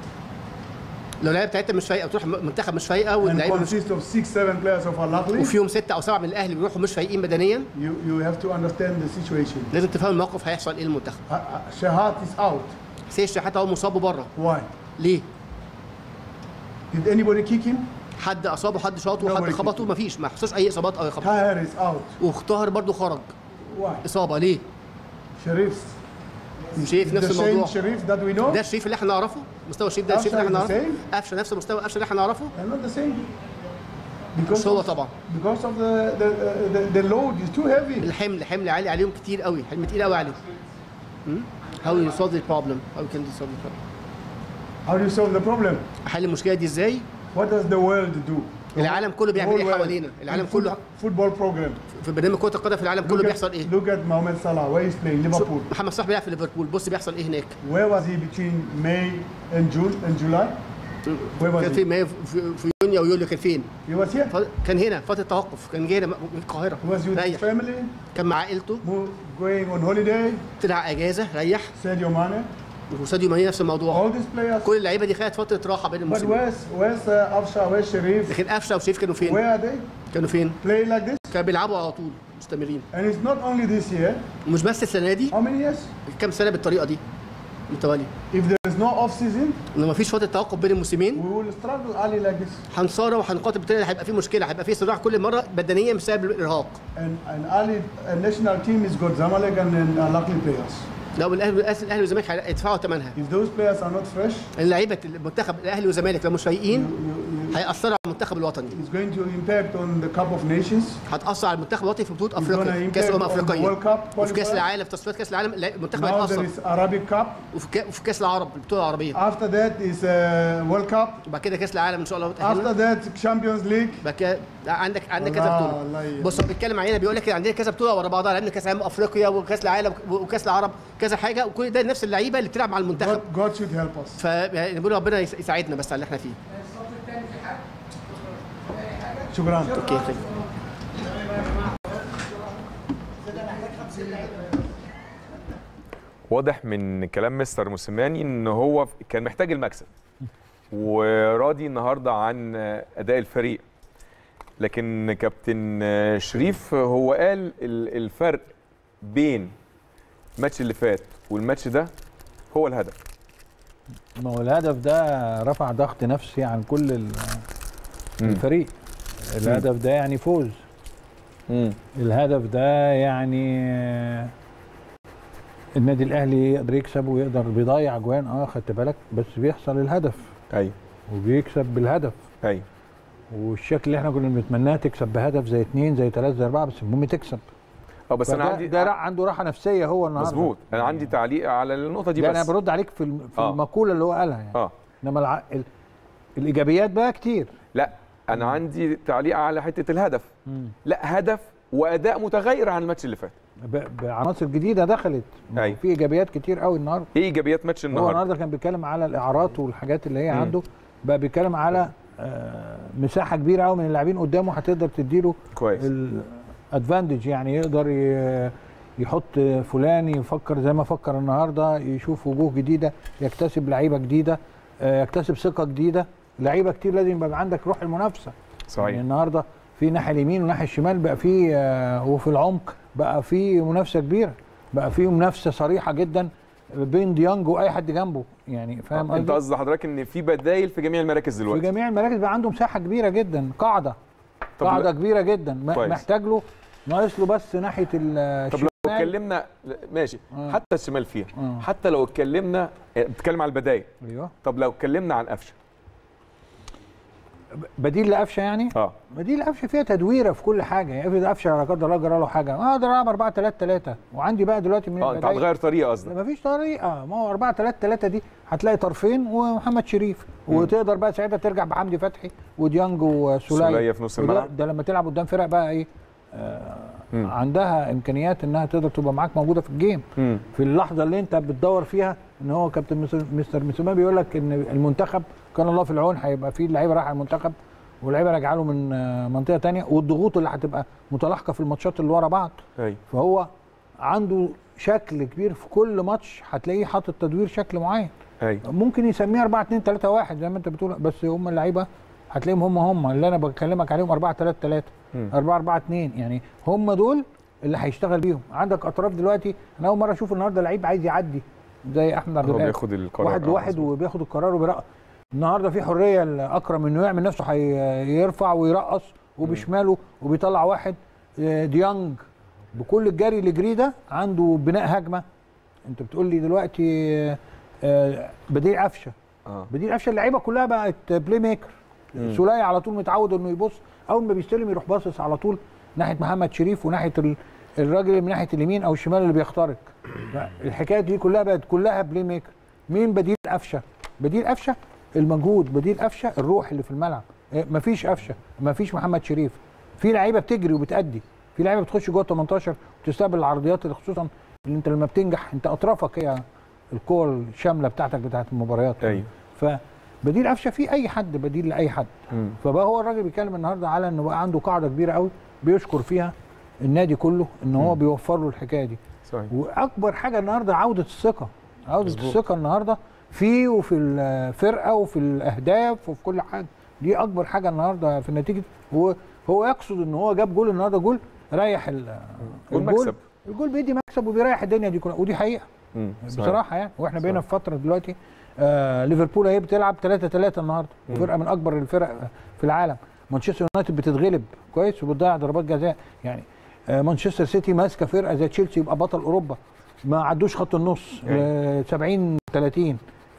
لو اللعيبه بتاعتها مش فايقه وتروح المنتخب مش فايقه and واللعيبه مش consists of six, seven players of Al Ahly, وفيهم سته او سبعه من الاهلي بيروحوا مش فايقين بدنيا you you have to understand the situation. لازم تفهم الموقف هيحصل ايه للمنتخب Uh, uh, Shahat is out. سيد شحاته هو مصاب بره Why? ليه؟ Did anybody kick him? حد اصابه حد شاطه Nobody حد خبطه kicked مفيش ما حصلش اي اصابات او خبط Tahir is out. وطاهر برضو خرج Why? اصابه ليه؟ Sharif. شايف The نفس same الموضوع Sharif that we know? ده الشريف اللي احنا نعرفه مستوى الشريف ده الشريف اللي احنا Afsha is the نعرفه قفشه نفس مستوى قفشه اللي احنا نعرفه They're not the same. مش Because هو of, طبعا because of the, the, the, the load is too heavy. الحمل حمل عالي عليهم كتير قوي حمل تقيل قوي عليهم Hmm? How you solve the problem? How can you solve the problem? How do you solve the problem? حل المشكله دي ازاي؟ What does the world do? العالم كله بيعمل Whole ايه world. حوالينا؟ العالم In كله foot- Football program. في برنامج كره القدم في العالم كله Look بيحصل at, ايه؟ look at Mohamed Salah, where he's playing, Liverpool. محمد صلاح بيلعب في ليفربول بص بيحصل ايه هناك؟ Where was he between May and June and July? Where was كان he? في ما في, في يونيو ويوليو كان فين؟ He was here. ف- كان هنا فتره توقف كان جاي هنا من القاهره He was with his ريح family, كان مع عائلته mo- going on holiday. طلع اجازه ريح Sadio Mane. وساديو ماني نفس الموضوع All these players. كل اللعيبه دي خدت فتره راحه بين But الموسمين where's where's uh, Afsha? Where's Sharif? لكن قفشه وشريف كانوا فين؟ Where are they? كانوا فين؟ Playing like this? كانوا بيلعبوا على طول مستمرين And it's not only this year. ومش بس السنه دي How many years? كام سنه بالطريقه دي متوالي If there is no off season, لو ما فيش فتره توقف بين الموسمين we will struggle early like this. هنصارع وهنقاتل بالطريقه هيبقى في مشكله هيبقى في صراع كل مره بدنيا بسبب الارهاق And and early a national team is got Zamalek and then uh, luckily players. لو الاهلي الاهلي والزمالك هيدفعوا ثمنها If those players are not fresh, اللعيبه المنتخب الاهلي والزمالك لو مش فايقين you, you, هيأثروا على المنتخب الوطني it's going to impact on the Cup of Nations. هتأثر على المنتخب الوطني في بطوله gonna افريقيا impact كاس الامم on the الافريقيه World Cup وفي كاس qualifiers. العالم في تصفيات كاس العالم لا، المنتخب Now there هيتأثر is Arabic Cup. وفي كا- وفي كاس العرب البطوله العربيه After that is uh, World Cup. وبعد كده كاس العالم ان شاء الله After تأهلنا that Champions League. بعد كده عندك عندك كذا الله- بطوله الله ي- بص هو بيتكلم علينا بيقول لك عندنا كذا بطوله ورا بعضها لعبنا كاس العالم افريقيا وكاس العالم وكاس العرب كذا حاجه وكل ده نفس اللعيبه اللي بتلعب مع المنتخب God, God should help us. فيعني بقول ربنا يس- يساعدنا بس على اللي احنا فيه شكرا. اوكي ثانك واضح من كلام مستر موسيماني ان هو كان محتاج المكسب وراضي النهارده عن اداء الفريق لكن كابتن شريف هو قال ال- الفرق بين الماتش اللي فات والماتش ده هو الهدف ما هو الهدف ده رفع ضغط نفسي عن كل ال- مم. الفريق الهدف ده يعني فوز الهدف ده يعني آه، النادي الاهلي يقدر يكسب ويقدر بيضيع اجوان اه خدت بالك بس بيحصل الهدف ايوه وبيكسب بالهدف ايوه والشكل اللي احنا كنا بنتمناه تكسب بهدف زي اثنين زي ثلاثه زي اربعه بس المهم تكسب اه بس انا فده- عندي ده عنده راحه نفسيه هو النهارده مظبوط انا عندي تعليق على النقطه دي ده بس انا برد عليك في الم- في آه. المقوله اللي هو قالها يعني اه انما الع... ال... الايجابيات بقى كتير لا انا عندي تعليق على حته الهدف مم. لا هدف واداء متغير عن الماتش اللي فات ب... بعناصر جديده دخلت ما هو أيوة. في ايجابيات كتير قوي النهارده ايه ايجابيات ماتش هو النهارده النهارده كان بيتكلم على الاعارات والحاجات اللي هي مم. عنده بقى بيتكلم على آه، مساحه كبيره قوي من اللاعبين قدامه هتقدر تديله كويس الادفانتج يعني يقدر ي- يحط فلان يفكر زي ما فكر النهارده يشوف وجوه جديده يكتسب لعيبه جديده آه، يكتسب ثقه جديده لعيبه كتير لازم يبقى عندك روح المنافسه يعني صحيح النهارده في ناحيه اليمين وناحيه الشمال بقى في آه، وفي العمق بقى في منافسه كبيره بقى في منافسه صريحه جدا بين ديانج واي حد جنبه يعني فاهم آه، انت قصدي؟ قصد حضرتك ان في بدايل في جميع المراكز في دلوقتي جميع المراكز بقى عنده مساحه كبيره جدا قاعده طب قاعده لا- كبيره جدا م- كويس. محتاج له ناقص له بس ناحيه طب لو الشمال اتكلمنا ماشي آه. حتى الشمال فيها آه. حتى لو اتكلمنا بتتكلم على البدايل ايوه طب لو اتكلمنا عن قفشه بديل لقفشه يعني اه بديل لقفشه فيها تدويره في كل حاجه يعني افرض قفشه لا قدر الله جرى له حاجه ما اقدر العب 4 3 3 وعندي بقى دلوقتي من اه انت البدايل- هتغير طريقه قصدك ما فيش طريقه ما هو 4 3 3 دي هتلاقي طرفين ومحمد شريف وتقدر بقى ساعتها ترجع بحمدي فتحي وديانج وسوليه سولية في نص وده- الملعب. ده لما تلعب قدام فرق بقى ايه مم. عندها امكانيات انها تقدر تبقى معاك موجوده في الجيم مم. في اللحظه اللي انت بتدور فيها ان هو كابتن مستر- مستر مسومان بيقول لك ان المنتخب كان الله في العون هيبقى فيه لعيبه رايحه المنتخب واللعيبه راجعه له من آه، منطقه تانية والضغوط اللي هتبقى متلاحقه في الماتشات اللي ورا بعض ايوه فهو عنده شكل كبير في كل ماتش هتلاقيه حاطط تدوير شكل معين ايوه ممكن يسميه 4 2 3 1 زي ما انت بتقول بس هم اللعيبه هتلاقيهم هم هم اللي انا بكلمك عليهم 4 3 3 مم. 4 4 2 يعني هم دول اللي هيشتغل بيهم عندك اطراف دلوقتي انا اول مره اشوف النهارده لعيب عايز يعدي زي احمد عبد هو القادر بياخد القرار واحد آه، لواحد مظبوط. وبياخد القرار وبيرقص النهارده في حريه لاكرم انه يعمل نفسه هيرفع ويرقص وبشماله وبيطلع واحد آه، ديانج بكل الجري اللي جري ده عنده بناء هجمه انت بتقول لي دلوقتي آه، آه، بديل قفشه اه بديل قفشه اللعيبه كلها بقت بلاي ميكر مم. سولية على طول متعود انه يبص اول ما بيستلم يروح باصص على طول ناحيه محمد شريف وناحيه ال- الراجل اللي من ناحيه اليمين او الشمال اللي بيخترق الحكايه دي كلها بقت كلها بلاي ميكر مين بديل قفشه بديل قفشه المجهود بديل قفشه الروح اللي في الملعب إيه، مفيش قفشه مفيش محمد شريف في لعيبه بتجري وبتأدي في لعيبه بتخش جوه 18 وتستقبل العرضيات اللي خصوصا اللي انت لما بتنجح انت اطرافك هي القوه الشامله بتاعتك بتاعت المباريات ايوه فبديل قفشه في اي حد بديل لاي حد مم. فبقى هو الراجل بيتكلم النهارده على انه بقى عنده قاعده كبيره قوي بيشكر فيها النادي كله ان هو بيوفر له الحكايه دي صحيح واكبر حاجه النهارده عوده الثقه عوده مظبوط. الثقه النهارده فيه وفي الفرقه وفي الاهداف وفي كل حاجه دي اكبر حاجه النهارده في النتيجه هو هو يقصد ان هو جاب جول النهارده جول ريح ال- جول الجول مكسب. الجول بيدي مكسب وبيريح الدنيا دي كلها ودي حقيقه مم. صحيح. بصراحه يعني واحنا صح. بقينا في فتره دلوقتي آه ليفربول اهي بتلعب 3 3 النهارده مم. فرقه من اكبر الفرق في العالم مانشستر يونايتد بتتغلب كويس وبتضيع ضربات جزاء يعني آه مانشستر سيتي ماسكه فرقه زي تشيلسي يبقى بطل اوروبا ما عدوش خط النص آه 70 30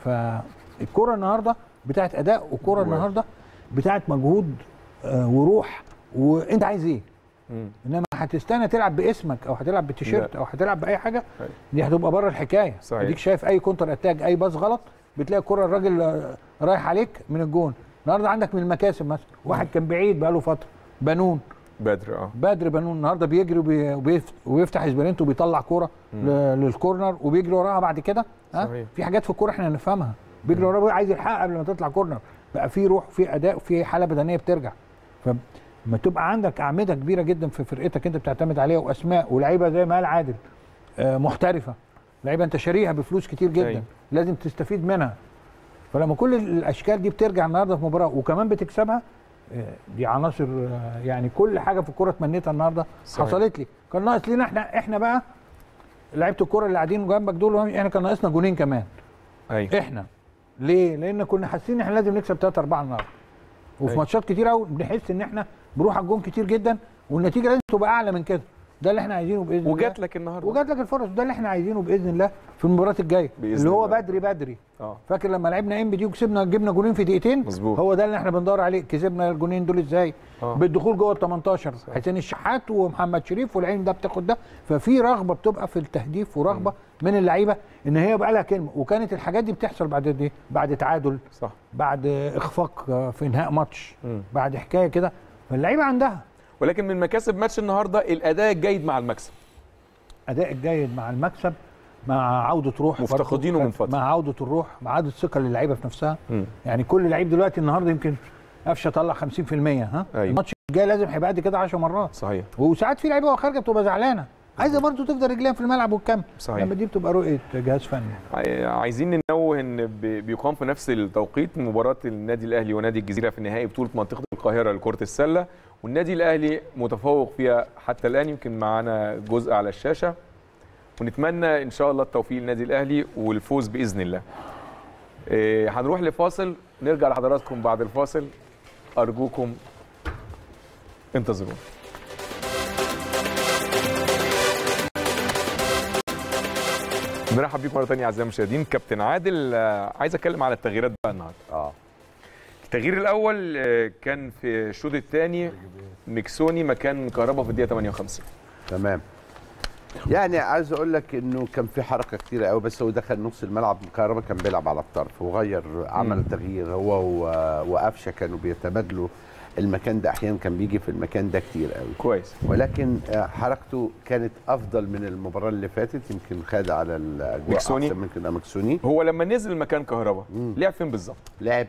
فالكره النهارده بتاعت اداء والكره جوال. النهارده بتاعت مجهود آه وروح وانت عايز ايه مم. انما هتستنى تلعب باسمك او هتلعب بالتيشيرت لا. او هتلعب باي حاجه أيوة. دي هتبقى بره الحكايه صحيح. اديك شايف اي كونتر اتاك اي باص غلط بتلاقي الكره الراجل آه، رايح عليك من الجون النهارده عندك من المكاسب مثلا واحد كان بعيد بقاله فتره بنون بدر اه بدر بنون النهارده بيجري وبي- وبيف- وبيفتح اسبرنت وبيطلع كوره ل- للكورنر وبيجري وراها بعد كده ها صحيح. في حاجات في الكوره احنا نفهمها بيجري وراها عايز يلحقها قبل ما تطلع كورنر بقى في روح في اداء وفي حاله بدنيه بترجع فما تبقى عندك اعمده كبيره جدا في فرقتك انت بتعتمد عليها واسماء ولاعيبه زي ما قال عادل آه، محترفه لعيبه انت شاريها بفلوس كتير جدا أيوة. لازم تستفيد منها فلما كل الاشكال دي بترجع النهارده في مباراه وكمان بتكسبها آه، دي عناصر آه، يعني كل حاجه في الكوره اتمنيتها النهارده صحيح. حصلت لي كان ناقص لينا احنا احنا بقى لعيبه الكوره اللي قاعدين جنبك دول احنا كان ناقصنا جونين كمان ايوه احنا ليه؟ لان كنا حاسين ان احنا لازم نكسب 3 4 النهارده وفي أيوة. ماتشات كتير قوي بنحس ان احنا بنروح على الجون كتير جدا والنتيجه لازم تبقى اعلى من كده ده اللي احنا عايزينه باذن الله وجات لك النهارده وجات لك الفرص ده اللي احنا عايزينه باذن الله في المباراه الجايه بإذن اللي هو الله. بدري بدري اه فاكر لما لعبنا ام بي دي وكسبنا جبنا جونين في دقيقتين مظبوط. هو ده اللي احنا بندور عليه كسبنا الجونين دول ازاي آه. بالدخول جوه ال 18 حسين الشحات ومحمد شريف والعين ده بتاخد ده ففي رغبه بتبقى في التهديف ورغبه من اللعيبه ان هي يبقى لها كلمه وكانت الحاجات دي بتحصل بعد قد ايه؟ بعد تعادل صح بعد اخفاق آه، في انهاء ماتش مم. بعد حكايه كده فاللعيبه عندها ولكن من مكاسب ماتش النهارده الاداء الجيد مع المكسب اداء الجيد مع المكسب مع عوده روح برضه. مفتقدينه من فترة. مع عوده الروح مع عوده الثقه للعيبه في نفسها مم. يعني كل لعيب دلوقتي النهارده يمكن قفشه طلع 50% ها أيوة. الماتش الجاي لازم هيبقى قد كده 10 مرات صحيح وساعات في لعيبه وهي خارجه بتبقى زعلانه عايزه برضه تفضل رجليها في الملعب وتكمل صحيح. لما دي بتبقى رؤيه جهاز فني عاي- عايزين ننوه ان بي- بيقام في نفس التوقيت مباراه النادي الاهلي ونادي الجزيره في نهائي بطوله منطقه القاهره لكره السله والنادي الاهلي متفوق فيها حتى الان يمكن معانا جزء على الشاشه ونتمنى ان شاء الله التوفيق للنادي الاهلي والفوز باذن الله. إيه، هنروح لفاصل نرجع لحضراتكم بعد الفاصل ارجوكم انتظرونا. بنرحب بيكم مره ثانيه اعزائي المشاهدين كابتن عادل آه، عايز اتكلم على التغييرات بقى النهارده اه التغيير الاول آه، كان في الشوط الثاني ميكسوني مكان كهربا في الدقيقه 58 تمام يعني عايز اقول لك انه كان في حركه كتيره قوي بس هو دخل نص الملعب كهربا كان بيلعب على الطرف وغير عمل تغيير هو و- وقفشه كانوا بيتبادلوا المكان ده احيانا كان بيجي في المكان ده كتير قوي كويس ولكن آه، حركته كانت افضل من المباراه اللي فاتت يمكن خد على الاجواء مكسوني؟ احسن من كده مكسوني هو لما نزل مكان كهربا مم. لعب فين بالظبط لعب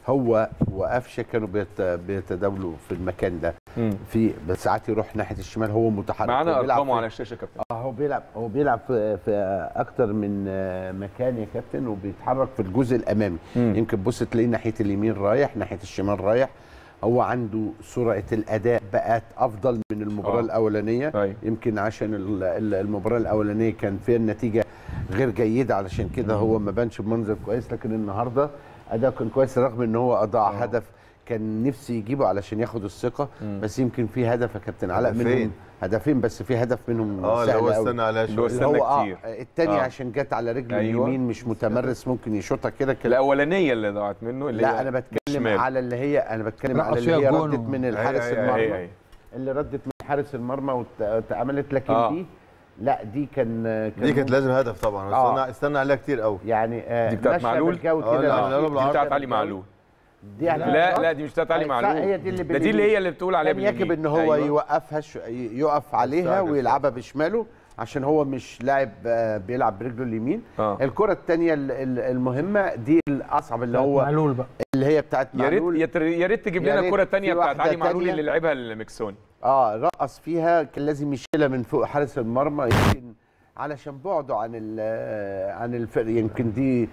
هو وقفشه كانوا بيت- بيتداولوا في المكان ده في بس ساعات يروح ناحيه الشمال هو متحرك معانا هو بيلعب ارقامه في- على الشاشه يا كابتن اه هو بيلعب هو بيلعب في, في اكتر من آه، مكان يا كابتن وبيتحرك في الجزء الامامي مم. يمكن بص تلاقيه ناحيه اليمين رايح ناحيه الشمال رايح هو عنده سرعه الاداء بقت افضل من المباراه آه. الاولانيه أيوة. يمكن عشان ال- ال- المباراه الاولانيه كان فيها النتيجه غير جيده علشان كده هو ما بانش بمنظر كويس لكن النهارده اداء كان كويس رغم ان هو اضاع هدف كان نفسي يجيبه علشان ياخد الثقه بس يمكن في هدف يا كابتن علاء هدفين. منهم هدفين بس في هدف منهم اه اللي سهل هو قوي. استنى عليها اللي هو شويه استنى هو اه كتير. التاني آه. عشان جت على رجله أيوة. اليمين مش متمرس ممكن يشوطها كده كده الاولانيه اللي ضاعت منه اللي لا هي انا بتكلم شمال. على اللي هي انا بتكلم على رقص اللي فيها هي جون ردت من الحارس هي- هي- المرمى هي. اللي ردت من حارس المرمى وات- واتعملت لكن آه. دي لا دي كان كان دي كانت ممكن- لازم هدف طبعا آه. استنى استنى عليها كتير قوي يعني آه دي بتاعت ماشية معلول؟ بالجو آه، كده لا، آه. لا، لا، دي بالعرض بتاعت علي بالعرض. معلول دي لا لا دي مش بتاعت علي صح، معلول هي دي اللي ده دي باليمين. اللي هي اللي بتقول عليها كان يجب باليمين. ان هو أيوة. يوقفها شو يقف عليها مستعجل. ويلعبها بشماله عشان هو مش لاعب آه، بيلعب برجله اليمين آه. الكره الثانيه المهمه دي الاصعب اللي هو معلول بقى اللي هي بتاعت يا ريت معلول يا تر- يا ريت تجيب يا لنا ريت الكره في الثانيه بتاعت واحدة علي معلول تانية. اللي لعبها المكسوني اه رقص فيها كان لازم يشيلها من فوق حارس المرمى يمكن علشان بعده عن ال- عن الفرق يمكن دي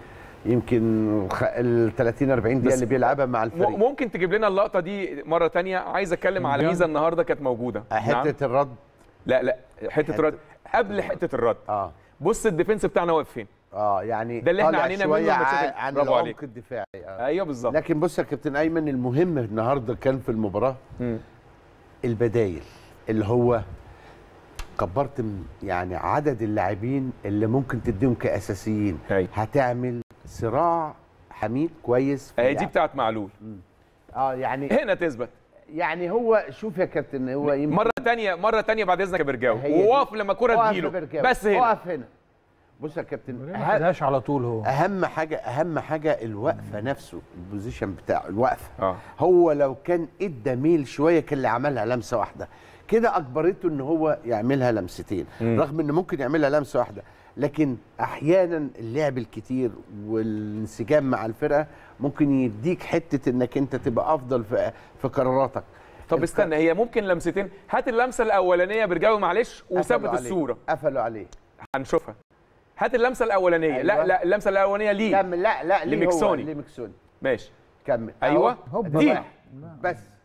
يمكن خ- ال 30 40 دقيقه بس اللي بيلعبها مع الفريق م- ممكن تجيب لنا اللقطه دي مره تانية عايز اتكلم على ميزه النهارده كانت موجوده نعم. حته الرد لا لا حته حتة- الرد قبل حته الرد اه بص الديفنس بتاعنا واقف فين اه يعني ده اللي إحنا طالع عنينا شوية منه الماتشات ع- عن برافو العمق عليك. الدفاعي آه. ايوه بالظبط لكن بص يا كابتن ايمن المهم النهارده كان في المباراه مم. البدايل اللي هو كبرت م- يعني عدد اللاعبين اللي ممكن تديهم كاساسيين هاي. هتعمل صراع حميد كويس في اهي دي اللعب. بتاعت معلول اه يعني هنا تثبت يعني هو شوف يا كابتن هو يمكن مره تانية مره تانية بعد اذنك يا برجاوي هي دي. ووقف لما كرة اقف تجيله يا بركاوي، بس هنا اقف هنا بص يا كابتن ما أه- خدهاش على طول هو اهم حاجه اهم حاجه الوقفه نفسه البوزيشن بتاعه الوقفه اه هو لو كان ادى ميل شويه كان اللي عملها لمسه واحده كده اجبرته ان هو يعملها لمستين مم. رغم ان ممكن يعملها لمسه واحده لكن احيانا اللعب الكتير والانسجام مع الفرقه ممكن يديك حته انك انت تبقى افضل في في قراراتك طب الك- استنى هي ممكن لمستين هات اللمسه الاولانيه يا برجاوي معلش وثبت قفلوا عليه. الصوره قفلوا عليه هنشوفها هات اللمسه الاولانيه لا أيوة. لا اللمسه الاولانيه ليه كمل لا لا ليه هو لمكسوني. لمكسوني ماشي كمل أيوة. أهو. هوبا دي بقى. بس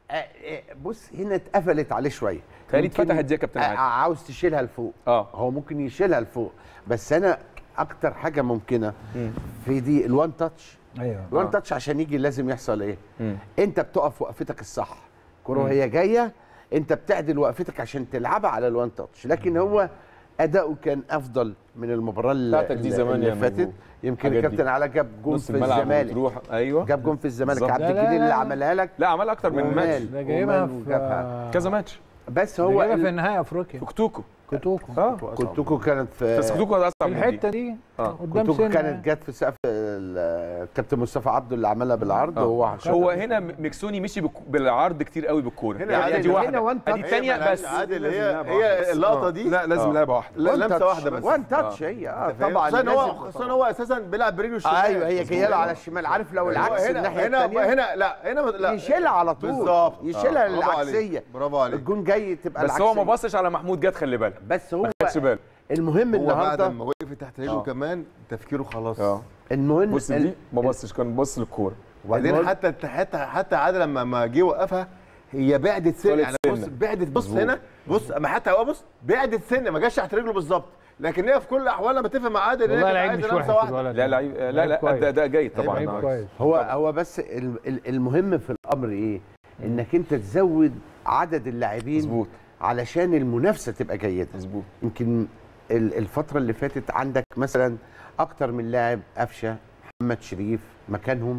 آه، آه، بص هنا اتقفلت عليه شويه تهيألي يمكن- اتفتحت دي يا كابتن آه، عادل. عاوز تشيلها لفوق اه هو ممكن يشيلها لفوق بس انا اكتر حاجه ممكنه في دي الوان تاتش ايوه الوان تاتش عشان يجي لازم يحصل ايه مم. انت بتقف وقفتك الصح كرة وهي جايه انت بتعدل وقفتك عشان تلعبها على الوان تاتش لكن هو اداؤه كان افضل من المباراه اللي, بتاعتك دي زمان اللي يا فاتت مبروك. يمكن الحاجات دي. الكابتن علاء جاب جون نص في الملعب الزمالك وتروح ايوه جاب جون في الزمالك بالظبط. عبد لا، لا، الجليل اللي لا. عملها لك لا عمل اكتر من ومال. ماتش ده جايبها ومال في وجابها. كذا ماتش بس هو هو جايبها في ال- نهائي افريقيا في كتوكو كوتوكو اه كنتوكو كانت في بس كتوكو اصعب في من دي. الحته دي آه. قدام كنتوكو سنة كانت جت في سقف ال- الكابتن مصطفى عبده اللي عملها بالعرض آه. وهو هو هنا ميكسوني مشي بالك- بالعرض كتير قوي بالكوره هنا يعني عادل- دي واحده هنا وان ادي تاتش. الثانيه بس عادل هي هي اللقطه دي لا لازم آه. لعبه واحده لا، لمسه واحده بس وان تاتش هي اه فاهم؟ طبعا خصوصا هو لازم- خصوصا هو اساسا بيلعب برجله الشمال ايوه هي جايه له على الشمال عارف لو العكس هنا الناحيه هنا الثانيه هنا لا هنا لا يشيلها على طول بالظبط يشيلها آه. برافو عليك. العكسيه برافو عليك الجون جاي تبقى بس هو ما العكسية. بصش على محمود جد خلي بالك بس هو ما خدش باله المهم هو بعد النهارده ما وقف تحت رجله آه. كمان تفكيره خلاص اه المهم بص ال- دي ما بصش كان بص للكوره وبعدين المهم- حتى حتى حتى عادل لما ما جه وقفها هي بعدت سن طالت يعني بص سنة. بعدت بص مظبوط. هنا بص اما حتى هو بص بعدت سنه ما جاش تحت رجله بالظبط لكن هي في كل الاحوال لما اتفق مع عادل إن هي والله كانت لعيب عايزة مش لمسة وحش واحدة. الولد لا لعيب لا لعيب لا كويس. ده ده جيد طبعا لعيب آه. كويس هو هو بس ال- ال- المهم في الامر ايه انك انت تزود عدد اللاعبين مظبوط علشان المنافسه تبقى جيده مظبوط يمكن ال- الفتره اللي فاتت عندك مثلا اكتر من لاعب قفشه محمد شريف مكانهم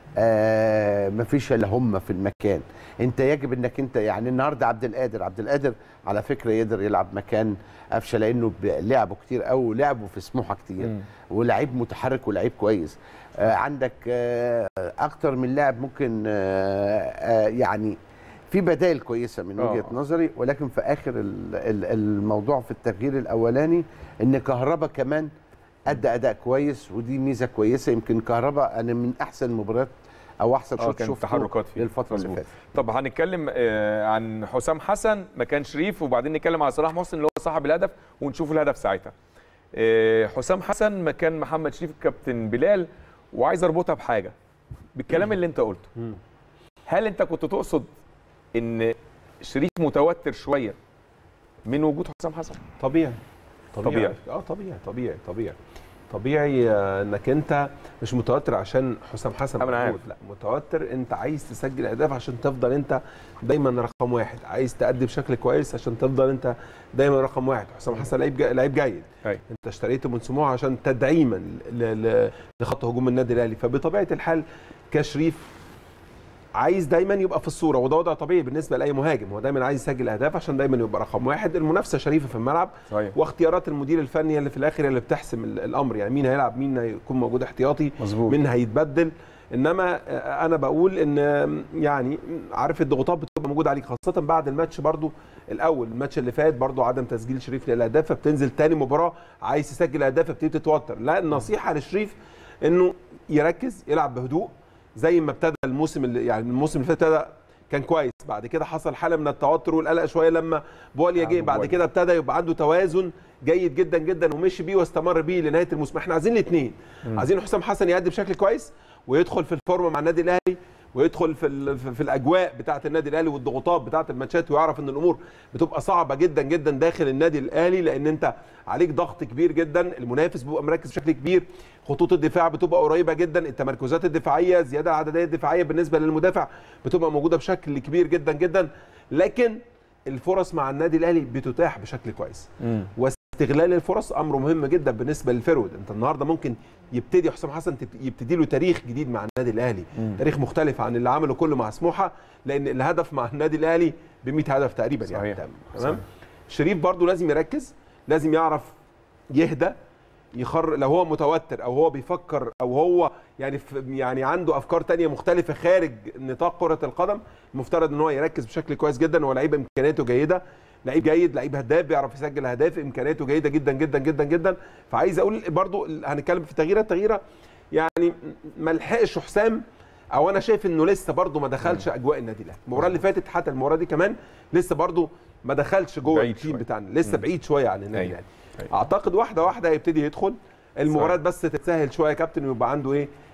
آه مفيش الا هم في المكان انت يجب انك انت يعني النهارده عبد القادر عبد القادر على فكره يقدر يلعب مكان قفشه لانه ب- لعبه كتير قوي ولعبه في سموحه كتير مم. ولعيب متحرك ولعيب كويس آه عندك آه اكتر من لاعب ممكن آه آه يعني في بدائل كويسه من وجهه آه. نظري ولكن في اخر ال- ال- الموضوع في التغيير الاولاني ان كهربا كمان ادى اداء كويس ودي ميزه كويسه يمكن كهربا انا من احسن المباريات او احسن اه شوط كان شفته تحركات فيه للفتره اللي مظبوط. فاتت طب هنتكلم آه، عن حسام حسن مكان شريف وبعدين نتكلم على صلاح محسن اللي هو صاحب الهدف ونشوف الهدف ساعتها آه، حسام حسن مكان محمد شريف كابتن بلال وعايز اربطها بحاجه بالكلام اللي انت قلته هل انت كنت تقصد ان شريف متوتر شويه من وجود حسام حسن طبيعي طبيعي طبيعي. اه طبيعي طبيعي طبيعي طبيعي آه، انك انت مش متوتر عشان حسام حسن أنا عارف. موجود لا متوتر انت عايز تسجل اهداف عشان تفضل انت دايما رقم واحد عايز تأدي بشكل كويس عشان تفضل انت دايما رقم واحد حسام حسن لعيب جا- لعيب جيد أيوة. انت اشتريته من سموحه عشان تدعيما ل- ل- لخط هجوم النادي الاهلي فبطبيعه الحال كشريف عايز دايما يبقى في الصوره وده وضع طبيعي بالنسبه لاي مهاجم هو دايما عايز يسجل اهداف عشان دايما يبقى رقم واحد المنافسه شريفه في الملعب صحيح واختيارات المدير الفني اللي في الاخر اللي بتحسم ال- الامر يعني مين هيلعب مين هيكون موجود احتياطي مظبوط مين هيتبدل انما آه، انا بقول ان آم، يعني عارف الضغوطات بتبقى موجوده عليك خاصه بعد الماتش برضو الاول الماتش اللي فات برضو عدم تسجيل شريف للاهداف فبتنزل تاني مباراه عايز تسجل اهداف فبتبتدي تتوتر لا النصيحه لشريف انه يركز يلعب بهدوء زي ما ابتدى الموسم اللي يعني الموسم اللي فات ابتدى كان كويس بعد كده حصل حاله من التوتر والقلق شويه لما بواليا جه بعد كده ابتدى يبقى عنده توازن جيد جدا جدا ومشي بيه واستمر بيه لنهايه الموسم احنا عايزين الاثنين عايزين حسام حسن يأدي بشكل كويس ويدخل في الفورمه مع النادي الاهلي ويدخل في ال- في في الاجواء بتاعه النادي الاهلي والضغوطات بتاعه الماتشات ويعرف ان الامور بتبقى صعبه جدا جدا داخل النادي الاهلي لان انت عليك ضغط كبير جدا المنافس بيبقى مركز بشكل كبير خطوط الدفاع بتبقى قريبه جدا التمركزات الدفاعيه الزياده العدديه الدفاعيه بالنسبه للمدافع بتبقى موجوده بشكل كبير جدا جدا لكن الفرص مع النادي الاهلي بتتاح بشكل كويس واستغلال الفرص امر مهم جدا بالنسبه للفرود انت النهارده ممكن يبتدي حسام حسن تب- يبتدي له تاريخ جديد مع النادي الاهلي تاريخ مختلف عن اللي عمله كله مع سموحه لان الهدف مع النادي الاهلي ب 100 هدف تقريبا يعني صحيح. تمام شريف برضو لازم يركز لازم يعرف يهدى يخر لو هو متوتر او هو بيفكر او هو يعني في يعني عنده افكار تانية مختلفه خارج نطاق كره القدم المفترض ان هو يركز بشكل كويس جدا هو لعيب امكانياته جيده لعيب جيد لعيب هداف بيعرف يسجل اهداف امكانياته جيده جدا جدا جدا جدا فعايز اقول برضو هنتكلم في تغييره تغييره يعني ما لحقش حسام او انا شايف انه لسه برضو ما دخلش اجواء النادي الاهلي المباراه اللي فاتت حتى المباراه دي كمان لسه برضو ما دخلش جوه بعيد التيم شوية. بتاعنا لسه بعيد شويه عن النادي أيوة. الاهلي أيوة. اعتقد واحده واحده هيبتدي يدخل المباريات بس تتسهل شويه يا كابتن ويبقى عنده ايه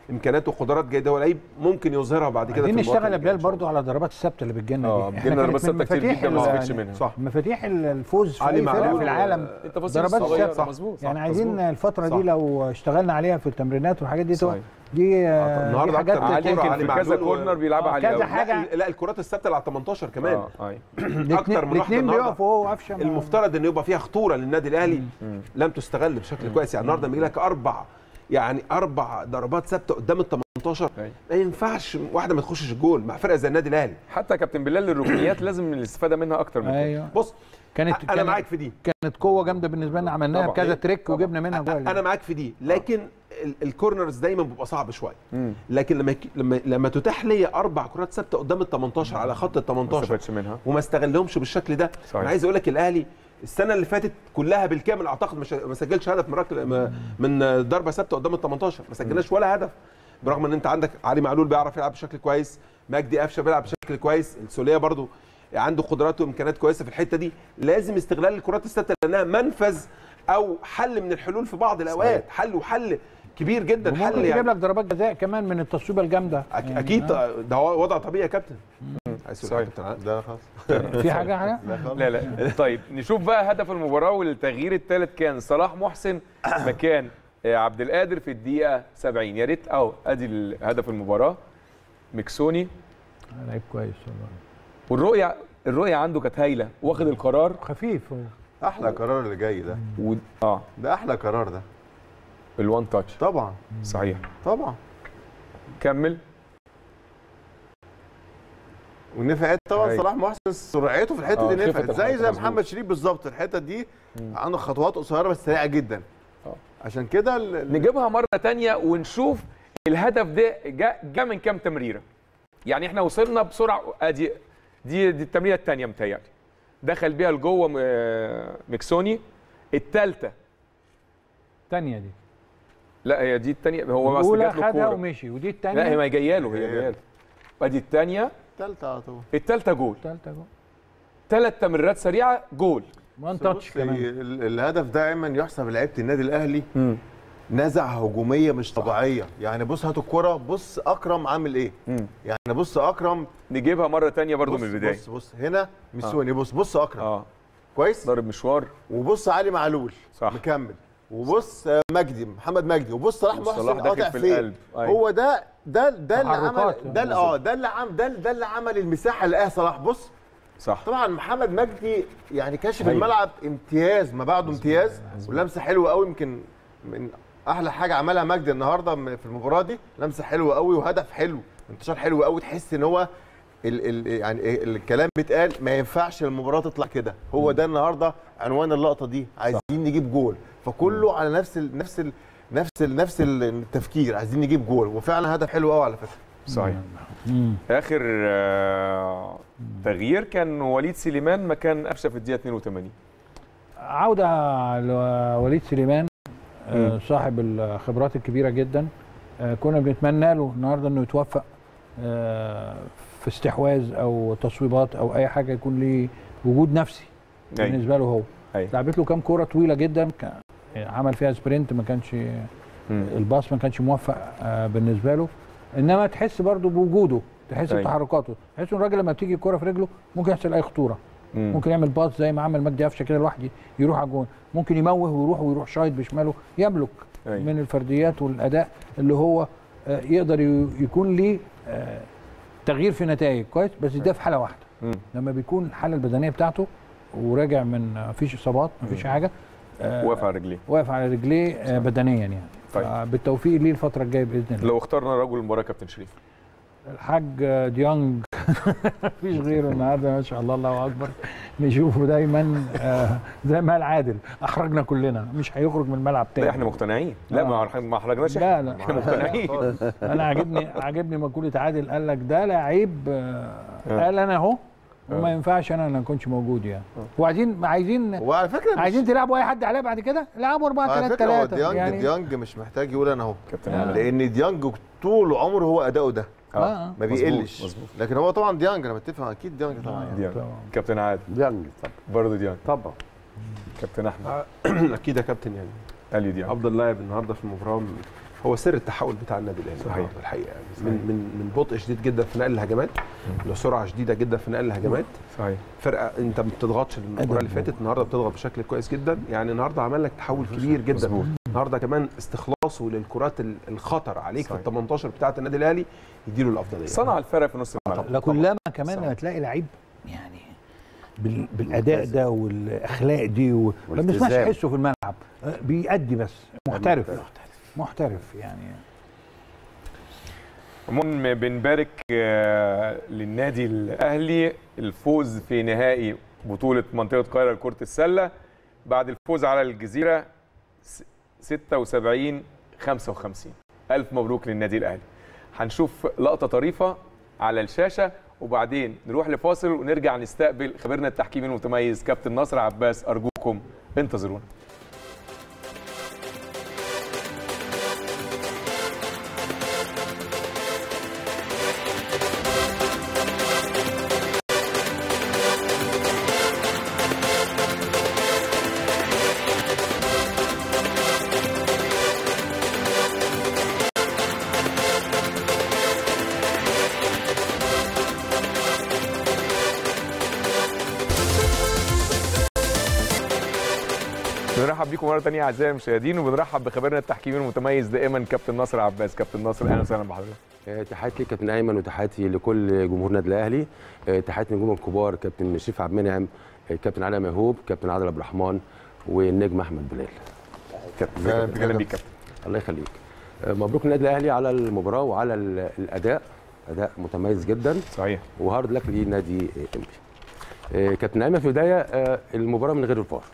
امكانيات وقدرات جيده هو لعيب ممكن يظهرها بعد كده عايزين في نشتغل المباراه يا بلال برضو على ضربات الثابته اللي بتجيلنا اه دي بتجيلنا ضربات كانت من ثابته كتير مفاتيح جدا ما ال- استفدش منها صح مفاتيح الفوز في علي اي فرقه معلول في العالم آه، التفاصيل ضربات الصغيرة، الثابته مظبوط يعني صح، عايزين مظبوط. الفتره صح. دي لو اشتغلنا عليها في التمرينات والحاجات دي صحيح. دي آه، دي النهارده حاجات أكتر من علي كورة، يمكن علي في كذا معلول و- كورنر بيلعبها آه، عليه كذا قوي. حاجة. لا, لا الكرات الثابته اللي على 18 كمان اه اي اكتر من واحده الاثنين النهارده بيقفوا هو وقفشه ما- المفترض ان يبقى فيها خطوره للنادي الاهلي لم تستغل بشكل كويس يعني النهارده بيجي لك اربع يعني اربع ضربات ثابته قدام ال 18 أيوة. ما ينفعش واحده ما تخشش الجول مع فرقه زي النادي الاهلي حتى يا كابتن بلال الركنيات لازم الاستفاده منها اكتر من كده ايوه بص كانت انا كانت- معاك في دي كانت قوه جامده بالنسبه لنا عملناها طبعاً. بكذا تريك طبعاً. وجبنا منها جول انا معاك في دي لكن ال- الكورنرز دايما بيبقى صعب شويه مم. لكن لما يك- لما لما تتاح لي اربع كرات ثابته قدام ال 18 على خط ال ما 18 استفدش منها وما استغلهمش بالشكل ده صحيح. انا عايز اقول لك الاهلي السنه اللي فاتت كلها بالكامل اعتقد مش ما سجلش هدف من ركل م- من ضربه ثابته قدام ال 18 ما سجلناش ولا هدف برغم ان انت عندك علي معلول بيعرف يلعب بشكل كويس مجدي قفشه بيلعب بشكل كويس السوليه برضو عنده قدرات وامكانيات كويسه في الحته دي لازم استغلال الكرات الثابته لانها منفذ او حل من الحلول في بعض الاوقات حل وحل كبير جدا وممكن حل تجيب يعني لك ضربات جزاء كمان من التصويبه الجامده أك- يعني اكيد آه. ده هو وضع طبيعي يا كابتن عايز تقول صحيح. حاجة يا كابتن؟ ده خلاص في حاجه حاجه لا خلاص لا لا طيب نشوف بقى هدف المباراه والتغيير الثالث كان صلاح محسن مكان آه، عبد القادر في الدقيقه 70 يا ريت اهو ادي ال- هدف المباراه مكسوني لعيب كويس والله والرؤيه الرؤيه عنده كانت هايله واخد القرار خفيف هو احلى قرار اللي جاي ده و... اه ده احلى قرار ده الوان تاتش طبعا صحيح طبعا كمل والنفاقات طبعا أيوة. صلاح محسن سرعته في الحته آه، دي خفة نفعت الحركة، زي زي مظبوط. محمد شريف بالظبط الحته دي عنده خطوات قصيره بس سريعه جدا آه. عشان كده ال- ال- نجيبها مره تانية ونشوف الهدف ده جاء جا من كام تمريره يعني احنا وصلنا بسرعه ادي دي دي التمريره الثانيه متهيألي دخل بيها لجوه م- مكسوني الثالثه الثانيه دي لا هي دي الثانيه هو اصل الاولى جات له خدها الكوره ومشي ودي لا هي الثانيه ما جايه له هي جايه له ادي الثانيه التالتة على طول الثالثه جول الثالثه جول ثلاث تمريرات سريعه جول وان بص، تاتش كمان ال- الهدف دائما يحسب لعيبه النادي الاهلي نزعه هجوميه مش طبيعيه يعني بص هات الكوره بص اكرم عامل ايه مم. يعني بص اكرم نجيبها مره تانية برضو بص من البدايه بص بص هنا ميسوني بص بص اكرم اه كويس ضرب مشوار وبص علي معلول صح. مكمل وبص آه، مجدي محمد مجدي وبص صلاح وصلاح محسن داخل قاطع في فين القلب. أيوة. هو ده ده ده اللي عمل تحركات. ده اللي- اه ده اللي عمل ده ده اللي عمل المساحه اللي لقاها صلاح بص صح طبعا محمد مجدي يعني كاشف هايل. الملعب امتياز ما بعده امتياز ولمسه حلوه قوي يمكن من احلى حاجه عملها مجدي النهارده م- في المباراه دي لمسه حلوه قوي وهدف حلو انتشار حلو قوي تحس ان هو ال ال يعني إيه الكلام بيتقال ما ينفعش المباراه تطلع كده هو ده النهارده عنوان اللقطه دي عايزين نجيب جول فكله على نفس ال نفس ال نفس ال نفس التفكير عايزين نجيب جول وفعلا هدف حلو قوي على فكره صحيح مم. اخر آه، تغيير كان وليد سليمان مكان قفشه في الدقيقه 82 عوده لوليد سليمان آه، صاحب الخبرات الكبيره جدا آه، كنا بنتمنى له النهارده انه يتوفق آه، في استحواذ او تصويبات او اي حاجه يكون ليه وجود نفسي أيوة. بالنسبه له هو أيوة. لعبت له كام كوره طويله جدا كان- عمل فيها سبرنت ما كانش مم. الباص ما كانش موفق آه، بالنسبه له انما تحس برضه بوجوده تحس أيوة. بتحركاته تحس ان الراجل لما بتيجي الكوره في رجله ممكن يحصل اي خطوره مم. ممكن يعمل باص زي ما عمل مجدي قفشه كده لوحده يروح على الجون ممكن يموه ويروح ويروح شايط بشماله يملك أيوة. من الفرديات والاداء اللي هو آه، يقدر ي- يكون ليه آه، تغيير في نتائج كويس بس ده في حاله واحده مم. لما بيكون الحاله البدنيه بتاعته وراجع من آه، مفيش اصابات مفيش حاجه آه، واقف على رجليه واقف على رجليه آه، بدنيا يعني طيب. بالتوفيق ليه الفتره الجايه باذن الله لو اخترنا رجل المباراه كابتن شريف الحاج آه، ديانج مفيش غيره النهارده ما شاء الله الله اكبر نشوفه دايما آه، زي ما قال عادل احرجنا كلنا مش هيخرج من الملعب لا تاني احنا مقتنعين لا آه. ما ما احرجناش لا، احنا لا. احنا مقتنعين انا عاجبني عاجبني مقوله عادل قال لك ده لعيب آه، قال انا اهو وما ينفعش انا ما اكونش موجود يعني وعايزين عايزين وعلى فكره مش- عايزين تلعبوا اي حد عليه بعد كده العبوا 4 على 3 فكره هو 3 ديانج يعني ديانج مش محتاج يقول انا اهو كابتن آه. عادل. لان ديانج طول عمره هو اداؤه ده آه. ما مظبوط، بيقلش مظبوط. لكن هو طبعا ديانج انا متفق اكيد ديانج طبعا يعني. ديانج طبعا. كابتن عادل ديانج طبعا برضه ديانج طبعا كابتن احمد اكيد يا كابتن يعني اليو ديانج افضل لاعب النهارده في المباراه هو سر التحول بتاع النادي الاهلي صحيح. النهاردة الحقيقه يعني من من من بطء شديد جدا في نقل الهجمات لسرعه شديده جدا في نقل الهجمات صحيح فرقه انت ما بتضغطش المباراه اللي فاتت النهارده بتضغط بشكل كويس جدا يعني النهارده عمل لك تحول كبير جدا مظبوط. النهارده كمان استخلاصه للكرات ال- الخطر عليك في صحيح. ال 18 بتاعه النادي الاهلي يديله الافضليه صنع الفرق في نص الملعب لا كلما كمان صح. لما تلاقي لعيب يعني بال- بالاداء ده والاخلاق دي و- ما بنسمعش والالتزام. حسه في الملعب آه، بيأدي بس محترف محترف يعني عموما بنبارك آه، للنادي الاهلي الفوز في نهائي بطوله منطقه القاهره لكره السله بعد الفوز على الجزيره س- 76 55 الف مبروك للنادي الاهلي هنشوف لقطه طريفه على الشاشه وبعدين نروح لفاصل ونرجع نستقبل خبيرنا التحكيمي المتميز كابتن نصر عباس ارجوكم انتظرونا بنرحب بيكم مره ثانيه اعزائي المشاهدين وبنرحب بخبيرنا التحكيمي المتميز دائما كابتن نصر عباس كابتن نصر اهلا وسهلا بحضرتك آه، تحياتي ليك كابتن ايمن وتحياتي لكل جمهور النادي الاهلي آه، تحياتي للنجوم الكبار كابتن شريف عبد المنعم آه، كابتن علي مهوب كابتن عادل عبد الرحمن والنجم احمد بلال كابتن اهلا بيك كابتن الله يخليك آه، مبروك للنادي الاهلي على المباراه وعلى ال- الاداء اداء متميز جدا صحيح وهارد لك لنادي آه، انبي آه، كابتن ايمن في البدايه آه، المباراه من غير الفار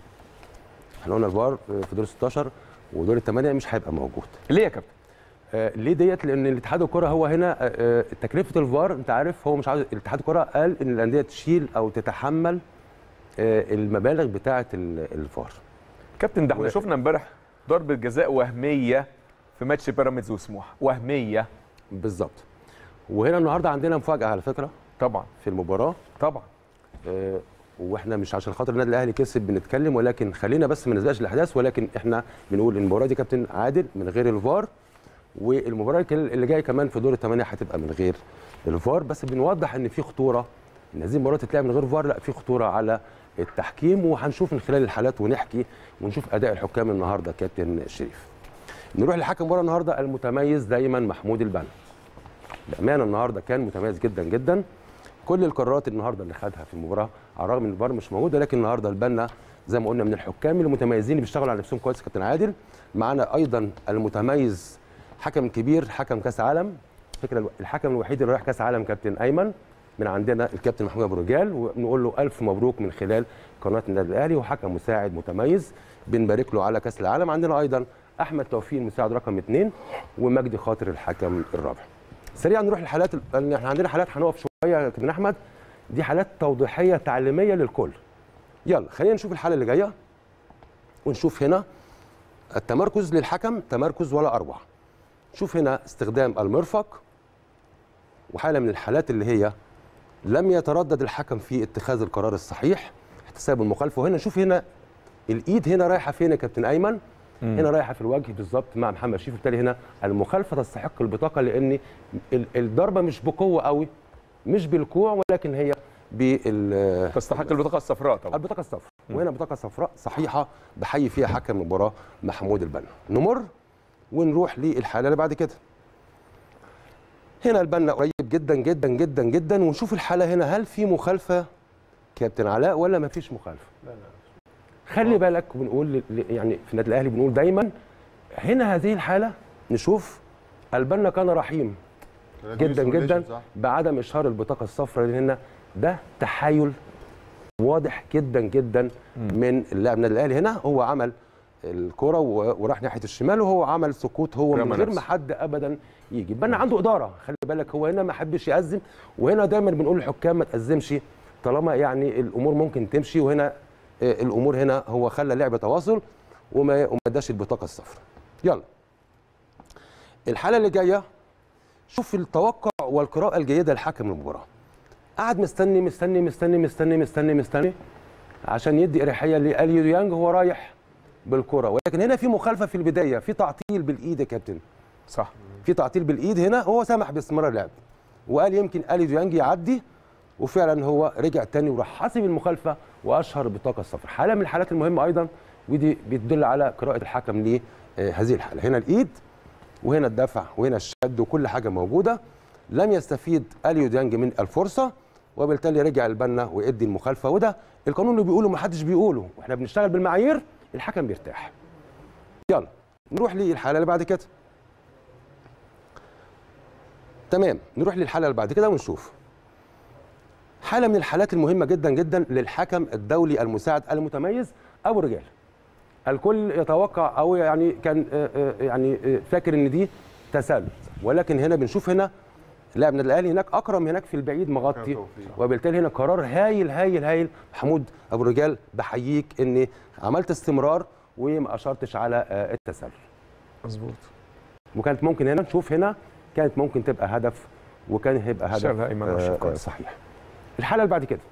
احنا قلنا الفار آه، في دور 16 ودور الثمانيه مش هيبقى موجود ليه يا كابتن آه، ليه ديت لان الاتحاد الكره هو هنا آه، آه، تكلفه الفار انت عارف هو مش عاوز الاتحاد الكره قال ان الانديه تشيل او تتحمل آه، المبالغ بتاعه ال- الفار كابتن ده احنا و- شفنا امبارح ضربه جزاء وهميه في ماتش بيراميدز وسموحه وهميه بالظبط وهنا النهارده عندنا مفاجاه على فكره طبعا في المباراه طبعا آه، واحنا مش عشان خاطر النادي الاهلي كسب بنتكلم ولكن خلينا بس ما نسبقش الاحداث ولكن احنا بنقول ان المباراه دي كابتن عادل من غير الفار والمباراه اللي جايه كمان في دور الثمانيه هتبقى من غير الفار بس بنوضح ان في خطوره ان هذه المباراه تتلعب من غير فار لا في خطوره على التحكيم وهنشوف من خلال الحالات ونحكي ونشوف اداء الحكام النهارده كابتن شريف نروح لحكم المباراه النهارده المتميز دايما محمود البنا بامانه النهارده كان متميز جدا جدا كل القرارات النهارده اللي خدها في المباراه على الرغم ان الفار مش موجود لكن النهارده البنا زي ما قلنا من الحكام المتميزين اللي بيشتغلوا على نفسهم كويس كابتن عادل معانا ايضا المتميز حكم كبير حكم كاس عالم فكره الحكم الوحيد اللي رايح كاس عالم كابتن ايمن من عندنا الكابتن محمود ابو رجال ونقول له الف مبروك من خلال قناه النادي الاهلي وحكم مساعد متميز بنبارك له على كاس العالم عندنا ايضا احمد توفيق المساعد رقم اثنين ومجدي خاطر الحكم الرابع سريعا نروح للحالات لان احنا عندنا حالات هنقف شويه يا كابتن احمد دي حالات توضيحيه تعليميه للكل يلا خلينا نشوف الحاله اللي جايه ونشوف هنا التمركز للحكم تمركز ولا اروع شوف هنا استخدام المرفق وحاله من الحالات اللي هي لم يتردد الحكم في اتخاذ القرار الصحيح احتساب المخالفه وهنا شوف هنا الايد هنا رايحه فين يا كابتن ايمن هنا رايحه في الوجه بالظبط مع محمد شريف بالتالي هنا المخالفه تستحق البطاقه لان ال- الضربه مش بقوه قوي مش بالكوع ولكن هي بال تستحق البطاقه الصفراء طبعا البطاقه الصفراء وهنا بطاقه صفراء صحيحه بحيي فيها حكم المباراه محمود البنا نمر ونروح للحاله اللي بعد كده هنا البنا قريب جدا جدا جدا جدا ونشوف الحاله هنا هل في مخالفه كابتن علاء ولا ما فيش مخالفه خلي بالك بنقول ل- ل- يعني في النادي الاهلي بنقول دايما هنا هذه الحاله نشوف البنا كان رحيم جدا جدا صح. بعدم اشهار البطاقه الصفراء لان هنا ده تحايل واضح جدا جدا من اللاعب النادي الاهلي هنا هو عمل الكرة و- وراح ناحيه الشمال وهو عمل سقوط هو من رمى غير ما نفسه. حد ابدا يجي بنا عنده اداره خلي بالك هو هنا ما حبش يأزم وهنا دايما بنقول للحكام ما تأزمش طالما يعني الامور ممكن تمشي وهنا آه، الامور هنا هو خلى اللعب تواصل وما وما اداش البطاقه الصفراء يلا الحاله اللي جايه شوف التوقع والقراءه الجيده لحكم المباراه قعد مستني مستني مستني مستني مستني مستني عشان يدي اريحيه لاليو ديانج هو رايح بالكره ولكن هنا في مخالفه في البدايه في تعطيل بالايد يا كابتن صح في تعطيل بالايد هنا هو سمح باستمرار اللعب وقال يمكن الي ديانج يعدي وفعلا هو رجع تاني وراح حاسب المخالفه واشهر بطاقه الصفر حاله من الحالات المهمه ايضا ودي بتدل على قراءه الحكم لهذه الحاله هنا الايد وهنا الدفع وهنا الشد وكل حاجه موجوده لم يستفيد اليو ديانج من الفرصه وبالتالي رجع البنا وادي المخالفه وده القانون اللي بيقوله ما حدش بيقوله واحنا بنشتغل بالمعايير الحكم بيرتاح يلا نروح للحاله اللي بعد كده تمام نروح للحاله اللي بعد كده ونشوف حاله من الحالات المهمه جدا جدا للحكم الدولي المساعد المتميز ابو رجال الكل يتوقع او يعني كان آه، آه، يعني آه، فاكر ان دي تسلل ولكن هنا بنشوف هنا لاعب النادي الاهلي هناك اكرم هناك في البعيد مغطي وبالتالي هنا قرار هايل هايل هايل محمود ابو رجال بحييك ان عملت استمرار وما اشرتش على آه، التسلل مظبوط وكانت ممكن هنا نشوف هنا كانت ممكن تبقى هدف وكان هيبقى هدف شالها أيمن آه، أشرف آه، كويس. صحيح الحاله اللي بعد كده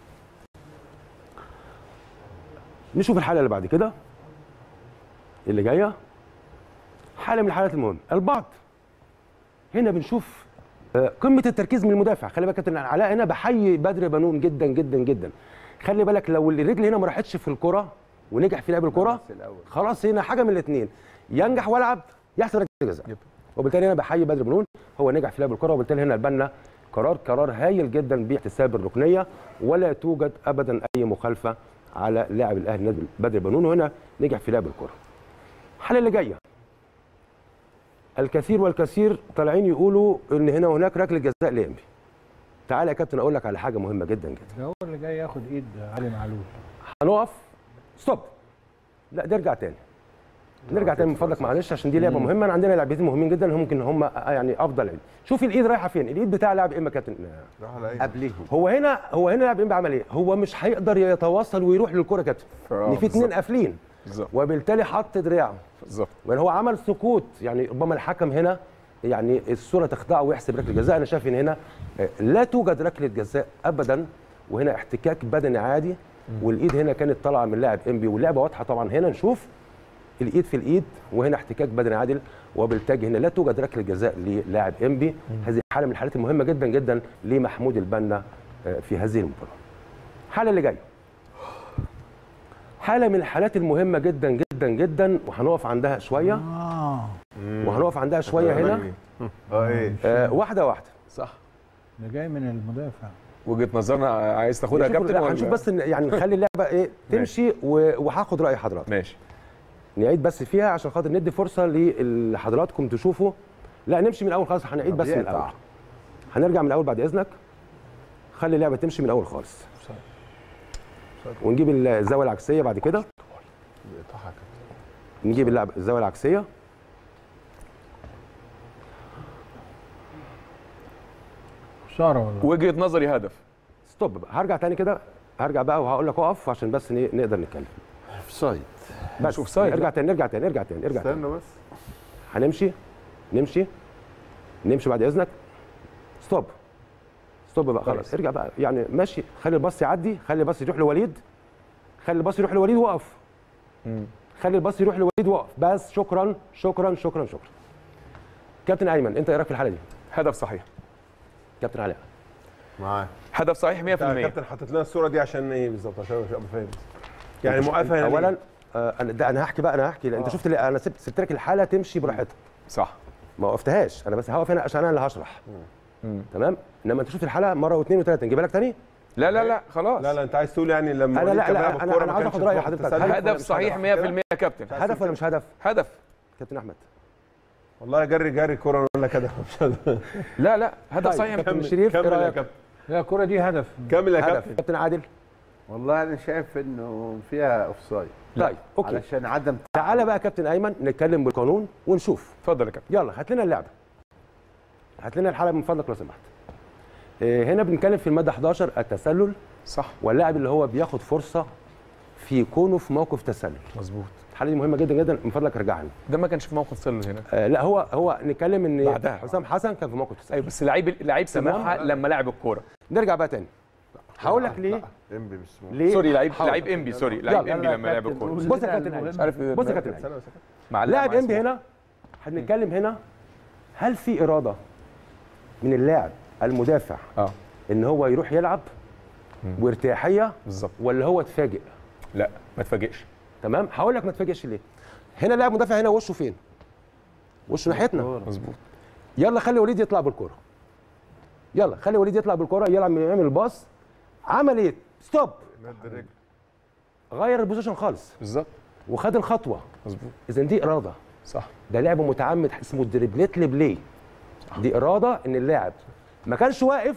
نشوف الحاله اللي بعد كده اللي جايه حاله من الحالات المهمه البعض هنا بنشوف آه، قمه التركيز من المدافع خلي بالك يا كابتن علاء هنا بحيي بدر بنون جدا جدا جدا خلي بالك لو الرجل هنا ما راحتش في الكره ونجح في لعب الكره خلاص هنا حاجه من الاثنين ينجح والعب يحسب ركله جزاء وبالتالي انا بحيي بدر بنون هو نجح في لعب الكره وبالتالي هنا البنا قرار قرار هايل جدا باحتساب الركنيه ولا توجد ابدا اي مخالفه على لاعب الاهلي نادي بدر بنون وهنا نجح في لعب الكره الحاله اللي جايه الكثير والكثير طالعين يقولوا ان هنا وهناك ركله جزاء لامبي تعالى يا كابتن اقول لك على حاجه مهمه جدا جدا ده هو اللي جاي ياخد ايد علي معلول هنقف ستوب لا نرجع تاني نرجع تاني من فضلك معلش عشان دي لعبه مهمه انا عندنا لاعبين مهمين جدا ممكن هم يعني افضل عيد شوف الايد رايحه فين الايد بتاع لاعب اما كابتن قبليهم هو هنا هو هنا لاعب اما عمل ايه هو مش هيقدر يتوصل ويروح للكره يا كابتن ان في اتنين بالظبط. قافلين بالظبط وبالتالي حط دراعه بالظبط وان هو عمل سكوت يعني ربما الحكم هنا يعني الصوره تخدعه ويحسب ركله جزاء انا شايف ان هنا آه، لا توجد ركله جزاء ابدا وهنا احتكاك بدني عادي والايد هنا كانت طالعه من لاعب انبي واللعبه واضحه طبعا هنا نشوف الايد في الايد وهنا احتكاك بدني عادل وبالتالي هنا لا توجد ركله جزاء للاعب انبي هذه حاله من الحالات المهمه جدا جدا لمحمود البنا آه، في هذه المباراه الحاله اللي جايه حاله من الحالات المهمه جدا جدا جدا وهنقف عندها شويه اه وهنقف عندها شويه هنا اه ايه آه واحده واحده صح ده جاي من المدافع وجهه نظرنا عايز تاخدها يا نشوف- كابتن لا، هنشوف ولا بس إن- يعني نخلي اللعبه ايه تمشي و- وهاخد راي حضرتك ماشي نعيد بس فيها عشان خاطر ندي فرصه لحضراتكم تشوفوا لا نمشي من الاول خالص هنعيد بس من يقطع. الاول هنرجع من الاول بعد اذنك خلي اللعبه تمشي من الاول خالص ونجيب الزاويه العكسيه بعد كده نجيب اللعب الزاويه العكسيه خساره والله وجهه نظري هدف ستوب بقى هرجع تاني كده هرجع بقى وهقول لك اقف عشان بس ن- نقدر نتكلم اوفسايد بس مش offside، ارجع لا. تاني ارجع تاني ارجع تاني ارجع تاني استنى بس هنمشي نمشي نمشي بعد اذنك ستوب ستوب بقى خلاص كويس. ارجع بقى يعني ماشي خلي الباص يعدي خلي الباص يروح لوليد خلي الباص يروح لوليد وقف خلي الباص يروح لوليد وقف بس شكرا شكرا شكرا شكرا كابتن ايمن انت ايه رايك في الحاله دي هدف صحيح كابتن علاء معاك هدف صحيح 100% كابتن حاطط لنا الصوره دي عشان ايه بالظبط عشان مش ابقى فاهم يعني موقفه هنا اولا ليه؟ آه انا ده انا هحكي بقى انا هحكي لأ انت شفت لي انا سبت سبت لك الحاله تمشي براحتها صح ما وقفتهاش انا بس هقف هنا عشان انا اللي هشرح تمام انما انت شفت الحلقه مره واثنين وثلاثه نجيبها لك تاني لا لا لا خلاص لا لا انت عايز تقول يعني لما أنا لا- وليد كان لا، بيلعب أنا- الكورة أنا ما عايز كانش آخد رأي في حضرتك. تسلل؟ هدف ولا هدف مش صحيح 100% يا كابتن هدف ولا مش هدف هدف كابتن احمد والله جري جري الكوره نقول لك هدف مش هدف لا لا هدف طيب، صحيح يا كابتن كابتن شريف ايه كمل يا رايك كابتن لا الكره دي هدف كمل يا هدف كابتن كابتن عادل والله انا شايف انه فيها اوفسايد طيب اوكي علشان عدم تعالى بقى يا كابتن ايمن نتكلم بالقانون ونشوف اتفضل يا كابتن يلا هات لنا اللعبه هات لنا الحلقه من فضلك لو سمحت إيه، هنا بنتكلم في الماده 11 التسلل صح واللاعب اللي هو بياخد فرصه في كونه في موقف تسلل مظبوط الحاله دي مهمه جدا جدا من فضلك رجعها لي ده ما كانش في موقف سلل هنا آه لا هو هو نتكلم ان بعدها. حسام حسن كان في موقف تسلل ايوه بس لعيب لعيب تمام. سموحه لما لعب الكوره نرجع بقى تاني هقول لك ليه انبي مش سموح ليه سوري لعيب حاضر. لعيب انبي سوري لعيب يلا، انبي يلا، لما لعب كابتن، الكوره قول. بص يا ده كابتن المهم. عايش عارف بص يا كابتن عايش معلق لاعب مع انبي اسمه. هنا هنتكلم هنا هل في اراده من اللاعب المدافع اه ان هو يروح يلعب وارتياحيه بالظبط ولا هو اتفاجئ لا ما تفاجئش تمام هقول لك ما تفاجئش ليه هنا لاعب مدافع هنا وشه فين وشه ناحيتنا مظبوط يلا خلي وليد يطلع بالكره يلا خلي وليد يطلع بالكره يلعب يعمل الباص عمل ايه ستوب غير البوزيشن خالص بالظبط وخد الخطوه مظبوط اذا دي اراده صح ده لعب متعمد اسمه دريبليت لبلاي دي اراده ان اللاعب ما كانش واقف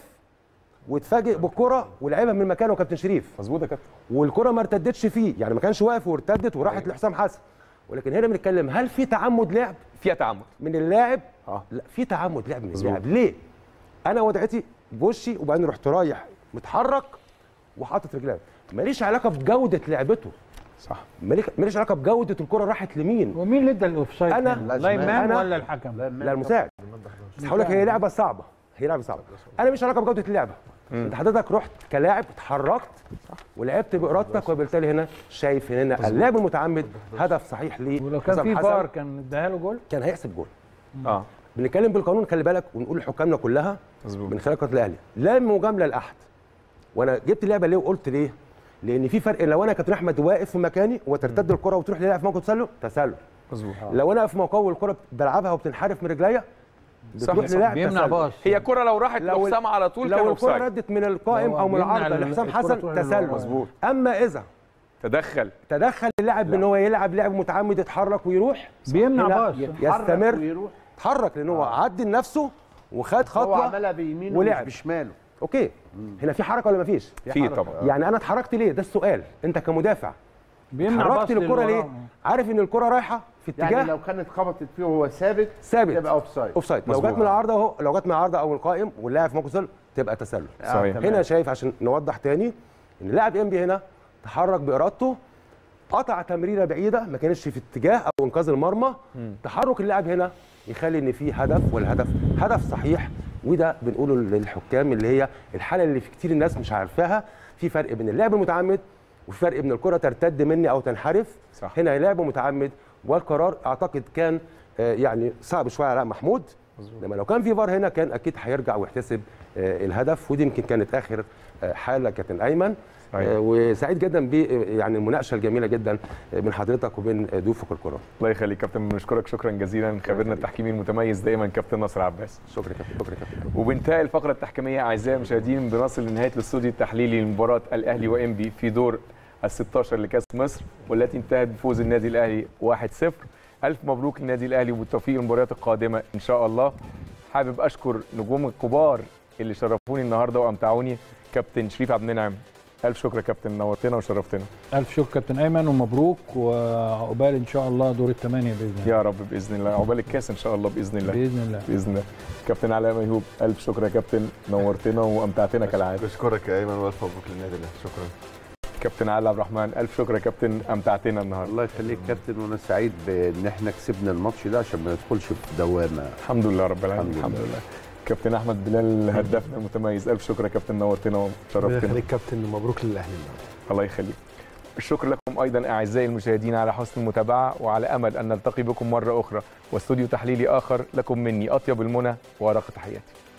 واتفاجئ بالكره ولعبها من مكانه كابتن شريف مظبوط يا كابتن والكره ما ارتدتش فيه يعني ما كانش واقف وارتدت وراحت لحسام حسن ولكن هنا بنتكلم هل في تعمد لعب فيها تعمد من اللاعب اه لا في تعمد لعب من مظبوط. اللاعب ليه انا وضعتي بوشي وبعدين رحت رايح متحرك وحاطط رجلي ماليش علاقه بجوده لعبته صح ماليش ماليش علاقه بجوده الكره راحت لمين ومين اللي ادى الاوفسايد أنا- هنا؟ لا، الامام أنا- ولا الحكم لا المساعد بس هقول لك هي لعبه صعبه هي لعبه صعبه انا مش علاقه بجوده اللعبه انت حضرتك رحت كلاعب اتحركت ولعبت بارادتك وبالتالي هنا شايف هنا اللعب المتعمد هدف صحيح ليه ولو كان حسام في حسن فار كان اداها له جول كان هيحسب جول اه بنتكلم بالقانون خلي بالك ونقول لحكامنا كلها مظبوط من خلال قناه الاهلي لا مجامله لاحد وانا جبت اللعبه ليه وقلت ليه لان في فرق لو انا كابتن احمد واقف في مكاني وترتد الكره وتروح للاعب في موقف تسلل تسلل مظبوط لو انا في موقعي والكره بلعبها وبتنحرف من رجليا بتروح صح. للاعب بيمنع تسلل. باص هي كرة لو راحت لو- لحسام على طول كان لو الكره اوفسايد ردت من القائم هو او من بيمنع العارضه ال- لحسام الكرة حسن تروح تسلل للورا. مظبوط. اما اذا تدخل تدخل اللاعب ان هو يلعب لعب متعمد يتحرك ويروح بيمنع هنا باص يستمر ويروح اتحرك لان هو عدي لنفسه وخد هو خطوه عملها بيمينه ولعب. مش بشماله اوكي هنا في حركه ولا مفيش في طبعا يعني انا اتحركت ليه ده السؤال انت كمدافع بيمنع باص اتحركت للكره للورا. ليه عارف ان الكره رايحه في اتجاه يعني لو كانت خبطت فيه وهو ثابت ثابت تبقى اوف سايد اوف سايد لو مظبوط. جت من العارضه اهو لو جت من العارضه او القائم واللاعب في موقف تسلل تبقى تسلل صحيح هنا شايف عشان نوضح تاني ان لاعب انبي هنا تحرك بارادته قطع تمريره بعيده ما كانتش في اتجاه او انقاذ المرمى تحرك اللاعب هنا يخلي ان في هدف والهدف هدف صحيح وده بنقوله للحكام اللي هي الحاله اللي في كتير الناس مش عارفاها في فرق بين اللعب المتعمد وفي فرق بين الكره ترتد مني او تنحرف صح. هنا لعب متعمد والقرار اعتقد كان آه، يعني صعب شويه على محمود لما لو كان في فار هنا كان اكيد هيرجع ويحتسب آه، الهدف ودي يمكن كانت اخر آه، حاله كابتن ايمن صحيح. آه، وسعيد جدا ب يعني المناقشه الجميله جدا آه، من حضرتك وبين آه، ضيوفك الكرام الله يخليك كابتن بنشكرك شكرا جزيلا خبيرنا التحكيمي المتميز دايما كابتن ناصر عباس شكرا كابتن شكرا كابتن وبانتهاء الفقرة التحكيمية أعزائي المشاهدين بنصل لنهاية الاستوديو التحليلي لمباراة الأهلي وإنبي في دور ال 16 لكأس مصر والتي انتهت بفوز النادي الأهلي 1-0 ألف مبروك للنادي الأهلي وبالتوفيق المباريات القادمة إن شاء الله حابب أشكر نجوم الكبار اللي شرفوني النهاردة وأمتعوني كابتن شريف عبد المنعم ألف شكر يا كابتن نورتنا وشرفتنا الف شكر كابتن ايمن ومبروك وعقبال ان شاء الله دور الثمانيه باذن الله يا رب بإذن الله عقبال الكاس إن شاء الله بإذن الله باذن الله بإذن الله كابتن علاء ميهوب ألف شكر يا كابتن نورتنا وأمتعتنا كالعادة بشكرك يا ايمن والف مبروك للنادي الاهلي شكرا كابتن علي عبد الرحمن الف شكر يا كابتن امتعتنا النهارده الله يخليك كابتن وانا سعيد بان احنا كسبنا الماتش ده عشان ما ندخلش في دوامه الحمد لله رب العالمين الحمد الحمد لله كابتن احمد بلال هدافنا المتميز الف شكر يا كابتن نورتنا ربنا وشرفتنا يخليك كابتن ومبروك للاهلي النهارده الله يخليك الشكر لكم ايضا اعزائي المشاهدين على حسن المتابعه وعلى امل ان نلتقي بكم مره اخرى واستوديو تحليلي اخر لكم مني اطيب المنى وارق تحياتي